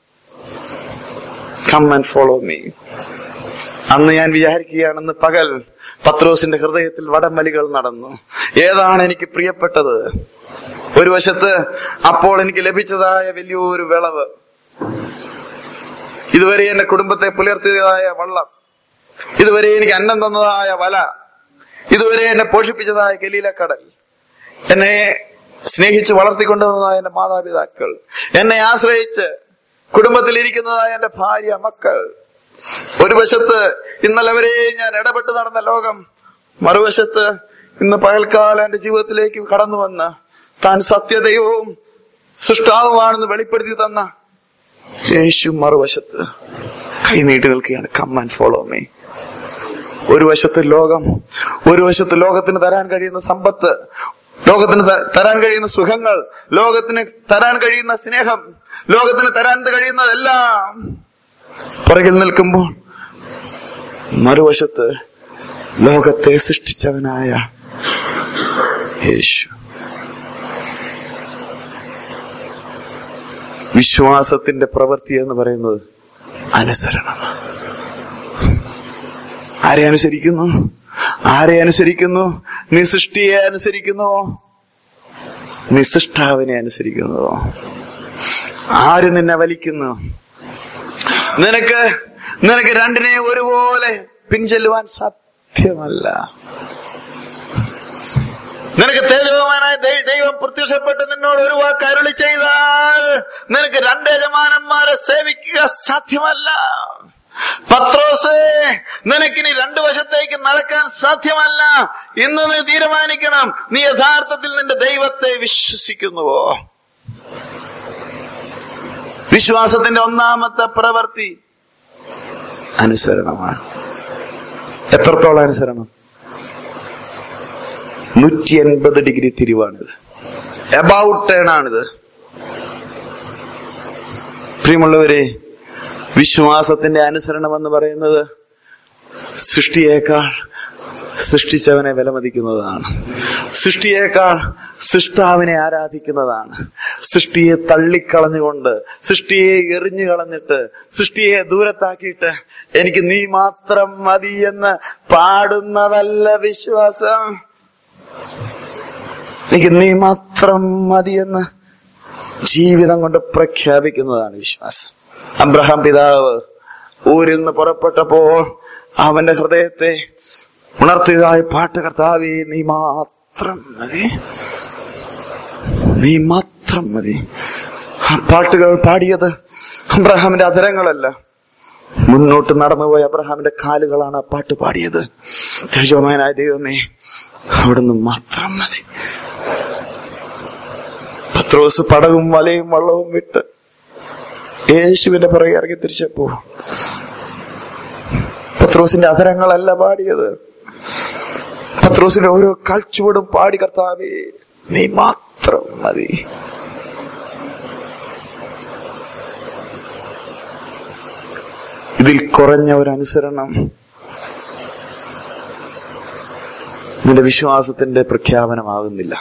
കം ആൻഡ് ഫോളോ മീ അന്ന് ഞാൻ വിചാരിക്കുകയാണെന്ന് പകൽ പത്രോസിന്റെ ഹൃദയത്തിൽ വടംവലികൾ നടന്നു ഏതാണ് എനിക്ക് പ്രിയപ്പെട്ടത് ഒരു വശത്ത് അപ്പോൾ എനിക്ക് ലഭിച്ചതായ വലിയൊരു വിളവ് ഇതുവരെ എന്റെ കുടുംബത്തെ പുലർത്തിയതായ വള്ളം ഇതുവരെ എനിക്ക് അന്നം തന്നതായ വല ഇതുവരെ എന്നെ പോഷിപ്പിച്ചതായ ഗലീലക്കടൽ എന്നെ സ്നേഹിച്ച് വളർത്തിക്കൊണ്ടുവന്നതായ എന്റെ മാതാപിതാക്കൾ എന്നെ ആശ്രയിച്ച് കുടുംബത്തിൽ ഇരിക്കുന്നതായ എന്റെ ഭാര്യ മക്കൾ ഒരു വശത്ത് ഇന്നലെ വരെ ഞാൻ ഇടപെട്ട് നടന്ന ലോകം മറുവശത്ത് ഇന്ന് പകൽക്കാലം എന്റെ ജീവിതത്തിലേക്ക് കടന്നു വന്ന് താൻ സത്യദൈവവും സൃഷ്ടാവുമാണെന്ന് വെളിപ്പെടുത്തി തന്ന യേശു മറുവശത്ത് കൈനീട്ടി നിൽക്കുകയാണ് കം ആൻഡ് ഫോളോ മീ ഒരു വശത്ത് ലോകം ഒരു വശത്ത് ലോകത്തിന് തരാൻ കഴിയുന്ന സമ്പത്ത് ലോകത്തിന് ത- തരാൻ കഴിയുന്ന സുഖങ്ങൾ ലോകത്തിന് തരാൻ കഴിയുന്ന സ്നേഹം ലോകത്തിന് തരാൻ കഴിയുന്നതെല്ലാം പുറകിൽ നിൽക്കുമ്പോൾ മറുവശത്ത് ലോകത്തെ സൃഷ്ടിച്ചവനായ യേശു വിശ്വാസത്തിന്റെ പ്രവൃത്തി എന്ന് പറയുന്നത് അനുസരണമാണ് ആരെ അനുസരിക്കുന്നു ആരെ അനുസരിക്കുന്നു നീ സൃഷ്ടിയെ അനുസരിക്കുന്നുവോ നീ സൃഷ്ടാവിനെ അനുസരിക്കുന്നുവോ ആര് നിന്നെ വലിക്കുന്നു നിനക്ക് നിനക്ക് രണ്ടിനെ ഒരുപോലെ പിൻചെല്ലുവാൻ സാധ്യമല്ല നിനക്ക് തേജോമാനായ ദൈ- ദൈവം പ്രത്യക്ഷപ്പെട്ട് നിന്നോട് ഒരു വാക്ക് അരുളി ചെയ്താൽ നിനക്ക് രണ്ട് യജമാനന്മാരെ സേവിക്കുക സാധ്യമല്ല പത്രോസ് നിനക്കിനി രണ്ടു വശത്തേക്ക് നടക്കാൻ സാധ്യമല്ല ഇന്ന് നീ തീരുമാനിക്കണം നീ യഥാർത്ഥത്തിൽ നിന്റെ ദൈവത്തെ വിശ്വസിക്കുന്നുവോ വിശ്വാസത്തിന്റെ ഒന്നാമത്തെ പ്രവൃത്തി അനുസരണമാണ് എത്രത്തോളം അനുസരണം നൂറ്റി എൺപത് ഡിഗ്രി തിരിവാണിത് എബൌട്ട് ടേൺ ആണിത് പ്രിയമുള്ളവരെ വിശ്വാസത്തിന്റെ അനുസരണം എന്ന് പറയുന്നത് സൃഷ്ടിയേക്കാൾ സൃഷ്ടിച്ചവനെ വിലമതിക്കുന്നതാണ് സൃഷ്ടിയേക്കാൾ സൃഷ്ടാവിനെ ആരാധിക്കുന്നതാണ് സൃഷ്ടിയെ തള്ളിക്കളഞ്ഞുകൊണ്ട് സൃഷ്ടിയെ എറിഞ്ഞു കളഞ്ഞിട്ട് സൃഷ്ടിയെ ദൂരത്താക്കിയിട്ട് എനിക്ക് നീ മാത്രം മതി എന്ന് പാടുന്നതല്ല വിശ്വാസം എനിക്ക് നീ മാത്രം മതിയെന്ന് ജീവിതം കൊണ്ട് പ്രഖ്യാപിക്കുന്നതാണ് വിശ്വാസം അബ്രഹാം പിതാവ് ഊരിൽ നിന്ന് പുറപ്പെട്ടപ്പോൾ അവന്റെ ഹൃദയത്തെ ഉണർത്തിയതായ പാട്ട് കർത്താവേ നീ മാത്രം മതി നീ മാത്രം മതി ആ പാട്ടുകൾ പാടിയത് അബ്രഹാമിന്റെ അധരങ്ങളല്ല മുന്നോട്ട് നടന്നുപോയ അബ്രഹാമിന്റെ കാലുകളാണ് ആ പാട്ട് പാടിയത് തേജോമയനായ ദൈവമേ അവിടുന്ന് മാത്രം മതി പത്രോസ് പടവും വലയും വള്ളവും വിട്ട് യേശുവിന്റെ പുറകെ ഇറങ്ങി തിരിച്ചപ്പോ പത്രോസിന്റെ അധരങ്ങളല്ല പാടിയത് പത്രോസിന്റെ ഓരോ കാൽച്ചുവടും പാടി കർത്താവേ നീ മാത്രം മതി ഇതിൽ കുറഞ്ഞ ഒരു അനുസരണം നിന്റെ വിശ്വാസത്തിന്റെ പ്രഖ്യാപനമാകുന്നില്ല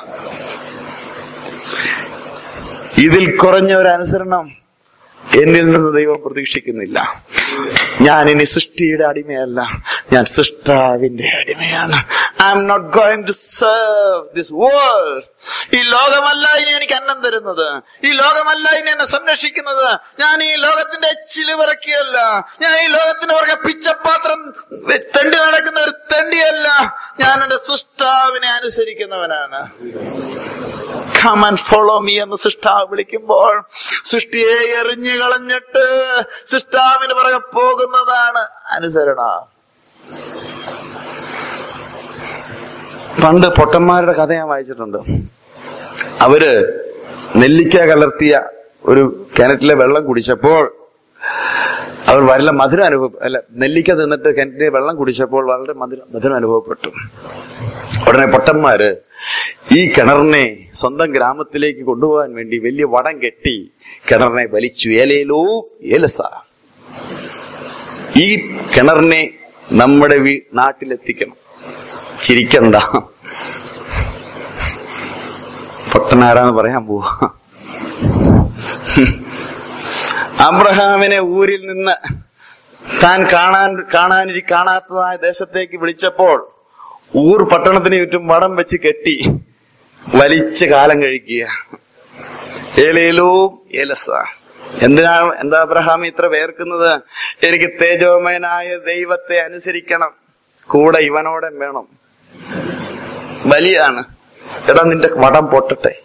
ഇതിൽ കുറഞ്ഞ ഒരു അനുസരണം എന്നിൽ നിന്ന് ദൈവം പ്രതീക്ഷിക്കുന്നില്ല ഞാൻ ഇനി സൃഷ്ടിയുടെ അടിമയല്ല ഞാൻ സൃഷ്ടാവിന്റെ അടിമയാണ് I'm not going to serve this world ഈ ലോകമല്ല ഇനി എനിക്ക് അന്നം തരുന്നത് ഈ ലോകമല്ല ഇനി എന്നെ സംരക്ഷിക്കുന്നത് ഞാൻ ഈ ലോകത്തിന്റെ ചിലുവിറക്കിയല്ല ഞാൻ ഈ ലോകത്തിന്റെ പുറകെ പിച്ചപാത്രം തെണ്ടി നടക്കുന്ന ഒരു തെണ്ടിയല്ല ഞാൻ എന്റെ സൃഷ്ടാവിനെ അനുസരിക്കുന്നവനാണ് കം ആൻഡ് ഫോളോ മീ എന്ന് സൃഷ്ടാവ് വിളിക്കുമ്പോൾ സൃഷ്ടിയെ എറിഞ്ഞു കളഞ്ഞിട്ട് സൃഷ്ടാവിന് പുറകെ പോകുന്നതാണ് അനുസരണ പണ്ട് പൊട്ടന്മാരുടെ കഥ ഞാൻ വായിച്ചിട്ടുണ്ട് അവര് നെല്ലിക്ക കലർത്തിയ ഒരു കിണറ്റിലെ വെള്ളം കുടിച്ചപ്പോൾ അവർ വല്ല മധുരം അനുഭവ അല്ല നെല്ലിക്ക തിന്നിട്ട് കിണറ്റിലെ വെള്ളം കുടിച്ചപ്പോൾ വളരെ മധുരം മധുരം അനുഭവപ്പെട്ടു ഉടനെ പൊട്ടന്മാര് ഈ കിണറിനെ സ്വന്തം ഗ്രാമത്തിലേക്ക് കൊണ്ടുപോകാൻ വേണ്ടി വലിയ വടം കെട്ടി കിണറിനെ വലിച്ചു ഏലയിലോ ഏലസ ഈ കിണറിനെ നമ്മുടെ വീ നാട്ടിലെത്തിക്കണം ചിരിക്കണ്ട പൊട്ടനാരാന്ന് പറയാൻ പോവാ അബ്രഹാമിനെ ഊരിൽ നിന്ന് താൻ കാണാൻ കാണാനിരി കാണാത്തതായ ദേശത്തേക്ക് വിളിച്ചപ്പോൾ ഊർ പട്ടണത്തിന് ചുറ്റും വടം വെച്ച് കെട്ടി വലിച്ച് കാലം കഴിക്കുക ഏലേലോ ഏലസ എന്തിനാണ് എന്താ അബ്രഹാം ഇത്ര വേർക്കുന്നത് എനിക്ക് തേജോമയനായ ദൈവത്തെ അനുസരിക്കണം കൂടെ ഇവനോടെ വേണം വലിയാണ് എടാ നിന്റെ വടം പൊട്ടട്ടെ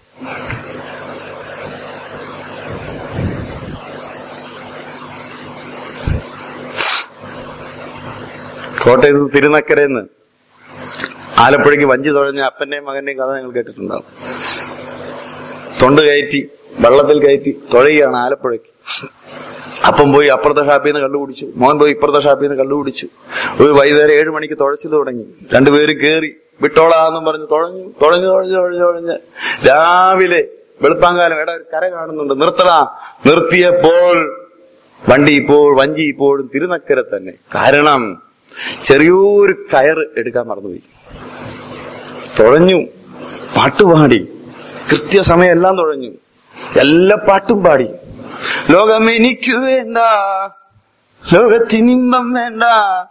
കോട്ടയത്ത് തിരുനക്കരന്ന് ആലപ്പുഴയ്ക്ക് വഞ്ചി തുഴഞ്ഞ അപ്പന്റെയും മകന്റെയും കഥ നിങ്ങൾ കേട്ടിട്ടുണ്ടാവും തൊണ്ട് കയറ്റി വെള്ളത്തിൽ കയറ്റി തുഴയുകയാണ് ആലപ്പുഴയ്ക്ക് അപ്പം പോയി അപ്പുറത്തെ ഷാപ്പിൽ നിന്ന് കള്ളു കുടിച്ചു മോൻ പോയി ഇപ്പുറത്തെ ഷാപ്പിൽ നിന്ന് കള്ളു കുടിച്ചു ഒരു വൈകുന്നേരം ഏഴ് മണിക്ക് തുഴച്ചു തുടങ്ങി രണ്ടുപേരും കേറി വിട്ടോളാന്നും പറഞ്ഞ് തുഴഞ്ഞു തുഴഞ്ഞു തുഴഞ്ഞു തുഴഞ്ഞു തുഴഞ്ഞ് രാവിലെ വെളുപ്പാങ്കാലം എടാ ഒരു കര കാണുന്നുണ്ട് നിർത്തടാ നിർത്തിയപ്പോൾ വണ്ടി ഇപ്പോൾ വഞ്ചി ഇപ്പോഴും തിരുനക്കര തന്നെ കാരണം ചെറിയൊരു കയർ എടുക്കാൻ മറന്നുപോയി തുഴഞ്ഞു പാട്ടുപാടി കൃത്യസമയം എല്ലാം തുഴഞ്ഞു എല്ലാ പാട്ടും പാടി ലോകം എനിക്ക് വേണ്ട ലോകത്തിനിമ്പം വേണ്ട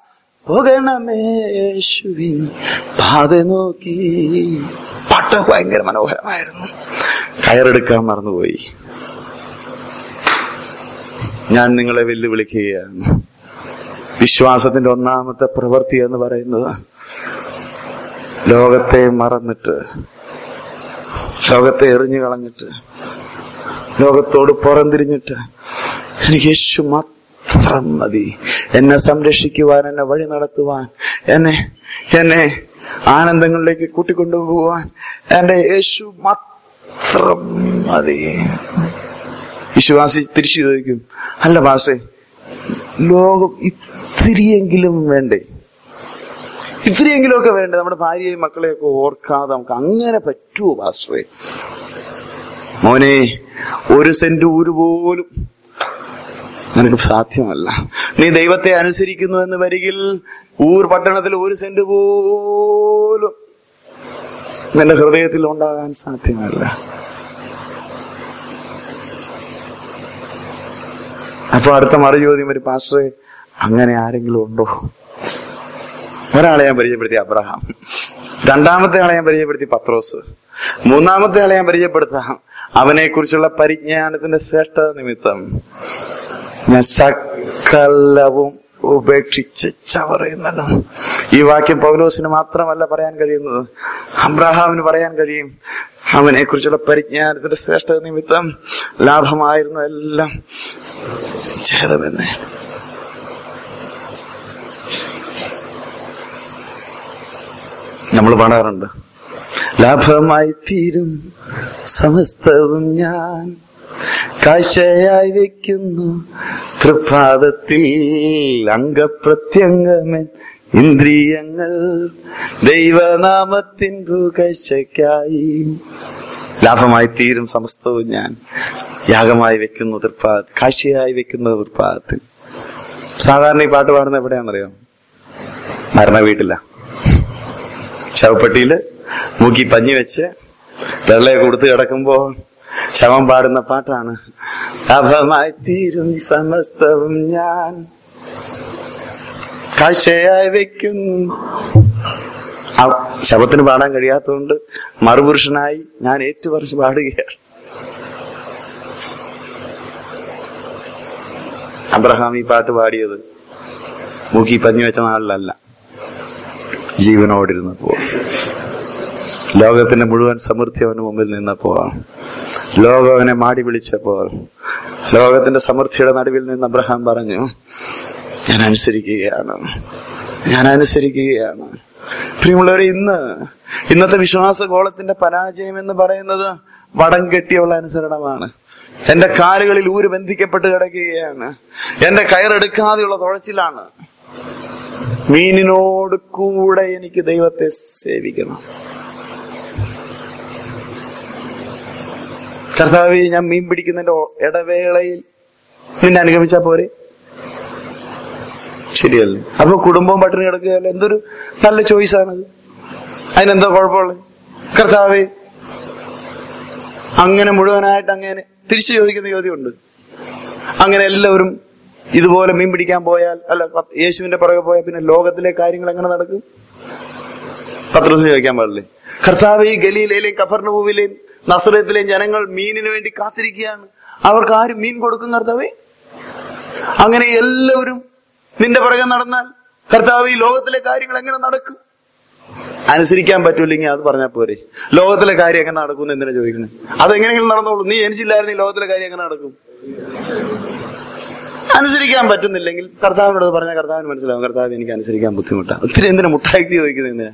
പോകണമേശുവിൻ പാത നോക്കി പാട്ട് ഭയങ്കര മനോഹരമായിരുന്നു കയറെടുക്കാൻ മറന്നുപോയി ഞാൻ നിങ്ങളെ വെല്ലുവിളിക്കുകയാണ് വിശ്വാസത്തിന്റെ ഒന്നാമത്തെ പ്രവൃത്തി എന്ന് പറയുന്നത് ലോകത്തെ മറന്നിട്ട് ലോകത്തെ എറിഞ്ഞു കളഞ്ഞിട്ട് ലോകത്തോട് പുറംതിരിഞ്ഞിട്ട് എനിക്ക് യേശു മാത്രം മതി എന്നെ സംരക്ഷിക്കുവാൻ എന്നെ വഴി നടത്തുവാൻ എന്നെ എന്നെ ആനന്ദങ്ങളിലേക്ക് കൂട്ടിക്കൊണ്ടുപോവാൻ എന്റെ യേശു മാത്രം മതി വിശ്വാസി തിരിച്ചു ചോദിക്കും അല്ല പാസേ ലോകം ഇത്തിരിയെങ്കിലും വേണ്ടേ ഇത്തിരിയെങ്കിലും ഒക്കെ വേണ്ടേ നമ്മുടെ ഭാര്യയെയും മക്കളെയൊക്കെ ഓർക്കാതെ നമുക്ക് അങ്ങനെ പറ്റുമോ പാസ്റ്ററെ മോനെ ഒരു സെന്റ് ഊര് പോലും നിനക്ക് സാധ്യമല്ല നീ ദൈവത്തെ അനുസരിക്കുന്നു എന്ന് വരികിൽ ഊർ പട്ടണത്തിൽ ഒരു സെന്റ് പോലും നിന്റെ ഹൃദയത്തിൽ ഉണ്ടാകാൻ സാധ്യമല്ല അപ്പൊ അടുത്ത മറു ചോദ്യം ഒരു പാസ്റ്ററെ അങ്ങനെ ആരെങ്കിലും ഉണ്ടോ ഒരാളെ ഞാൻ പരിചയപ്പെടുത്തി അബ്രഹാം രണ്ടാമത്തെ ആളെ ഞാൻ പരിചയപ്പെടുത്തി പത്രോസ് മൂന്നാമത്തെ ആളെ ഞാൻ പരിചയപ്പെടുത്താം അവനെ കുറിച്ചുള്ള പരിജ്ഞാനത്തിന്റെ ശ്രേഷ്ഠ നിമിത്തം ഞാൻ സകലവും ഉപേക്ഷിച്ച് ചവറയുന്നല്ലോ ഈ വാക്യം പൗലോസിന് മാത്രമല്ല പറയാൻ കഴിയുന്നത് അബ്രഹാമിന് പറയാൻ കഴിയും അവനെ കുറിച്ചുള്ള പരിജ്ഞാനത്തിന്റെ ശ്രേഷ്ഠ നിമിത്തം ലാഭമായിരുന്നു എല്ലാം ചെയ്തമെന്ന് നമ്മൾ പാടാറുണ്ട് ലാഭമായി തീരും സമസ്തവും ഞാൻ കാഴ്ചയായി വെക്കുന്നു തൃപാദത്തിൽ അംഗപ്രത്യംഗമൻ ഇന്ദ്രിയങ്ങൾ ദൈവനാമത്തിൻ കാഴ്ചയ്ക്കായി ലാഭമായി തീരും സമസ്തവും ഞാൻ യാഗമായി വെക്കുന്നു തൃപ്പാദ കാഴ്ചയായി വെക്കുന്ന തൃപ്പാദത്തിൽ സാധാരണ ഈ പാട്ട് പാടുന്നത് എവിടെയാണെന്നറിയോ മരണ വീട്ടില ശവപ്പെട്ടിയില് മൂക്കി പഞ്ഞി വെച്ച് വെള്ളയെ കൊടുത്ത് കിടക്കുമ്പോൾ ശവം പാടുന്ന പാട്ടാണ് ലാഭമായി തീരും സമസ്തവും ഞാൻ കാഴ്ചയായി വെക്കുന്നു ആ ശവത്തിന് പാടാൻ കഴിയാത്തതുകൊണ്ട് മറുപുരുഷനായി ഞാൻ ഏറ്റുപറിച്ച് പാടുകയാണ് അബ്രഹാം ഈ പാട്ട് പാടിയത് മൂക്കി പഞ്ഞു വെച്ച നാളിലല്ല ജീവനോടിരുന്നപ്പോൾ ലോകത്തിന്റെ മുഴുവൻ സമൃദ്ധി അവന് മുമ്പിൽ നിന്നപ്പോൾ ലോകം അവനെ മാടി വിളിച്ചപ്പോൾ ലോകത്തിന്റെ സമൃദ്ധിയുടെ നടുവിൽ നിന്ന് അബ്രഹാം പറഞ്ഞു ഞാൻ അനുസരിക്കുകയാണ് ഞാൻ അനുസരിക്കുകയാണ് പ്രിയമുള്ളവരെ ഇന്ന് ഇന്നത്തെ വിശ്വാസ ഗോളത്തിന്റെ പരാജയം എന്ന് പറയുന്നത് വടം കെട്ടിയുള്ള അനുസരണമാണ് എന്റെ കാലുകളിൽ ഊര് ബന്ധിക്കപ്പെട്ട് കിടക്കുകയാണ് എന്റെ കയറെടുക്കാതെയുള്ള തുഴച്ചിലാണ് മീനിനോട് കൂടെ എനിക്ക് ദൈവത്തെ സേവിക്കണം കർത്താവ് ഞാൻ മീൻ പിടിക്കുന്നതിന്റെ ഒ- ഇടവേളയിൽ നിന്നെ അനുഗമിച്ചാ പോരെ ശരിയല്ലേ അപ്പൊ കുടുംബവും പട്ടിണി കിടക്കുകയല്ല എന്തൊരു നല്ല ചോയ്സ് ആണത് അതിനെന്താ കുഴപ്പമുള്ളത് കർത്താവേ അങ്ങനെ മുഴുവനായിട്ട് അങ്ങനെ തിരിച്ചു ചോദിക്കുന്ന ചോദ്യമുണ്ട് അങ്ങനെ എല്ലാവരും ഇതുപോലെ മീൻ പിടിക്കാൻ പോയാൽ അല്ല പ- യേശുവിന്റെ പുറകെ പോയാൽ പിന്നെ ലോകത്തിലെ കാര്യങ്ങൾ എങ്ങനെ നടക്കും പത്രസ് ചോദിക്കാൻ പാടില്ലേ കർത്താവ് ഈ ഗലീലയിലെയും കഫർണഭൂവിലെയും നസറത്തിലെയും ജനങ്ങൾ മീനിന് വേണ്ടി കാത്തിരിക്കുകയാണ് അവർക്ക് ആരും മീൻ കൊടുക്കും കർത്താവേ അങ്ങനെ എല്ലാവരും നിന്റെ പുറകെ നടന്നാൽ കർത്താവ് ഈ ലോകത്തിലെ കാര്യങ്ങൾ എങ്ങനെ നടക്കും അനുസരിക്കാൻ പറ്റൂല്ലെങ്കിൽ അത് പറഞ്ഞാൽ പോരെ ലോകത്തിലെ കാര്യം എങ്ങനെ നടക്കും എന്തിനാ ചോദിക്കുന്നത് അതെങ്ങനെയെങ്കിലും നടന്നോളൂ നീ എനിച്ചില്ലായിരുന്നു ഈ ലോകത്തിലെ കാര്യം എങ്ങനെ നടക്കും അനുസരിക്കാൻ പറ്റുന്നില്ലെങ്കിൽ കർത്താവിനോട് അത് പറഞ്ഞാൽ കർത്താവിന് മനസ്സിലാവും കർത്താവ് എനിക്ക് അനുസരിക്കാൻ ബുദ്ധിമുട്ടാണ് ഒത്തിരി എന്തിനാ മുട്ടായി ചോദിക്കുന്നത് എന്തിനാ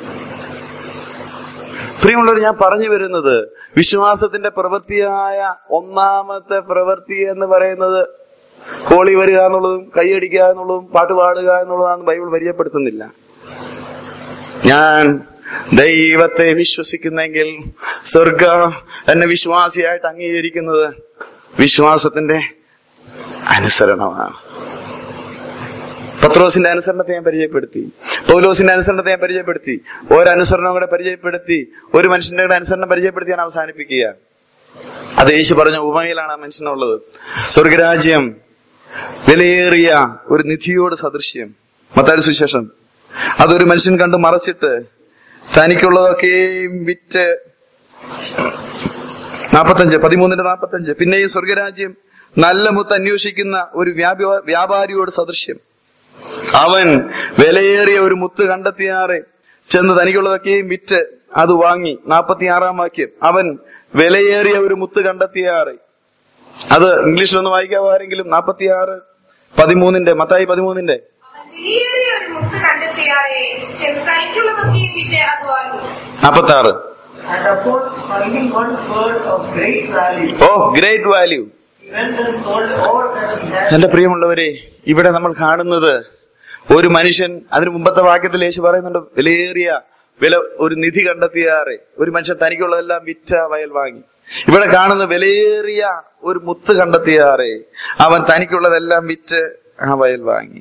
പ്രിയമുള്ളവർ ഞാൻ പറഞ്ഞു വരുന്നത് വിശ്വാസത്തിന്റെ പ്രവൃത്തിയായ ഒന്നാമത്തെ പ്രവൃത്തി എന്ന് പറയുന്നത് ഹോളി വരിക എന്നുള്ളതും കൈയടിക്കുക എന്നുള്ളതും പാട്ട് പാടുക എന്നുള്ളതാണ് ബൈബിൾ പരിചയപ്പെടുത്തുന്നില്ല ഞാൻ ദൈവത്തെ വിശ്വസിക്കുന്നെങ്കിൽ സ്വർഗം എന്നെ വിശ്വാസിയായിട്ട് അംഗീകരിക്കുന്നത് വിശ്വാസത്തിന്റെ അനുസരണമാണ് പത്രോസിന്റെ അനുസരണത്തെ ഞാൻ പരിചയപ്പെടുത്തി പൗലോസിന്റെ അനുസരണത്തെ ഞാൻ പരിചയപ്പെടുത്തി ഒരനുസരണം കൂടെ പരിചയപ്പെടുത്തി ഒരു മനുഷ്യന്റെ കൂടെ അനുസരണം പരിചയപ്പെടുത്തി ഞാൻ അവസാനിപ്പിക്കുക അത് യേശു പറഞ്ഞ ഉപമയിലാണ് ആ മനുഷ്യനുള്ളത് സ്വർഗരാജ്യം വിലയേറിയ ഒരു നിധിയോട് സദൃശ്യം മത്താരി സുവിശേഷം അതൊരു മനുഷ്യൻ കണ്ട് മറച്ചിട്ട് തനിക്കുള്ളതൊക്കെയും വിറ്റ് നാപ്പത്തഞ്ച് പതിമൂന്നിന്റെ നാപ്പത്തഞ്ച് പിന്നെയും സ്വർഗരാജ്യം നല്ല മുത്ത് അന്വേഷിക്കുന്ന ഒരു വ്യാപ- വ്യാപാരിയോട് സദൃശ്യം അവൻ വിലയേറിയ ഒരു മുത്ത് കണ്ടെത്തിയാറെ ചെന്ന് തനിക്കുള്ളതൊക്കെയും വിറ്റ് അത് വാങ്ങി നാപ്പത്തിയാറാം വാക്യം അവൻ വിലയേറിയ ഒരു മുത്ത് കണ്ടെത്തിയാറെ അത് ഇംഗ്ലീഷിലൊന്ന് വായിക്കാവോ ആരെങ്കിലും നാപ്പത്തിയാറ് പതിമൂന്നിന്റെ മത്തായി പതിമൂന്നിന്റെ അവൻ വലിയൊരു ഒരു മുത്ത് കണ്ടെത്തിയാറെ ചെന്ന് തനിക്കുള്ളതൊക്കെയും വിറ്റ് അത് വാങ്ങി നാപ്പത്തി ആറ് And upon finding one bird of great value, of great value he went and sold all that he had എന്റെ പ്രിയമുള്ളവരെ ഇവിടെ നമ്മൾ കാണുന്നത് ഒരു മനുഷ്യൻ അതിന് മുമ്പത്തെ വാക്യത്തിൽ യേശു പറയുന്നുണ്ട് വിലയേറിയ വില ഒരു നിധി കണ്ടെത്തിയാറെ ഒരു മനുഷ്യൻ തനിക്കുള്ളതെല്ലാം വിറ്റ വയൽ വാങ്ങി ഇവിടെ കാണുന്ന വിലയേറിയ ഒരു മുത്ത് കണ്ടെത്തിയാറെ അവൻ തനിക്കുള്ളതെല്ലാം വിറ്റ് ആ വയൽ വാങ്ങി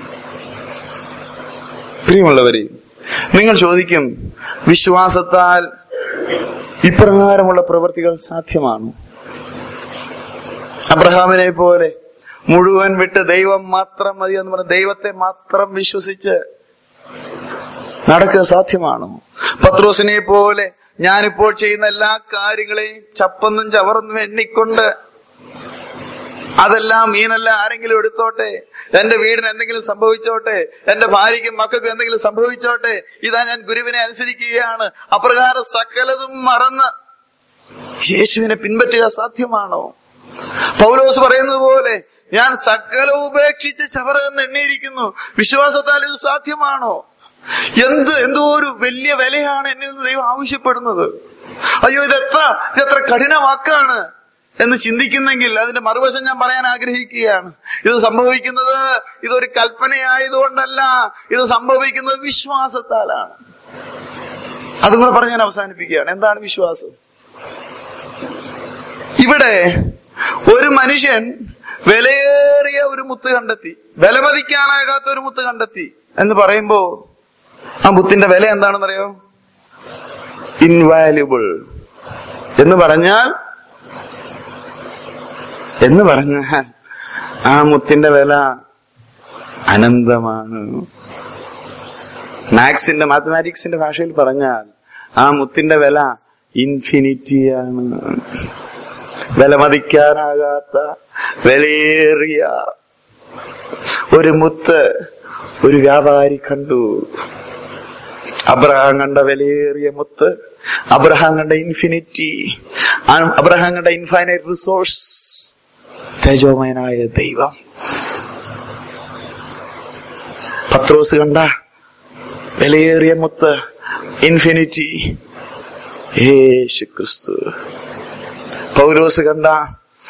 പ്രിയമുള്ളവരെ നിങ്ങൾ ചോദിക്കും വിശ്വാസത്താൽ ഇപ്രകാരമുള്ള പ്രവൃത്തികൾ സാധ്യമാണോ അബ്രഹാമിനെ പോലെ മുഴുവൻ വിട്ട് ദൈവം മാത്രം മതി എന്ന് പറഞ്ഞ് ദൈവത്തെ മാത്രം വിശ്വസിച്ച് നടക്കുക സാധ്യമാണോ പത്രോസിനെ പോലെ ഞാനിപ്പോൾ ചെയ്യുന്ന എല്ലാ കാര്യങ്ങളെയും ചപ്പന്നും ചവർന്നും എണ്ണിക്കൊണ്ട് അതെല്ലാം മീനല്ല ആരെങ്കിലും എടുത്തോട്ടെ എന്റെ വീടിന് എന്തെങ്കിലും സംഭവിച്ചോട്ടെ എന്റെ ഭാര്യയ്ക്കും മക്കൾക്കും എന്തെങ്കിലും സംഭവിച്ചോട്ടെ ഇതാ ഞാൻ ഗുരുവിനെ അനുസരിക്കുകയാണ് അപ്രകാരം സകലതും മറന്ന് യേശുവിനെ പിൻപറ്റുക സാധ്യമാണോ പൗലോസ് പറയുന്നത് പോലെ ഞാൻ സകല ഉപേക്ഷിച്ച് ചവറെന്ന് എണ്ണിയിരിക്കുന്നു വിശ്വാസത്താൽ ഇത് സാധ്യമാണോ എന്ത് എന്തോ ഒരു വലിയ വിലയാണ് എന്നിൽ നിന്ന് ദൈവം ആവശ്യപ്പെടുന്നത് അയ്യോ ഇത് എത്ര ഇത് എത്ര കഠിന വാക്കാണ് എന്ന് ചിന്തിക്കുന്നെങ്കിൽ അതിന്റെ മറുവശം ഞാൻ പറയാൻ ആഗ്രഹിക്കുകയാണ് ഇത് സംഭവിക്കുന്നത് ഇതൊരു കൽപ്പനയായതുകൊണ്ടല്ല ഇത് സംഭവിക്കുന്നത് വിശ്വാസത്താലാണ് അതും കൂടെ പറഞ്ഞ് ഞാൻ അവസാനിപ്പിക്കുകയാണ് എന്താണ് വിശ്വാസം ഇവിടെ ഒരു മനുഷ്യൻ വിലയേറിയ ഒരു മുത്ത് കണ്ടെത്തി വിലമതിക്കാനാകാത്ത ഒരു മുത്ത് കണ്ടെത്തി എന്ന് പറയുമ്പോ ആ മുത്തിന്റെ വില എന്താണെന്നറിയോ ഇൻവാല്യുബിൾ എന്ന് പറഞ്ഞാൽ എന്ന് പറഞ്ഞാൽ ആ മുത്തിന്റെ വില അനന്തമാണ് മാത്സിന്റെ മാത്തമാറ്റിക്സിന്റെ ഭാഷയിൽ പറഞ്ഞാൽ ആ മുത്തിന്റെ വില ഇൻഫിനിറ്റിയാണ് വിലമതിക്കാനാകാത്ത വിലയേറിയ ഒരു മുത്ത് ഒരു വ്യാപാരി കണ്ടു അബ്രഹാം കണ്ട വിലയേറിയ മുത്ത് അബ്രഹാം കണ്ട ഇൻഫിനിറ്റി അബ്രഹാം കണ്ട ഇൻഫൈനൈറ്റ് റിസോഴ്സ് തേജോമയനായ ദൈവം പത്രോസ് കണ്ട വിലയേറിയ മുത്ത് ഇൻഫിനിറ്റി യേശു ക്രിസ്തു പൗലോസ് കണ്ട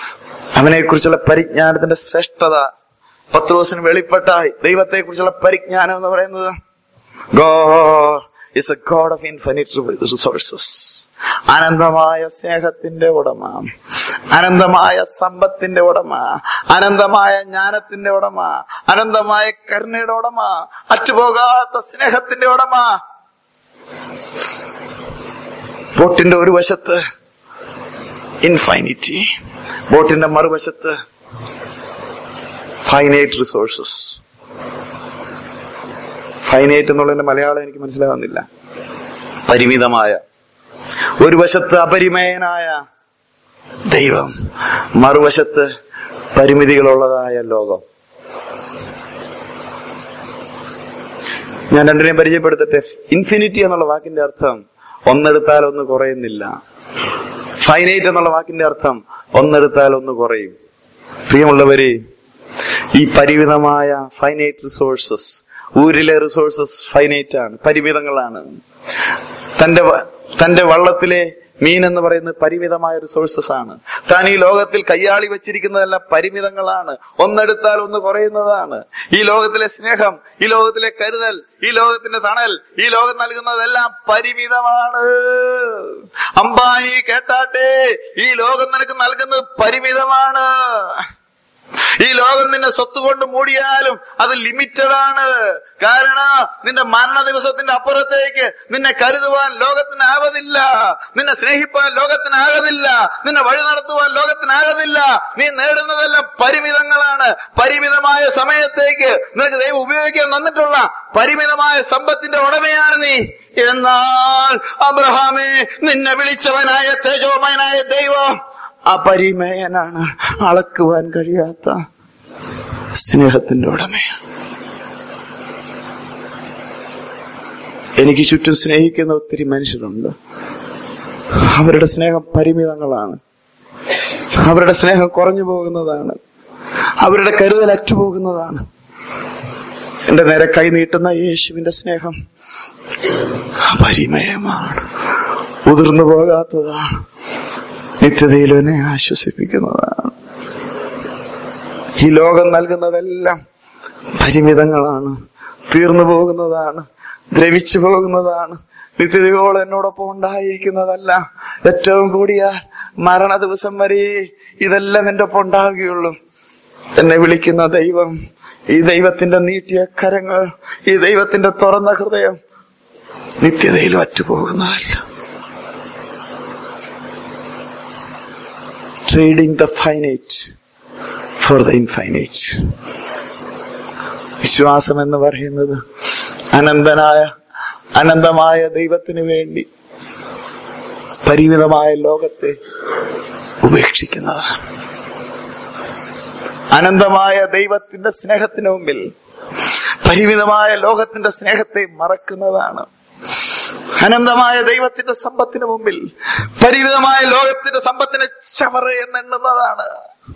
അവനെക്കുറിച്ചുള്ള പരിജ്ഞാനത്തിന്റെ ശ്രേഷ്ഠത പത്രോസിന് വെളിപ്പെട്ടായി ദൈവത്തെ കുറിച്ചുള്ള പരിജ്ഞാനം എന്ന് പറയുന്നത് God is a God of infinite resources. അനന്തമായ സ്നേഹത്തിന്റെ ഉടമ അനന്തമായ സമ്പത്തിന്റെ ഉടമ അനന്തമായ ജ്ഞാനത്തിന്റെ ഉടമ അനന്തമായ കരുണയുടെ ഉടമ അറ്റുപോകാത്ത സ്നേഹത്തിന്റെ ഉടമ ബോട്ടിന്റെ ഒരു വശത്ത് ഇൻഫൈനിറ്റി ബോട്ടിന്റെ മറുവശത്ത് ഫൈനൈറ്റ് റിസോഴ്സസ് ഫൈനൈറ്റ് എന്നുള്ളതിന്റെ മലയാളം എനിക്ക് മനസ്സിലാവുന്നില്ല പരിമിതമായ ഒരു വശത്ത് അപരിമയനായ ദൈവം മറുവശത്ത് പരിമിതികളുള്ളതായ ലോകം ഞാൻ രണ്ടിനെയും പരിചയപ്പെടുത്തട്ടെ ഇൻഫിനിറ്റി എന്നുള്ള വാക്കിന്റെ അർത്ഥം ഒന്നെടുത്താൽ ഒന്ന് കുറയുന്നില്ല ഫൈനൈറ്റ് എന്നുള്ള വാക്കിന്റെ അർത്ഥം ഒന്നെടുത്താൽ ഒന്ന് കുറയും പ്രിയമുള്ളവരെ ഈ പരിമിതമായ ഫൈനൈറ്റ് റിസോഴ്സസ് ഊരിലെ റിസോഴ്സസ് ഫൈനൈറ്റ് ആണ് പരിമിതങ്ങളാണ് തന്റെ വ- തന്റെ വള്ളത്തിലെ മീൻ എന്ന് പറയുന്നത് പരിമിതമായ റിസോഴ്സസ് ആണ് താൻ ഈ ലോകത്തിൽ കയ്യാളി വെച്ചിരിക്കുന്നതെല്ലാം പരിമിതങ്ങളാണ് ഒന്നെടുത്താൽ ഒന്ന് കുറയുന്നതാണ് ഈ ലോകത്തിലെ സ്നേഹം ഈ ലോകത്തിലെ കരുതൽ ഈ ലോകത്തിന്റെ തണൽ ഈ ലോകം നൽകുന്നതെല്ലാം പരിമിതമാണ് അമ്പാനി കേട്ടാട്ടെ ഈ ലോകം നിനക്ക് നൽകുന്നത് പരിമിതമാണ് ഈ ലോകം നിന്നെ സ്വത്ത് കൊണ്ട് മൂടിയാലും അത് ലിമിറ്റഡ് ആണ് കാരണം നിന്റെ മരണ ദിവസത്തിന്റെ അപ്പുറത്തേക്ക് നിന്നെ കരുതുവാൻ ലോകത്തിനാകതില്ല നിന്നെ സ്നേഹിപ്പാൻ ലോകത്തിനാകതില്ല നിന്നെ വഴി നടത്തുവാൻ ലോകത്തിനാകതില്ല നീ നേടുന്നതെല്ലാം പരിമിതങ്ങളാണ് പരിമിതമായ സമയത്തേക്ക് നിനക്ക് ദൈവം ഉപയോഗിക്കാൻ തന്നിട്ടുള്ള പരിമിതമായ സമ്പത്തിന്റെ ഉടമയാണ് നീ എന്നാൽ അബ്രഹാമേ നിന്നെ വിളിച്ചവനായ തേജോമയനായ ദൈവം അപരിമേയനാണ് അളക്കുവാൻ കഴിയാത്ത സ്നേഹത്തിന്റെ ഉടമയാണ് എനിക്ക് ചുറ്റും സ്നേഹിക്കുന്ന ഒത്തിരി മനുഷ്യരുണ്ട് അവരുടെ സ്നേഹം പരിമിതങ്ങളാണ് അവരുടെ സ്നേഹം കുറഞ്ഞു പോകുന്നതാണ് അവരുടെ കരുതൽ അറ്റുപോകുന്നതാണ് എന്റെ നേരെ കൈ നീട്ടുന്ന യേശുവിന്റെ സ്നേഹം പരിമയമാണ് ഉതിർന്നു പോകാത്തതാണ് നിത്യതയിൽ എന്നെ ആശ്വസിപ്പിക്കുന്നതാണ് ഈ ലോകം നൽകുന്നതെല്ലാം പരിമിതങ്ങളാണ് തീർന്നു പോകുന്നതാണ് ദ്രവിച്ചു പോകുന്നതാണ് നിത്യതയോളം എന്നോടൊപ്പം ഉണ്ടായിരിക്കുന്നതല്ല ഏറ്റവും കൂടിയാൽ മരണ ദിവസം വരെ ഇതെല്ലാം എന്റെ ഒപ്പം ഉണ്ടാവുകയുള്ളൂ എന്നെ വിളിക്കുന്ന ദൈവം ഈ ദൈവത്തിന്റെ നീട്ടിയ കരങ്ങൾ ഈ ദൈവത്തിന്റെ തുറന്ന ഹൃദയം നിത്യതയിലും അറ്റുപോകുന്നതല്ല trading the finite for the infinite. വിശ്വാസം എന്ന് പറയുന്നത് അനന്തനായ അനന്തമായ ദൈവത്തിന് വേണ്ടി പരിമിതമായ ലോകത്തെ ഉപേക്ഷിക്കുന്നതാണ് അനന്തമായ ദൈവത്തിന്റെ സ്നേഹത്തിന് മുമ്പിൽ പരിമിതമായ ലോകത്തിന്റെ സ്നേഹത്തെ മറക്കുന്നതാണ് അനന്തമായ ദൈവത്തിന്റെ സമ്പത്തിന് മുമ്പിൽ പരിമിതമായ ലോകത്തിന്റെ സമ്പത്തിനെ ചവറ് എന്നെണ്ണുന്നതാണ്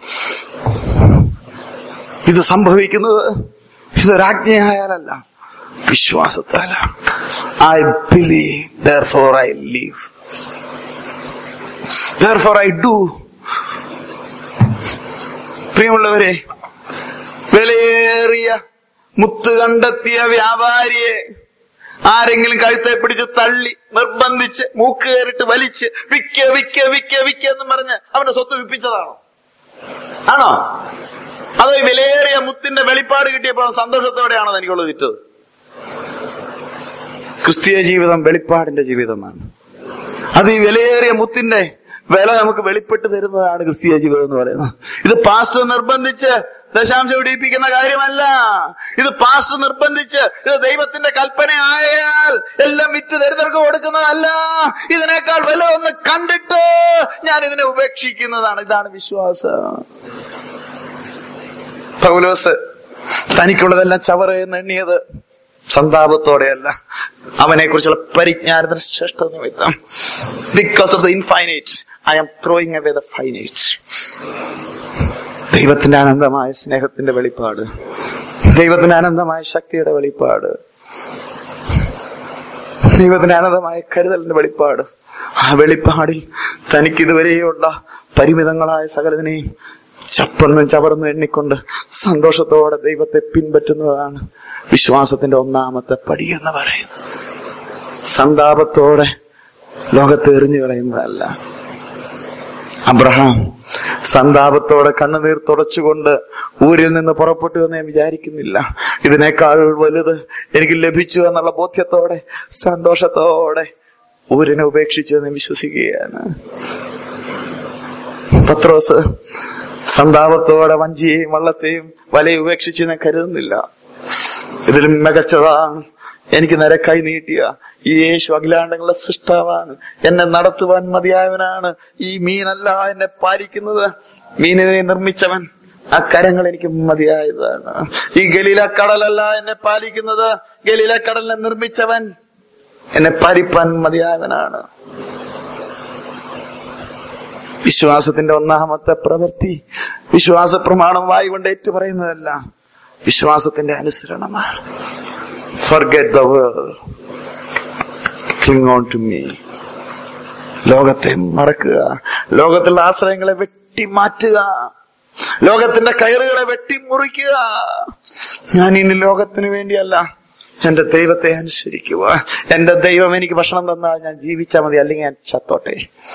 ഇത് സംഭവിക്കുന്നത് ഇതൊരാജ്ഞയായാലല്ല വിശ്വാസത്താലാണ് I believe therefore I live therefore I do പ്രിയമുള്ളവരെ വിലയേറിയ മുത്ത് കണ്ടെത്തിയ വ്യാപാരിയെ ആരെങ്കിലും കഴുത്തെ പിടിച്ച് തള്ളി നിർബന്ധിച്ച് മൂക്ക് കയറിട്ട് വലിച്ച് വിക്ക വിക്ക വിക്ക വിക്ക എന്ന് പറഞ്ഞ് അവന്റെ സ്വത്ത് വിപ്പിച്ചതാണോ ആണോ അതോ ഈ വിലയേറിയ മുത്തിന്റെ വെളിപ്പാട് കിട്ടിയപ്പോൾ അവൻ സന്തോഷത്തോടെയാണോ എനിക്കുള്ളത് വിറ്റത് ക്രിസ്തീയ ജീവിതം വെളിപ്പാടിന്റെ ജീവിതമാണ് അത് ഈ വിലയേറിയ മുത്തിന്റെ വില നമുക്ക് വെളിപ്പെട്ട് തരുന്നതാണ് ക്രിസ്തീയ ജീവിതം എന്ന് പറയുന്നത് ഇത് പാസ്റ്റർ നിർബന്ധിച്ച് ദശാംശം ഇടിയിപ്പിക്കുന്ന കാര്യമല്ല ഇത് പാസ്റ്റർ നിർബന്ധിച്ച് ഇത് ദൈവത്തിന്റെ കൽപ്പനയായാൽ എല്ലാം വിറ്റ് ദരിദ്രർക്ക് കൊടുക്കുന്നതല്ല ഇതിനേക്കാൾ വില ഒന്ന് കണ്ടിട്ട് ഞാൻ ഇതിനെ ഉപേക്ഷിക്കുന്നതാണ് ഇതാണ് വിശ്വാസം പൗലോസ് തനിക്കുള്ളതെല്ലാം ചവറ് എന്ന് എണ്ണിയത് സന്താപത്തോടെയല്ല അവനെ കുറിച്ചുള്ള പരിജ്ഞാനത്തിന് ശ്രേഷ്ഠ നിമിത്തം because of the infinite I am throwing away the finite ദൈവത്തിന്റെ അനന്തമായ സ്നേഹത്തിന്റെ വെളിപ്പാട് ദൈവത്തിന്റെ അനന്തമായ ശക്തിയുടെ വെളിപ്പാട് ദൈവത്തിന്റെ അനന്തമായ കരുതലിന്റെ വെളിപ്പാട് ആ വെളിപ്പാടിൽ തനിക്ക് ഇതുവരെയുള്ള പരിമിതങ്ങളായ സകലതിനെയും ചപ്പന്നും ചവർന്നും എണ്ണിക്കൊണ്ട് സന്തോഷത്തോടെ ദൈവത്തെ പിൻപറ്റുന്നതാണ് വിശ്വാസത്തിന്റെ ഒന്നാമത്തെ പടി എന്ന് പറയുന്നത് സന്താപത്തോടെ ലോകത്തെ എറിഞ്ഞു കളയുന്നതല്ല അബ്രഹാം സന്താപത്തോടെ കണ്ണുനീർ തുടച്ചുകൊണ്ട് ഊരിൽ നിന്ന് പുറപ്പെട്ടു എന്ന് ഞാൻ വിചാരിക്കുന്നില്ല ഇതിനേക്കാൾ വലുത് എനിക്ക് ലഭിച്ചു എന്നുള്ള ബോധ്യത്തോടെ സന്തോഷത്തോടെ ഊരിനെ ഉപേക്ഷിച്ചു എന്ന് വിശ്വസിക്കുകയാണ് പത്രോസ് സന്താപത്തോടെ വഞ്ചിയെയും വള്ളത്തെയും വലയും ഉപേക്ഷിച്ചു ഞാൻ കരുതുന്നില്ല ഇതിലും മികച്ചതാണ് എനിക്ക് നേരെ കൈ നീട്ടിയ ഈ യേശു അഖിലാണ്ടങ്ങളുടെ സൃഷ്ടാവാണ് എന്നെ നടത്തുവാൻ മതിയായവനാണ് ഈ മീനല്ല എന്നെ പാലിക്കുന്നത് മീനിനെ നിർമ്മിച്ചവൻ ആ കരങ്ങൾ എനിക്ക് മതിയായതാണ് ഈ ഗലീല കടലല്ല എന്നെ പാലിക്കുന്നത് ഗലീല കടലിനെ നിർമ്മിച്ചവൻ എന്നെ പാലിപ്പാൻ മതിയായവനാണ് വിശ്വാസത്തിന്റെ ഒന്നാമത്തെ പ്രവൃത്തി വിശ്വാസ പ്രമാണം വായുകൊണ്ട് ഏറ്റു പറയുന്നതല്ല വിശ്വാസത്തിന്റെ അനുസരണമാണ് forget the world cling on to me ലോകത്തെ മറക്കുക ലോകത്തിലുള്ള ആശ്രയങ്ങളെ വെട്ടി മാറ്റുക ലോകത്തിന്റെ കയറുകളെ വെട്ടി മുറിക്കുക ഞാൻ ഇനി ലോകത്തിന് വേണ്ടിയല്ല എന്റെ ദൈവത്തെ അനുസരിക്കുക എന്റെ ദൈവം എനിക്ക് ഭക്ഷണം തന്നാൽ ഞാൻ ജീവിച്ചാൽ മതി അല്ലെങ്കിൽ ഞാൻ ചത്തോട്ടെ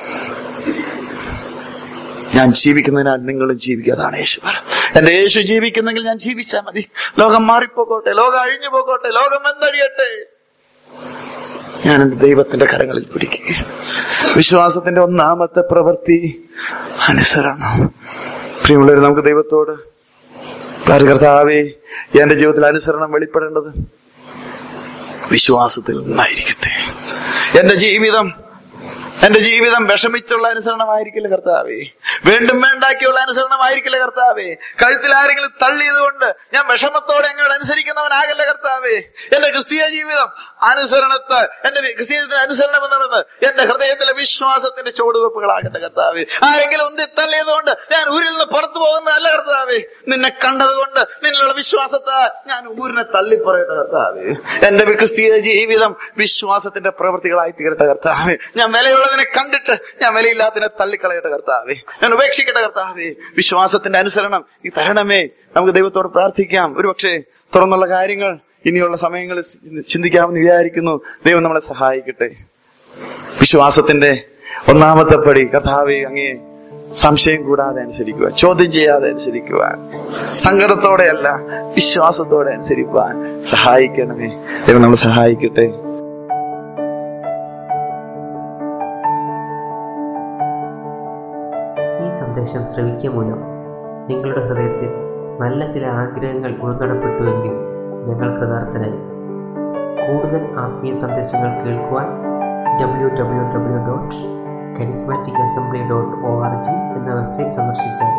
ഞാൻ ജീവിക്കുന്നതിനാൽ നിങ്ങളും ജീവിക്കുക അതാണ് യേശു പറഞ്ഞത് എന്റെ യേശു ജീവിക്കുന്നെങ്കിൽ ഞാൻ ജീവിച്ചാൽ മതി ലോകം മാറിപ്പോകോട്ടെ ലോകം അഴിഞ്ഞു പോകോട്ടെ ലോകം എന്തടിയട്ടെ ഞാൻ എന്റെ ദൈവത്തിന്റെ കരങ്ങളിൽ പിടിക്കുക വിശ്വാസത്തിന്റെ ഒന്നാമത്തെ പ്രവൃത്തി അനുസരണം പ്രിയമുള്ളവർ നമുക്ക് ദൈവത്തോട് കർത്താവേ എന്റെ ജീവിതത്തിൽ അനുസരണം വെളിപ്പെടേണ്ടത് വിശ്വാസത്തിൽ നിന്നായിരിക്കട്ടെ എന്റെ ജീവിതം എന്റെ ജീവിതം വിഷമിച്ചുള്ള അനുസരണമായിരിക്കില്ല കർത്താവേ വീണ്ടും വേണ്ടാക്കിയുള്ള അനുസരണമായിരിക്കില്ല കർത്താവേ കഴുത്തിൽ ആരെങ്കിലും തള്ളിയത് കൊണ്ട് ഞാൻ വിഷമത്തോടെ അങ്ങോട്ട് അനുസരിക്കുന്നവനാകല്ല കർത്താവേ എന്റെ ക്രിസ്തീയ ജീവിതം അനുസരണത്ത് എന്റെ ക്രിസ്തീയ ജീവിതത്തിന് അനുസരണം എന്ന് പറയുന്നത് എന്റെ ഹൃദയത്തിലെ വിശ്വാസത്തിന്റെ ചുവടുവെപ്പുകളാകട്ടെ കർത്താവേ ആരെങ്കിലും ഉന്തി തള്ളിയത് കൊണ്ട് ഞാൻ ഊരിൽ നിന്ന് പുറത്തു പോകുന്നതല്ല കർത്താവേ നിന്നെ കണ്ടതുകൊണ്ട് നിന്നിലുള്ള വിശ്വാസത്താൽ ഞാൻ ഊരിനെ തള്ളിപ്പറയട്ടെ കർത്താവേ എന്റെ ക്രിസ്തീയ ജീവിതം വിശ്വാസത്തിന്റെ പ്രവൃത്തികളായി തീരട്ടെ കർത്താവേ ഞാൻ വിലയുള്ളതിനെ കണ്ടിട്ട് ഞാൻ വിലയില്ലാത്തതിനെ തള്ളിക്കളയട്ടെ കർത്താവേ ഞാൻ ഉപേക്ഷിക്കട്ടെ കർത്താവേ വിശ്വാസത്തിന്റെ അനുസരണം ഈ തരണമേ നമുക്ക് ദൈവത്തോട് പ്രാർത്ഥിക്കാം ഒരുപക്ഷെ തുറന്നുള്ള കാര്യങ്ങൾ ഇനിയുള്ള സമയങ്ങളിൽ ചിന്തിക്കാമെന്ന് വിചാരിക്കുന്നു ദൈവം നമ്മളെ സഹായിക്കട്ടെ വിശ്വാസത്തിന്റെ ഒന്നാമത്തെ പടി കഥാവെ അങ്ങേ സംശയം കൂടാതെ അനുസരിക്കുക ചോദ്യം ചെയ്യാതെ അനുസരിക്കുവാൻ സങ്കടത്തോടെയല്ല വിശ്വാസത്തോടെ അനുസരിക്കുവാൻ സഹായിക്കണമേ ദൈവം നമ്മളെ സഹായിക്കട്ടെ ഈ സന്ദേശം ശ്രവിക്കുക മൂലം നിങ്ങളുടെ ഹൃദയത്തിൽ നല്ല ചില ആഗ്രഹങ്ങൾ ഉൾനടപ്പെട്ടുവെങ്കിൽ ഞങ്ങൾ കൃതാർത്ഥരായി കൂടുതൽ ആത്മീയ സന്ദേശങ്ങൾ കേൾക്കുവാൻ W W W dot charismatic assembly dot O R G എന്ന വെബ്സൈറ്റ് സന്ദർശിച്ചാൽ